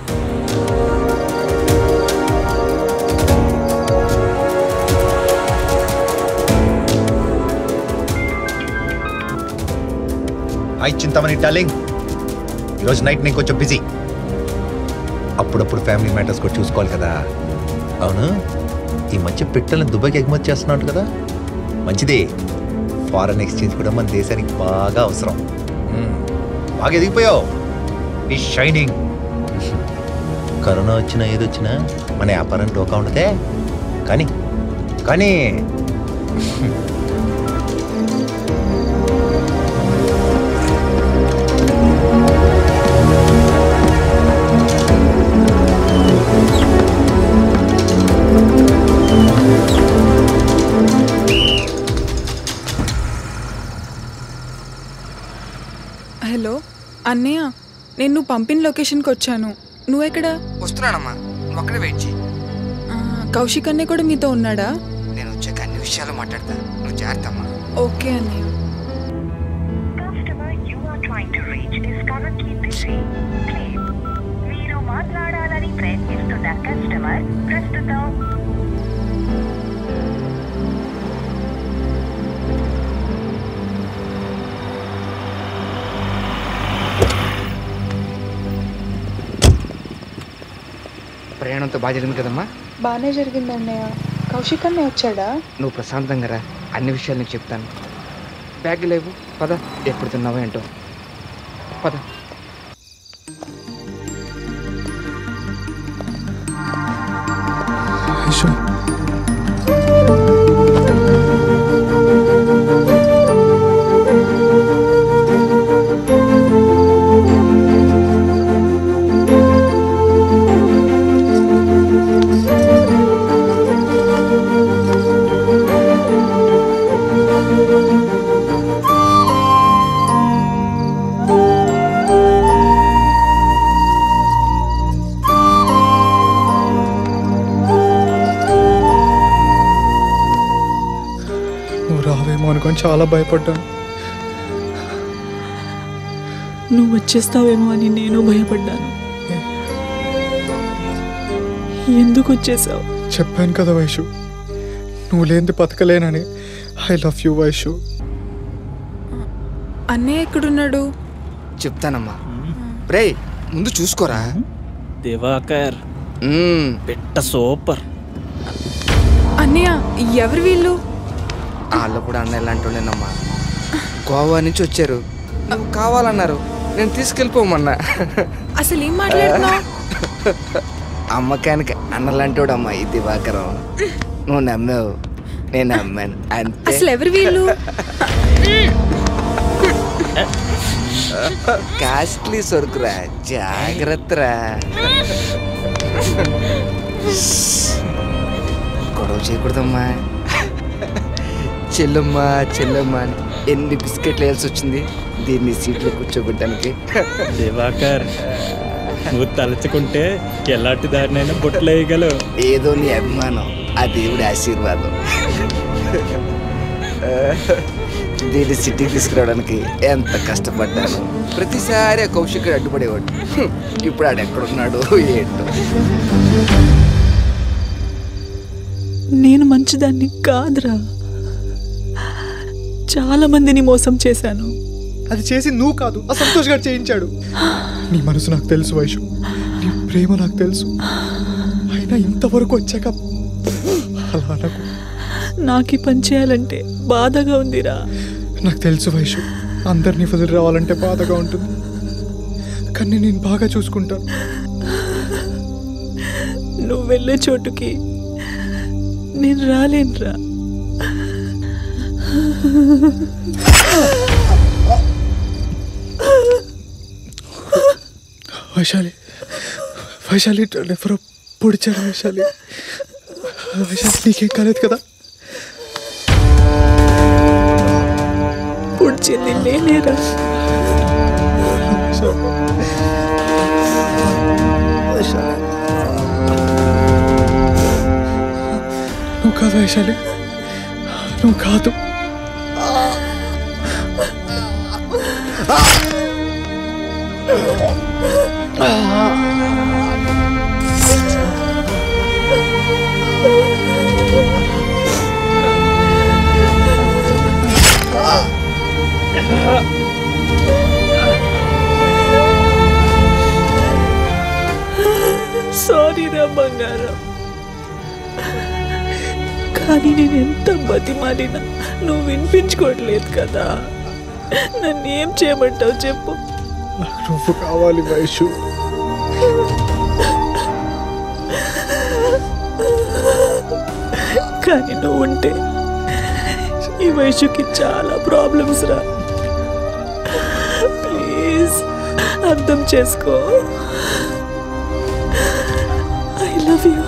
హాయ్ చింతామణి డార్లింగ్ ఈరోజు నైట్ నేను కొంచెం బిజీ అప్పుడప్పుడు ఫ్యామిలీ మ్యాటర్స్ కూడా చూసుకోవాలి కదా అవును ఈ మధ్య పిట్టలను దుబాయ్కి ఎగుమతి చేస్తున్నాడు కదా మంచిదే ఫారెన్ ఎక్స్చేంజ్ కూడా మన దేశానికి బాగా అవసరం మ్మ్. బాగా ఎదిగిపోయావు ఈ షైనింగ్ కరోనా వచ్చినా ఏదొచ్చినా మన వ్యాపారం డోకా ఉండదే కానీ కానీ హలో అన్నయ్య నేను నువ్వు పంపిన లొకేషన్కి వచ్చాను నువ్వెక్కడా వస్తున్నానమ్మా నువ్వు అక్కడే వెయిట్ చేయి ఆ, కౌశిక్ అన్నయ్య కూడా మీతో ఉన్నాడా నేను వచ్చాక అన్ని విషయాలు మాట్లాడతా నువ్వు జాగ్రత్త అమ్మా ఓకే అన్నయ్య Customer you are trying to reach is currently busy. Please, మీరు మాట్లాడాలని ప్రయత్నిస్తున్న కస్టమర్ ప్రస్తుతం ప్రయాణంతో బాగా జరిగింది కదమ్మా బాగానే జరిగింది అన్నయ్య కౌశిక్ అన్నయ్య వచ్చాడా నువ్వు ప్రశాంతంగా రా అన్ని విషయాలు నీకు చెప్తాను బ్యాగ్ లేవు పద ఎప్పుడు తిన్నావో ఏంటో పద ఐషు Customer చాలా భయపడ్డాను నువ్వు వచ్చేస్తావేమో అని నేను భయపడ్డాను ఎందుకు వచ్చేసావు చెప్పాను కదా వైషు నువ్వు లేనిది బతకలేనని ఐ లవ్ యూ వైషు అన్నయ్య ఎక్కడున్నాడు చెప్తానమ్మా రే ముందు చూసుకోరా దివాకర్ పెట్ట సూపర్ అన్నయ్య ఎవరు వీళ్ళు వాళ్ళు కూడా అన్న ఇలాంటోళ్ళేనమ్మా గోవా నుంచి వచ్చారు నువ్వు కావాలన్నారు నేను తీసుకెళ్ళిపోమన్నా అసలు ఏం మాట్లాడుతున్నావు అమ్మకానికి అన్నలాంటోడు అమ్మా ఈ దివాకరం నువ్వు నమ్మావు నేను నమ్మాను అంతే అసలు ఎవరు వీళ్ళు కాస్ట్లీ సరుకురా జాగ్రత్తరా గొడవ చేయకూడదమ్మా చెల్లమ్మా చెల్లమ్మా అని ఎన్ని బిస్కెట్లు వేయాల్సి వచ్చింది దీన్ని సీట్లో కూర్చోబెట్టడానికి దివాకర్ నువ్వు తలుచుకుంటే ఎలాంటి దారినైనా బొట్లు వేయగలవు ఏదో నీ అభిమానం ఆ దేవుడి ఆశీర్వాదం దీన్ని సిటీకి తీసుకురావడానికి ఎంత కష్టపడ్డాను ప్రతిసారి ఆ కౌశికుడు అడ్డుపడేవాడు హ్మ్, ఇప్పుడు ఆడు ఎక్కడున్నాడు ఏంటో నేను మంచిదాన్ని కాదురా చాలా మందిని మోసం చేశాను అది చేసి నువ్వు కాదు ఆ సంతోష్ గారు చేయించాడు నీ మనసు నాకు తెలుసు వైషు నీ ప్రేమ నాకు తెలుసు అయినా ఇంతవరకు వచ్చాక అలా అనకు నాకు ఈ పని చేయాలంటే బాధగా ఉందిరా నాకు తెలుసు వైషు అందరినీ వదిలి రావాలంటే బాధగా ఉంటుంది కానీ నేను బాగా చూసుకుంటాను నువ్వు వెళ్ళే చోటుకి నేను రాలేనురా వైశాలి వైశాలి ఎవరో పొడిచాడు వైశాలి వైశాలి నీకేం కాలేదు కదా పుడిచింది నేనేరా నువ్వు కాదు వైశాలి నువ్వు కాదు సారీ రా బంగారం కానీ నేను ఎంత బతిమాలినా నువ్వు వినిపించుకోవట్లేదు కదా నన్ను ఏం చేయమంటావు చెప్పు నాకు నువ్వు కావాలి వైషు కానీ నువ్వు ఉంటే ఈ వయసుకి చాలా ప్రాబ్లమ్స్ రా ప్లీజ్ అర్థం చేసుకో I love you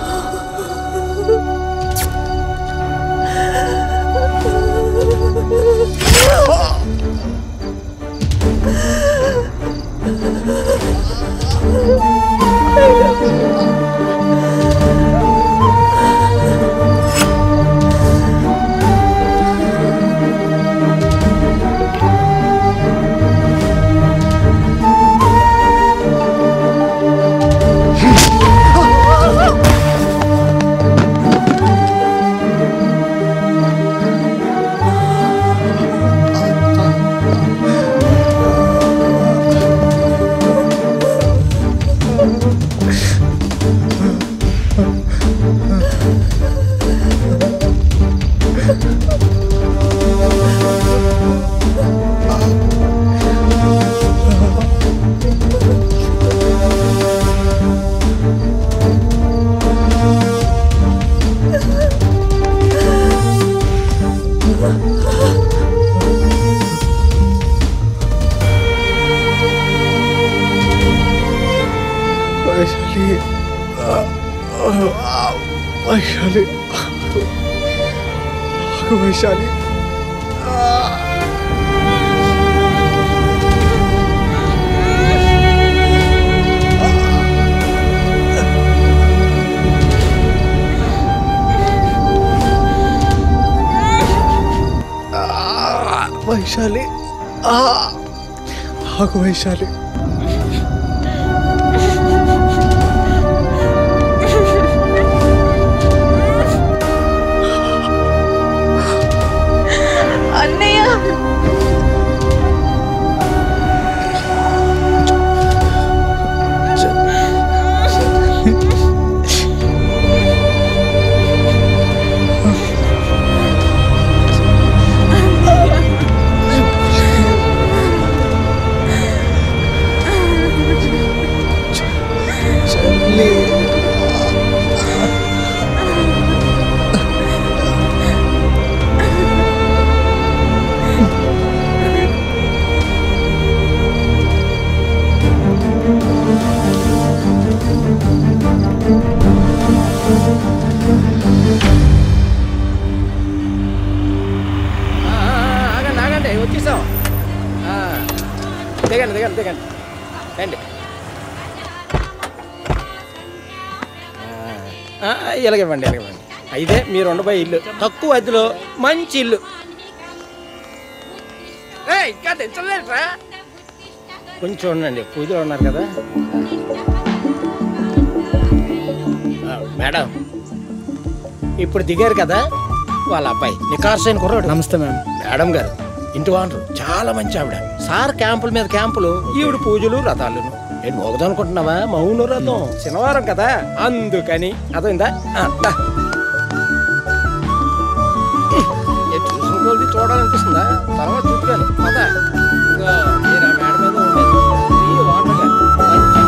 Vaishali Vaishali ఆగు వైశాలి వైశాలి ఆ, ఆగు వైశాలి అన్నయ్య ఆ, ఆ, ఆగండి ఆగండి వచ్చేసాం ఆ, దిగండి దిగండి దిగండి రండి ఆ, ఆ, ఇలాగివ్వండి ఇలాగివ్వండి అయితే మీరు ఉండబోయే ఇల్లు తక్కువ అద్దెలో మంచి ఇల్లు ఏయ్, ఇంకా తెచ్చలేట్రా కొంచెం ఉండండి పూజలో ఉన్నారు కదా ఆ, మేడం ఇప్పుడు దిగారు కదా వాళ్ళ అబ్బాయి నికార్సైన కుర్రాడు నమస్తే మ్యామ్ మేడం గారు ఇంటి వానరు చాలా మంచి ఆవిడ సార్ క్యాంపుల మీద క్యాంపులు ఈవిడ పూజలు రథాలు నేను మోగదనుకుంటున్నావా మౌన రథం శనివారం కదా అందుకని అదైందా ఆ, దా. ఏ చూసిన కొద్ది చూడాలనిపిస్తుందా తర్వాత చూద్దాను పద ఇదిగో, మీరు ఆ మేడ మీద ఉండేది ఈ వానర్ గారు మంచి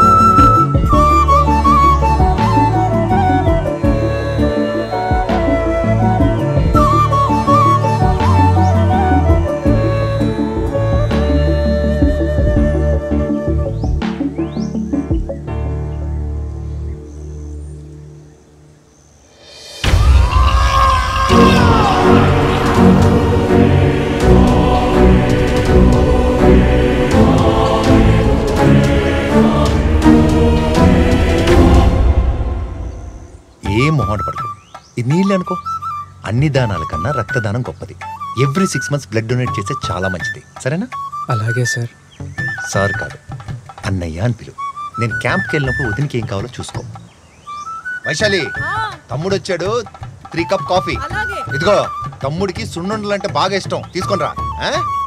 ఏ మొహమాట పడకు ఇది నీళ్ళు అనుకో అన్ని దానాల కన్నా రక్తదానం గొప్పది every six months blood donate చేస్తే చాలా మంచిది సరేనా అలాగే సార్ సార్ కాదు అన్నయ్య అని పిలువు నేను క్యాంప్కి వెళ్ళినప్పుడు వదినికి ఏం కావాలో చూసుకో వైశాలి తమ్ముడు వచ్చాడు త్రీ కప్ కాఫీ ఇదిగో తమ్ముడికి సున్నుండలు అంటే బాగా ఇష్టం తీసుకొని రా ఆ?